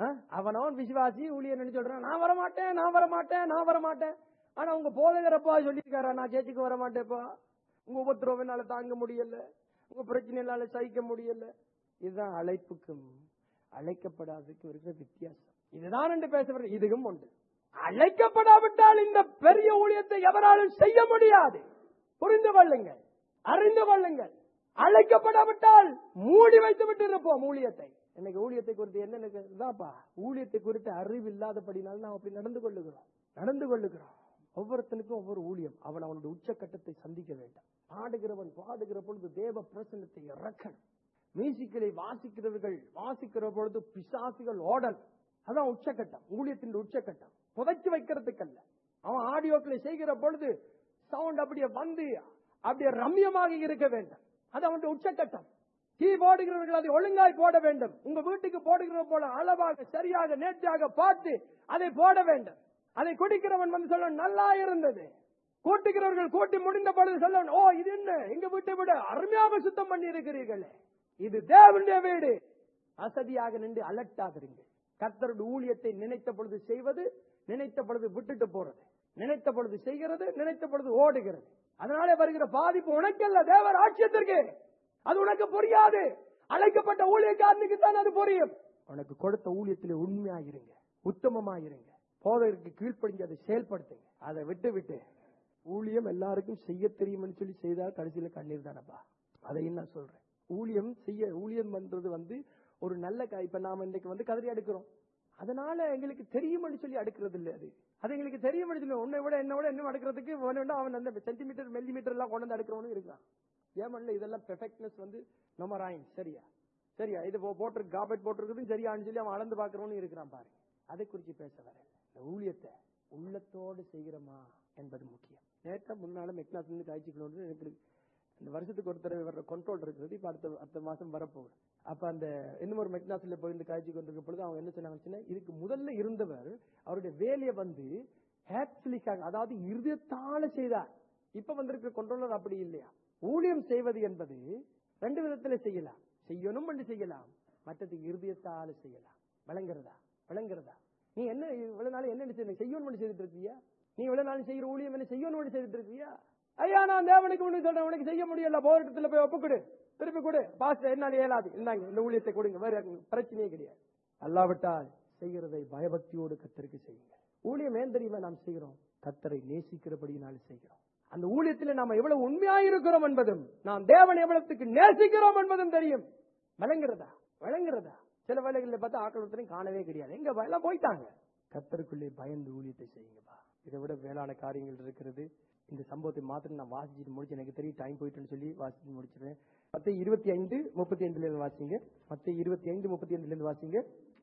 ஆ? அவனவன் விசுவாசி ஊழியர்னு சொல்றான் நான் வர மாட்டேன் நான் வர மாட்டேன் நான் வர மாட்டேன் ஆனா உங்க போதகரப்பா சொல்லியிருக்காரா நான் சேர்ச்சுக்கு வர மாட்டேப்பா உங்க உபத்திரவம் என்னால தாங்க முடியல உங்க பிரச்சனை என்னால சகிக்க முடியல இதுதான் அழைப்புக்கும் அழைக்கப்படாததுக்கும் இருக்கிற வித்தியாசம் இதுதான் என்று பேச இதுவும் உண்டு அழைக்கப்படாவிட்டால் இந்த பெரிய ஊழியத்தை எவராலும் செய்ய முடியாது புரிந்து கொள்ளுங்கள் அறிந்து கொள்ளுங்கள் அழைக்கப்படாவிட்டால் மூடி வைத்து விட்டு இருப்போம் ஊழியத்தை எனக்கு ஊழியத்தை குறித்து என்ன எனக்கு இதாப்பா ஊழியத்தை குறித்து அறிவு இல்லாதபடினால நாம் அப்படி நடந்து கொள்ளுகிறோம் நடந்து கொள்ளுகிறோம் ஒவ்வொருத்தனுக்கும் ஒவ்வொரு ஊழியம் அவன் அவனுடைய உச்சக்கட்டத்தை சந்திக்க வேண்டும் பாடுகிறவன் பாடுகிற பொழுது தேவ பிரசனத்தை இறக்கணும் மியூசிக்கலை வாசிக்கிறவர்கள் வாசிக்கிற பொழுது பிசாசுகள் ஓடல் அதான் உச்சக்கட்டம் ஊழியத்தின் உச்சக்கட்டம் புதைச்சு வைக்கிறதுக்கல்ல அவன் ஆடியோக்களை செய்கிற பொழுது சவுண்ட் அப்படியே வந்து அப்படியே ரம்யமாக இருக்க வேண்டும் அது அவனுடைய உச்சக்கட்டம் கீ போடுகிறவர்கள் அதை ஒழுங்காய் போட வேண்டும் உங்க வீட்டுக்கு போடுகிற போல அளவாக சரியாக நேர்த்தியாக பார்த்து அதை போட வேண்டும் அதை குடிக்கிறவன் வந்து சொல்ல நல்லா இருந்தது கூட்டுகிறவர்கள் கூட்டி முடிந்த பொழுது சொல்ல ஓ இது என்ன எங்க வீட்டை விட அருமையாக சுத்தம் பண்ணி இருக்கிறீர்களே இது தேவனுடைய வீடு அசதியாக நின்று அலட்டாகிறீங்க கர்த்தருடைய ஊழியத்தை நினைத்த பொழுது செய்வது நினைத்த பொழுது விட்டுட்டு போறது நினைத்த பொழுது செய்கிறது நினைத்த பொழுது ஓடுகிறது அதனாலே வருகிற பாதிப்பு உனக்கல்ல தேவர் ஆட்சியத்திற்கு அது உனக்கு புரியாது அழைக்கப்பட்ட ஊழியக்காரனுக்கு தான் அது புரியும் உனக்கு கொடுத்த ஊழியத்திலே உண்மையாயிருங்க உத்தமமாயிருங்க போதற்கு கீழ்ப்படிஞ்சு அதை செயல்படுத்துங்க அதை விட்டு விட்டு ஊழியம் எல்லாருக்கும் செய்ய தெரியும்னு சொல்லி செய்தால் கடைசியில கண்ணீர் தானப்பா அதையும் நான் சொல்றேன் ஊழியம் செய்ய ஊழியம் பண்றது வந்து ஒரு நல்ல கா- இப்ப நாம இன்னைக்கு வந்து கதறி அடுக்கிறோம் அதனால எங்களுக்கு தெரியும்னு சொல்லி அடுக்கிறது இல்ல அது அது எங்களுக்கு தெரியும் சொல்லி உன்னை விட என்ன விட என்ன அடுக்கிறதுக்கு வேணும்னா அவன் அந்த சென்டிமீட்டர் மில்லிமீட்டர் எல்லாம் கொண்டு வந்து அடுக்கிறவனும் இருக்கான் ஏமன்ல இதெல்லாம் பெர்ஃபெக்ட்னஸ் வந்து நம்ம ராயின் சரியா சரியா இது போ- போட்டிருக்கு காபெட் போட்டிருக்குது சரியான்னு சொல்லி அவன் அளந்து பாக்குறவனும் இருக்கிறான் பாரு அதை குறித்து பேச வரல இந்த ஊழியத்தை உள்ளத்தோடு செய்கிறோமா என்பது முக்கியம் நேற்று முன்னால மெக்னாஸ் காய்ச்சிக்கணும் எனக்கு இந்த வருஷத்துக்கு ஒரு தடவை வர்ற கண்ட்ரோல் இருக்குது இப்ப அடுத்த அடுத்த மாசம் வரப்போகுது அப்ப அந்த இன்னும் ஒரு மெக்னாஸ்ல போய் இந்த காய்ச்சி கொண்டிருக்க பொழுது அவங்க என்ன சொன்னாங்கன்னா இதுக்கு முதல்ல இருந்தவர் அவருடைய வேலையை வந்து ஹேட்ஃபிலிக்காக அதாவது இருதயத்தால செய்தார் இப்ப வந்திருக்கிற கண்ட்ரோலர் அப்படி இல்லையா ஊழியம் செய்வது என்பது ரெண்டு விதத்துல செய்யலாம் செய்யணும் என்று செய்யலாம் மற்றது இருதயத்தால செய்யலாம் விளங்குறதா விளங்குறதா நீ என்ன இவ்வளவு நாள் என்ன செய்ய செய்யணும் செய்துட்டு இருக்கியா நீ இவ்வளவு நாள் செய்யற ஊழியம் என்ன செய்யணும் செய்துட்டு இருக்கியா ஐயா நான் தேவனுக்கு ஒண்ணு சொல்றேன் உனக்கு செய்ய முடியல போராட்டத்துல போய் ஒப்பு கொடு திருப்பி கொடு பாஸ்டர் என்னால இயலாது இந்தாங்க இந்த ஊழியத்தை கொடுங்க வேற பிரச்சனையே கிடையாது அல்லாவிட்டால் செய்கிறதை பயபக்தியோடு கத்தருக்கு செய்யுங்க ஊழியம் ஏன் தெரியுமா நாம் செய்கிறோம் கத்தரை நேசிக்கிறபடியினால செய்கிறோம் அந்த ஊழியத்தில் நாம் எவ்வளவு உண்மையாயிருக்கிறோம் என்பதும் நாம் தேவன் எவ்வளவுக்கு நேசிக்கிறோம் என்பதும் தெரியும் விளங்குறதா விளங்குறதா சில வேலைகளில் பார்த்தா ஆக்கள் ஒருத்தரையும் காணவே கிடையாது எங்க எல்லாம் போயிட்டாங்க கத்தருக்குள்ளே பயந்து ஊழியத்தை செய்யுங்கப்பா இதை விட வேளாண் காரியங்கள் இருக்கிறது இந்த சம்பவத்தை மாத்திரம் நான் வாசிச்சுட்டு முடிச்சு எனக்கு தெரியும் டைம் போயிட்டுன்னு சொல்லி வாசிச்சு முடிச்சிருவேன் மத்த இருபத்தி ஐந்து முப்பத்தி ஐந்துல இருந்து வாசிங்க மத்த இருபத்தி ஐந்து முப்பத்தி ஐந்துல இருந்து வாசிங்க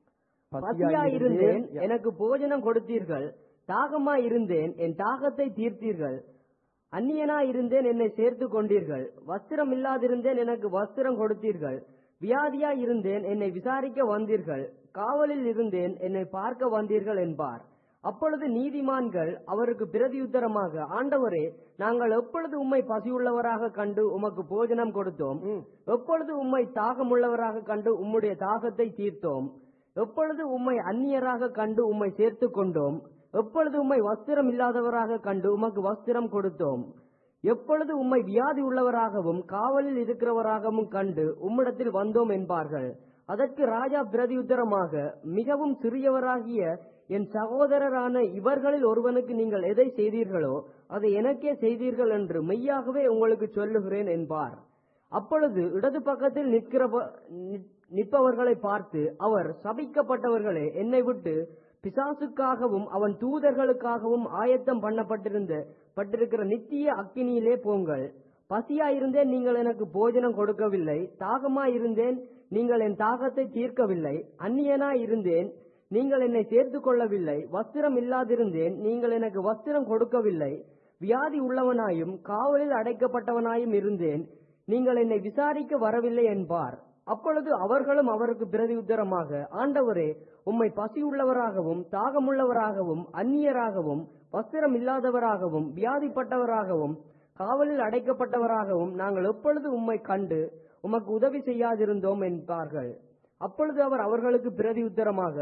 பசியா இருந்தேன் எனக்கு போஜனம் கொடுத்தீர்கள் தாகமா இருந்தேன் என் தாகத்தை தீர்த்தீர்கள் அந்நியனா இருந்தேன் என்னை சேர்த்து கொண்டீர்கள் வஸ்திரம் இல்லாதிருந்தேன் எனக்கு வஸ்திரம் கொடுத்தீர்கள் வியாதியா இருந்தேன் என்னை விசாரிக்க வந்தீர்கள் காவலில் இருந்தேன் என்னை பார்க்க வந்தீர்கள் என்பார் அப்பொழுது நீதிமான்கள் அவருக்கு பிரதியுத்தரமாக ஆண்டவரே நாங்கள் எப்பொழுது உம்மை பசியுள்ளவராக கண்டு உமக்கு போஜனம் கொடுத்தோம் ம். எப்பொழுது உம்மை தாகமுள்ளவராக கண்டு உம்முடைய தாகத்தை தீர்த்தோம் எப்பொழுது உம்மை அந்நியராக கண்டு உம்மை சேர்த்துக் கொண்டோம் எப்பொழுது உம்மை வஸ்திரம் இல்லாதவராக கண்டு உமக்கு வஸ்திரம் கொடுத்தோம் எப்பொழுது உம்மை வியாதி உள்ளவராகவும் காவலில் இருக்கிறவராகவும் கண்டு உம்மிடத்தில் வந்தோம் என்பார்கள் அதற்கு ராஜா பிரதியுத்தரமாக மிகவும் சிறியவராகிய என் சகோதரரான இவர்களில் ஒருவனுக்கு நீங்கள் எதை செய்தீர்களோ அதை எனக்கே செய்தீர்கள் என்று மெய்யாகவே உங்களுக்கு சொல்லுகிறேன் என்பார் அப்பொழுது இடது பக்கத்தில் நிற்கிறவ நிற்- நிற்பவர்களை பார்த்து அவர் சபிக்கப்பட்டவர்களே என்னை விட்டு பிசாசுக்காகவும் அவன் தூதர்களுக்காகவும் ஆயத்தம் பண்ணப்பட்டிருந்த பட்டிருக்கிற நித்திய அக்கினியிலே போங்கள் பசியாயிருந்தேன் நீங்கள் எனக்கு போஜனம் கொடுக்கவில்லை தாகமாயிருந்தேன் நீங்கள் என் தாகத்தை தீர்க்கவில்லை அந்நியனா இருந்தேன் நீங்கள் என்னை சேர்த்துக் கொள்ளவில்லை வஸ்திரம் இல்லாதிருந்தேன் நீங்கள் எனக்கு வஸ்திரம் கொடுக்கவில்லை வியாதி உள்ளவனாயும் காவலில் அடைக்கப்பட்டவனாயும் இருந்தேன் நீங்கள் என்னை விசாரிக்க வரவில்லை என்பார் அப்பொழுது அவர்களும் அவருக்கு பிரதியுத்தரமாக ஆண்டவரே உம்மை பசியுள்ளவராகவும் தாகமுள்ளவராகவும் அந்நியராகவும் வஸ்திரம் இல்லாதவராகவும் வியாதிப்பட்டவராகவும் காவலில் அடைக்கப்பட்டவராகவும் நாங்கள் எப்பொழுது உம்மை கண்டு உமக்கு உதவி செய்யாதிருந்தோம் என்பார்கள் அப்பொழுது அவர் அவர்களுக்கு பிரதியுத்தரமாக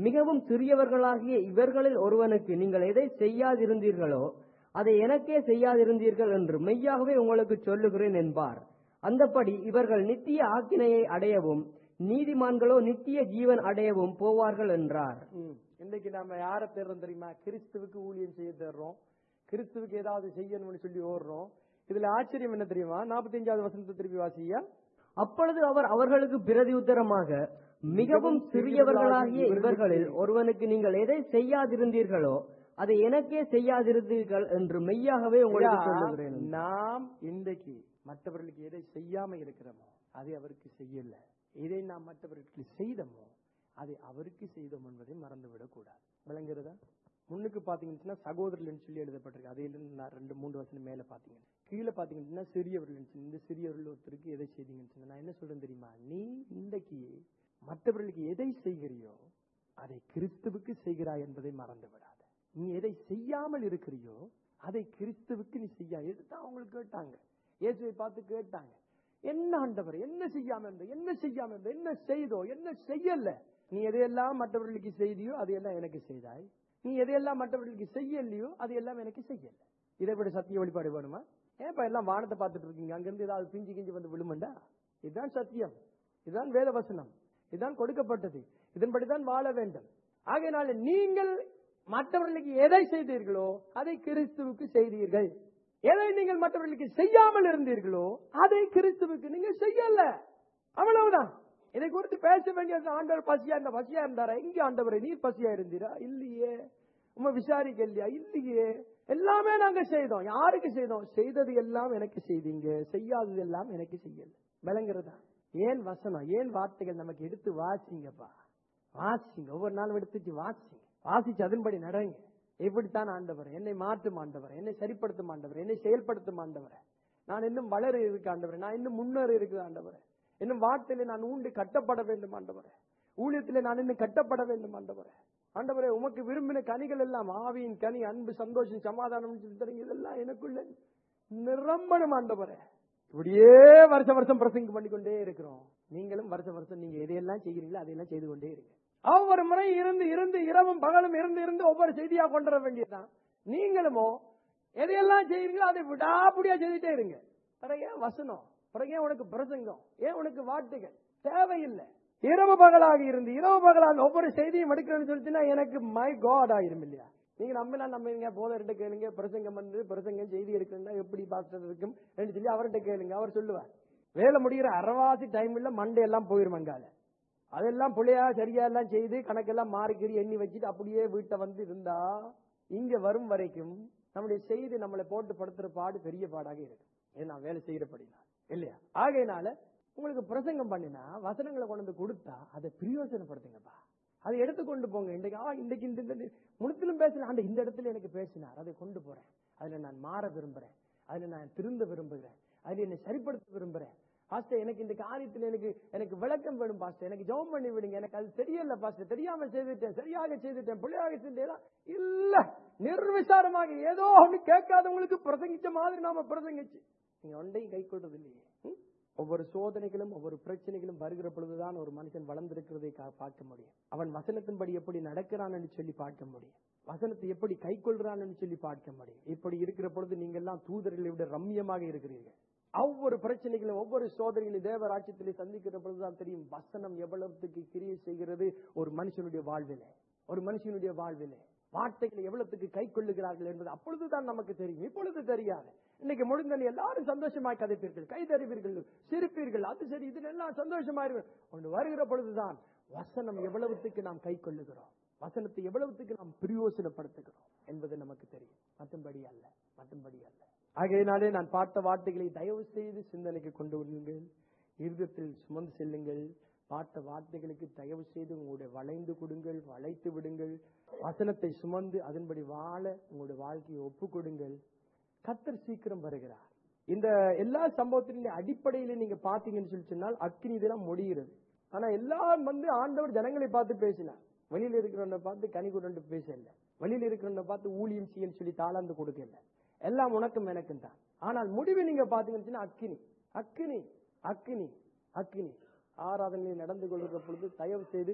மிகவும் சிறியவர்களாகிய இவர்களில் ஒருவனுக்கு நீங்கள் எதை செய்யாதிருந்தீர்களோ அதை எனக்கே செய்யாதிருந்தீர்கள் என்று மெய்யாகவே உங்களுக்கு சொல்லுகிறேன் என்பார் அந்தப்படி இவர்கள் நித்திய ஆக்கினையை அடையவும் நீதிமான்களோ நித்திய ஜீவன் அடையவும் போவார்கள் என்றார் ம். இன்னைக்கு நாம யார தேடுறோம் தெரியுமா கிறிஸ்துவுக்கு ஊழியம் செய்ய தேடுறோம் கிறிஸ்துவுக்கு ஏதாவது செய்யணும்னு சொல்லி ஓடுறோம் இதுல ஆச்சரியம் என்ன தெரியுமா நாற்பத்தஞ்சாவது வசனத்தை திருப்பி வாசியா அப்பொழுது அவர் அவர்களுக்கு பிரதியுத்தரமாக மிகவும் சிறியவர்களாகிய இவர்களில் ஒருவனுக்கு நீங்கள் எதை செய்யாதிருந்தீர்களோ அதை எனக்கே செய்யாதிருந்தீர்கள் என்று மெய்யாகவே உங்களுக்கு ஐயா, சொல்லுகிறேன் நாம் இன்றைக்கு மற்றவர்களுக்கு எதை செய்யாம இருக்கிறோமோ அதை அவருக்கு செய்யல எதை நாம் மற்றவர்களுக்கு செய்தோமோ அதை அவருக்கு செய்தோம் என்பதை மறந்துவிடக் கூடாது விளங்குறதா முன்னுக்கு பாத்தீங்கன்னா சகோதரர்கள் சொல்லி எழுதப்பட்டிருக்கு அதில் நான் ரெண்டு மூன்று வசனம் மேல பாத்தீங்கன்னா கீழே பாத்தீங்கன்னா சிறியவர்கள் சொல்லி, இந்த சிறியவர்கள் ஒருத்தருக்கு எதை செய்தீங்கன்னு சொன்னா நான் என்ன சொல்றேன் தெரியுமா நீ இன்றைக்கு மற்றவர்களுக்கு எதை செய்கிறியோ அதை கிறிஸ்துவுக்கு செய்கிறாய் என்பதை மறந்து விடாத நீ எதை செய்யாமல் இருக்கிறியோ அதை கிறிஸ்துவுக்கு நீ செய்யா இதுதான் அவங்களுக்கு கேட்டாங்க இயேசுவை பார்த்து கேட்டாங்க என்ன ஆண்டவர் என்ன செய்யாம இருந்த என்ன செய்யாம இருந்த என்ன செய்தோ என்ன செய்யல நீ எதையெல்லாம் மற்றவர்களுக்கு செய்தியோ அதையெல்லாம் எனக்கு செய்தாய் நீ எதையெல்லாம் மற்றவர்களுக்கு செய்யலையோ அதையெல்லாம் எனக்கு செய்யல இதை விட சத்திய வழிபாடு வேணுமா ஏன்பா எல்லாம் வானத்தை பார்த்துட்டு இருக்கீங்க அங்கிருந்து ஏதாவது பிஞ்சு கிஞ்சி வந்து விழுமண்டா இதுதான் சத்தியம் இதுதான் வேத வசனம் இதுதான் கொடுக்கப்பட்டது இதன்படிதான் வாழ வேண்டும் ஆகையினால நீங்கள் மற்றவர்களுக்கு எதை செய்தீர்களோ அதை கிறிஸ்துவுக்கு செய்தீர்கள் எதை நீங்கள் மற்றவர்களுக்கு செய்யாமல் இருந்தீர்களோ அதை கிறிஸ்துவுக்கு நீங்க செய்யல அவ்வளவுதான் இதை குறித்து பேச வேண்டியது ஆண்டவர் பசியா இருந்த பசியா இருந்தாரா எங்க ஆண்டவரை நீர் பசியா இருந்தீரா இல்லையே உங்க விசாரிக்க இல்லையா இல்லையே எல்லாமே நாங்க செய்தோம் யாருக்கு செய்தோம் செய்தது எல்லாம் எனக்கு செய்தீங்க செய்யாதது எல்லாம் எனக்கு செய்யல விளங்குறதா ஏன் வசனம் ஏன் வார்த்தைகள் நமக்கு எடுத்து வாசிங்கப்பா வாசிங்க ஒவ்வொரு நாளும் எடுத்துச்சு வாசிங்க வாசிச்சு அதன்படி நடங்க எப்படித்தான் ஆண்டவர் என்னை மாற்றும் ஆண்டவர் என்னை சரிப்படுத்தும் ஆண்டவர் என்னை செயல்படுத்தும் ஆண்டவர் நான் இன்னும் வளர இருக்க ஆண்டவர் நான் இன்னும் முன்னேற இருக்குது ஆண்டவர் இன்னும் வார்த்தையில நான் ஊண்டு கட்டப்பட வேண்டும் ஆண்டவர் ஊழியத்திலே நான் இன்னும் கட்டப்பட வேண்டும் ஆண்டவர் ஆண்டவரே உமக்கு விரும்பின கனிகள் எல்லாம் ஆவியின் கனி அன்பு சந்தோஷம் சமாதானம் சிந்தனை இதெல்லாம் எனக்குள்ள நிரம்பணும் ஆண்டவரே இப்படியே வருஷ வருஷம் பிரசங்கம் பண்ணிக்கொண்டே இருக்கிறோம் நீங்களும் வருஷ வருஷம் நீங்க எதையெல்லாம் செய்கிறீங்களோ அதையெல்லாம் செய்து கொண்டே இருங்க ஒவ்வொரு முறை இருந்து இருந்து இரவும் பகலும் இருந்து இருந்து ஒவ்வொரு செய்தியா கொண்டு வர வேண்டியதுதான் நீங்களுமோ எதையெல்லாம் செய்கிறீங்களோ அதை விடாபடியா செய்துட்டே இருங்க பிறகு ஏன் வசனம் பிறகு ஏன் உனக்கு பிரசங்கம் ஏன் உனக்கு வார்த்தைகள் தேவையில்லை இரவு பகலாக இருந்து இரவு பகலாக ஒவ்வொரு செய்தியும் எடுக்கிறேன்னு சொல்லிச்சுன்னா எனக்கு மை காட் ஆயிரும் இல்லையா நீங்க நம்பினா நம்புங்க போதர்கிட்ட கேளுங்க பிரசங்கம் வந்து பிரசங்கம் செய்தி எடுக்கணும்னா எப்படி பாஸ்டர் இருக்கும் என்று சொல்லி அவர்கிட்ட கேளுங்க அவர் சொல்லுவார் வேலை முடிகிற அரைவாசி டைம்ல மண்டை எல்லாம் போயிரும் அங்கால அதெல்லாம் புள்ளையா சரியா எல்லாம் செய்து கணக்கெல்லாம் மாறிக்கறி எண்ணி வச்சுட்டு அப்படியே வீட்டை வந்து இருந்தா இங்க வரும் வரைக்கும் நம்முடைய செய்தி நம்மளை போட்டு படுத்துற பாடு பெரிய பாடாக இருக்கும் ஏன்னா வேலை செய்யறபடினா இல்லையா ஆகையினால உங்களுக்கு பிரசங்கம் பண்ணினா வசனங்களை கொண்டு வந்து கொடுத்தா அதை பிரயோஜனப்படுத்துங்கப்பா அதை எடுத்து கொண்டு போங்க இன்றைக்கு ஆ இன்றைக்கு இந்த இந்த முழுத்திலும் பேசல ஆண்டு இந்த இடத்துல எனக்கு பேசினார் அதை கொண்டு போறேன் அதுல நான் மாற விரும்புறேன் அதுல நான் திருந்த விரும்புகிறேன் அதுல என்னை சரிப்படுத்த விரும்புறேன் பாஸ்டர் எனக்கு இந்த காரியத்துல எனக்கு எனக்கு விளக்கம் வேணும் பாஸ்டர் எனக்கு ஜெபம் பண்ணி விடுங்க எனக்கு அது தெரியல பாஸ்டர் தெரியாம செய்துட்டேன் சரியாக செய்துட்டேன் பிள்ளையாக செய்தேன் இல்ல நிர்விசாரமாக ஏதோ ஒண்ணு கேட்காதவங்களுக்கு பிரசங்கிச்ச மாதிரி நாம பிரசங்கிச்சு நீங்க ஒன்றையும் கை கொள்றது இல்லையே ம்? ஒவ்வொரு சோதனைகளும் ஒவ்வொரு பிரச்சனைகளும் வருகிற பொழுதுதான் ஒரு மனுஷன் வளர்ந்திருக்கிறதை கா- பார்க்க முடியும் அவன் வசனத்தின்படி எப்படி நடக்கிறான்னு சொல்லி பார்க்க முடியும் வசனத்தை எப்படி கை கொள்றான்னு சொல்லி பார்க்க முடியும் இப்படி இருக்கிற பொழுது நீங்க எல்லாம் தூதர்களை விட ரம்மியமாக இருக்கிறீர்கள் ஒவ்வொரு பிரச்சனைகளும் ஒவ்வொரு சோதனைகளும் தேவராட்சியத்திலே சந்திக்கிற பொழுதுதான் தெரியும் வசனம் எவ்வளவுக்கு கிரியை செய்கிறது ஒரு மனுஷனுடைய வாழ்விலே ஒரு மனுஷனுடைய வாழ்விலே வார்த்தைகளை எவ்வளவுக்கு கை கொள்ளுகிறார்கள் என்பது அப்பொழுதுதான் நமக்கு தெரியும் இப்பொழுது தெரியாது இன்னைக்கு முடிந்த எல்லாரும் சந்தோஷமாய் கதைப்பீர்கள் கை தருவீர்கள் சிரிப்பீர்கள் அது சரி இது எல்லாம் சந்தோஷமாயிருவீர்கள் ஒன்று வருகிற பொழுதுதான் வசனம் எவ்வளவுக்கு நாம் கை கொள்ளுகிறோம் வசனத்தை எவ்வளவுக்கு நாம் பிரயோசனப்படுத்துகிறோம் என்பது நமக்கு தெரியும் மற்றும்படி அல்ல மற்றும்படி அல்ல ஆகையினாலே நான் பார்த்த வார்த்தைகளை தயவு செய்து சிந்தனைக்கு கொண்டு வருங்கள் இருதயத்தில் சுமந்து செல்லுங்கள் பார்த்த வார்த்தைகளுக்கு தயவு செய்து உங்களுடைய வளைந்து கொடுங்கள் வளைத்து விடுங்கள் வசனத்தை சுமந்து அதன்படி வாழ உங்களுடைய வாழ்க்கையை ஒப்பு கொடுங்கள் கத்தர் சீக்கிரம் வருகிறார் இந்த எல்லா சம்பவத்தினுடைய அடிப்படையில நீங்க பாத்தீங்கன்னு சொல்லி சொன்னால் அக்கினி இதெல்லாம் முடிகிறது ஆனா எல்லாம் வந்து ஆண்டவர் ஜனங்களை பார்த்து பேசினார் வெளியில இருக்கிறவனை பார்த்து கனி கொண்டு பேசல வெளியில இருக்கிறவனை பார்த்து ஊழியம் செய்யன்னு சொல்லி தாளாந்து கொடுக்கல எல்லாம் உனக்கும் எனக்கும் தான் ஆனால் முடிவு நீங்க பாத்தீங்கன்னு சொன்னா அக்கினி அக்கினி அக்கினி அக்கினி ஆராதனையில் நடந்து கொள்கிற பொழுது தயவு செய்து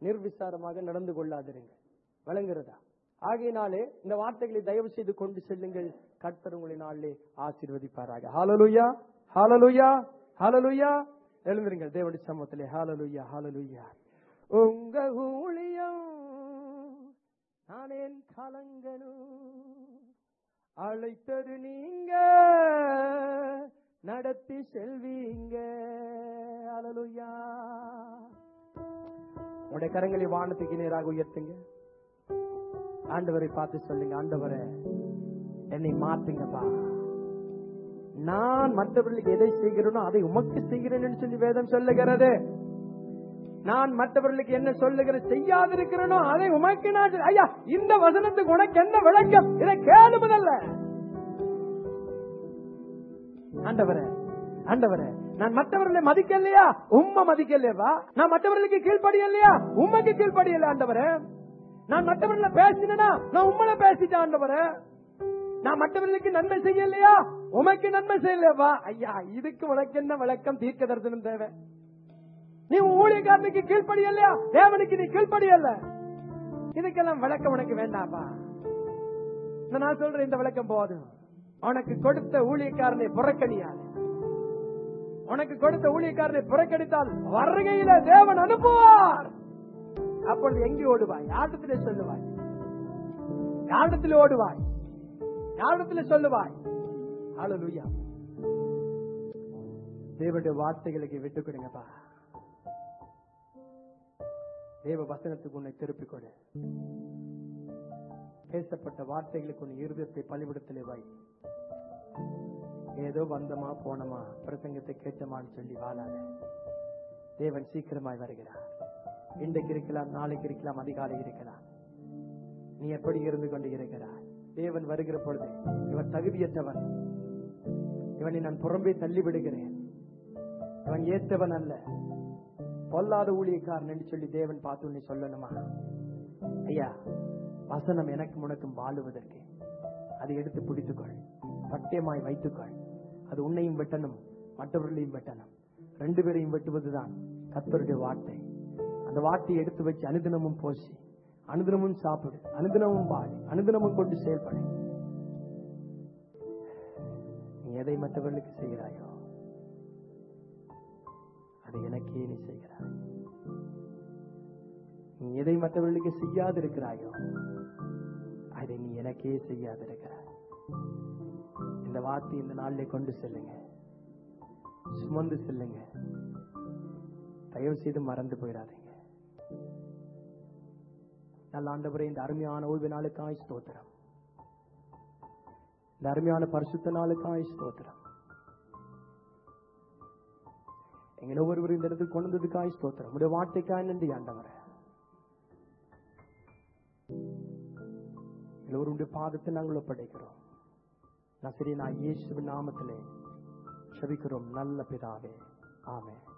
நிர்விசாரமாக நடந்து கொள்ளாதிருங்கள் வழங்குறதா ஆகையினாலே இந்த வார்த்தைகளை தயவு செய்து கொண்டு செல்லுங்கள் கர்த்தர் உங்களை நாளிலே ஆசீர்வதிப்பாராக ஹalleluya ஹalleluya ஹalleluya எழுந்திருங்கள் தேவனுடைய சமூகத்திலே ஹalleluya ஹalleluya உங்க ஊழியம் நானேன் கலங்கனும் அழைத்தது நீங்க நடத்தி செல்வீங்க ஹalleluya உடைய கரங்களை வானத்துக்கு நேராக உயர்த்துங்க ஆண்டவரை பார்த்து சொல்லுங்க ஆண்டவரே என்னை மாத்துங்கப்பா நான் மற்றவர்களுக்கு எதை செய்கிறேனோ அதை உமக்கு செய்கிறேன் சொல்லி வேதம் சொல்லுகிறது நான் மற்றவர்களுக்கு என்ன சொல்லுகிற செய்யாதிருக்கிறேனோ அதை உமக்கு நான் செய்- ஐயா இந்த வசனத்துக்கு உனக்கு என்ன விளக்கம் இதை கேளு முதல்ல ஆண்டவரே ஆண்டவரே நான் மற்றவர்களை மதிக்கலையா உம்மை மதிக்கலையவா நான் மற்றவர்களுக்கு கீழ்ப்படியலையா உண்மைக்கு கீழ்ப்படியல ஆண்டவரே நான் மற்றவர்களை பேசினா நான் உண்மையில பேசிட்டேன் ஆண்டவரே நான் மற்றவர்களுக்கு நன்மை செய்யலையா உமக்கு நன்மை செய்யலையவா ஐயா இதுக்கு உனக்கு என்ன விளக்கம் தீர்க்க தரிசனம் தேவை நீ உன் ஊழியக்காரனுக்கு கீழ்ப்படியலையா தேவனுக்கு நீ கீழ்ப்படியல இதுக்கெல்லாம் விளக்கம் உனக்கு வேண்டாப்பா இந்த நான் சொல்றேன் இந்த விளக்கம் போதும் உனக்கு கொடுத்த ஊழியக்காரனை புறக்கணியாது உனக்கு கொடுத்த ஊழியக்காரனை புறக்கணித்தால் வருகையில தேவன் அனுப்புவார் அப்பொழுது எங்கே ஓடுவாய் யாரிடத்திலே சொல்லுவாய் யாரிடத்திலே ஓடுவாய் யாரிடத்திலே சொல்லுவாய் ஹalleluya தேவனுடைய வார்த்தைகளுக்கு விட்டு கொடுங்கப்பா தேவ வசனத்துக்கு உன்னை திருப்பிக் கொடு பேசப்பட்ட வார்த்தைகளுக்கு உன் இருதயத்தை பலிவிடத்திலே வை ஏதோ வந்தமா போனமா பிரசங்கத்தை கேட்டமான்னு சொல்லி வாழாத தேவன் சீக்கிரமாய் வருகிறார் இன்றைக்கு இருக்கலாம் நாளைக்கு இருக்கலாம் அதிகாலை இருக்கலாம் நீ எப்படி இருந்து கொண்டு இருக்கிறாய் தேவன் வருகிற பொழுது இவன் தகுதியற்றவன் இவனை நான் புறம்பே தள்ளி விடுகிறேன் இவன் ஏற்றவன் அல்ல பொல்லாத ஊழியக்காரன் என்று சொல்லி தேவன் பார்த்து உன்னை சொல்லணுமா ஐயா வசனம் எனக்கு உனக்கும் வாழுவதற்கு அதை எடுத்து பிடித்துக்கொள் பட்டயமாய் வைத்துக்கொள் அது உன்னையும் வெட்டணும் மற்றவர்களையும் வெட்டணும் ரெண்டு பேரையும் வெட்டுவதுதான் கர்த்தருடைய வார்த்தை அந்த வார்த்தையை எடுத்து வச்சு அனுதினமும் போசி அனுதினமும் சாப்பிடு அனுதினமும் பாடு அனுதினமும் கொண்டு செயல்படு நீ எதை மற்றவர்களுக்கு செய்கிறாயோ அதை எனக்கே நீ செய்கிறாய் நீ எதை மற்றவர்களுக்கு செய்யாதிருக்கிறாயோ அதை நீ எனக்கே செய்யாதிருக்கிறாய் இந்த வார்த்தை இந்த நாளிலே கொண்டு செல்லுங்க சுமந்து செல்லுங்க தயவு செய்து மறந்து போயிடாதீங்க நல்ல ஆண்டவரே இந்த அருமையான ஓய்வு நாளுக்காய் ஸ்தோத்திரம் இந்த அருமையான பரிசுத்த நாளுக்காய் ஸ்தோத்திரம் எங்கள் ஒவ்வொருவரும் இந்த இடத்துக்கு கொண்டு வந்ததுக்காய் ஸ்தோத்திரம் உடைய வார்த்தைக்காய் நன்றி ஆண்டவரே எல்லோருடைய பாதத்தை நாங்கள் ஒப்படைக்கிறோம் நசரி நான் இயேசுவின் நாமத்திலே செபிக்கிறோம் நல்ல பிதாவே ஆமென்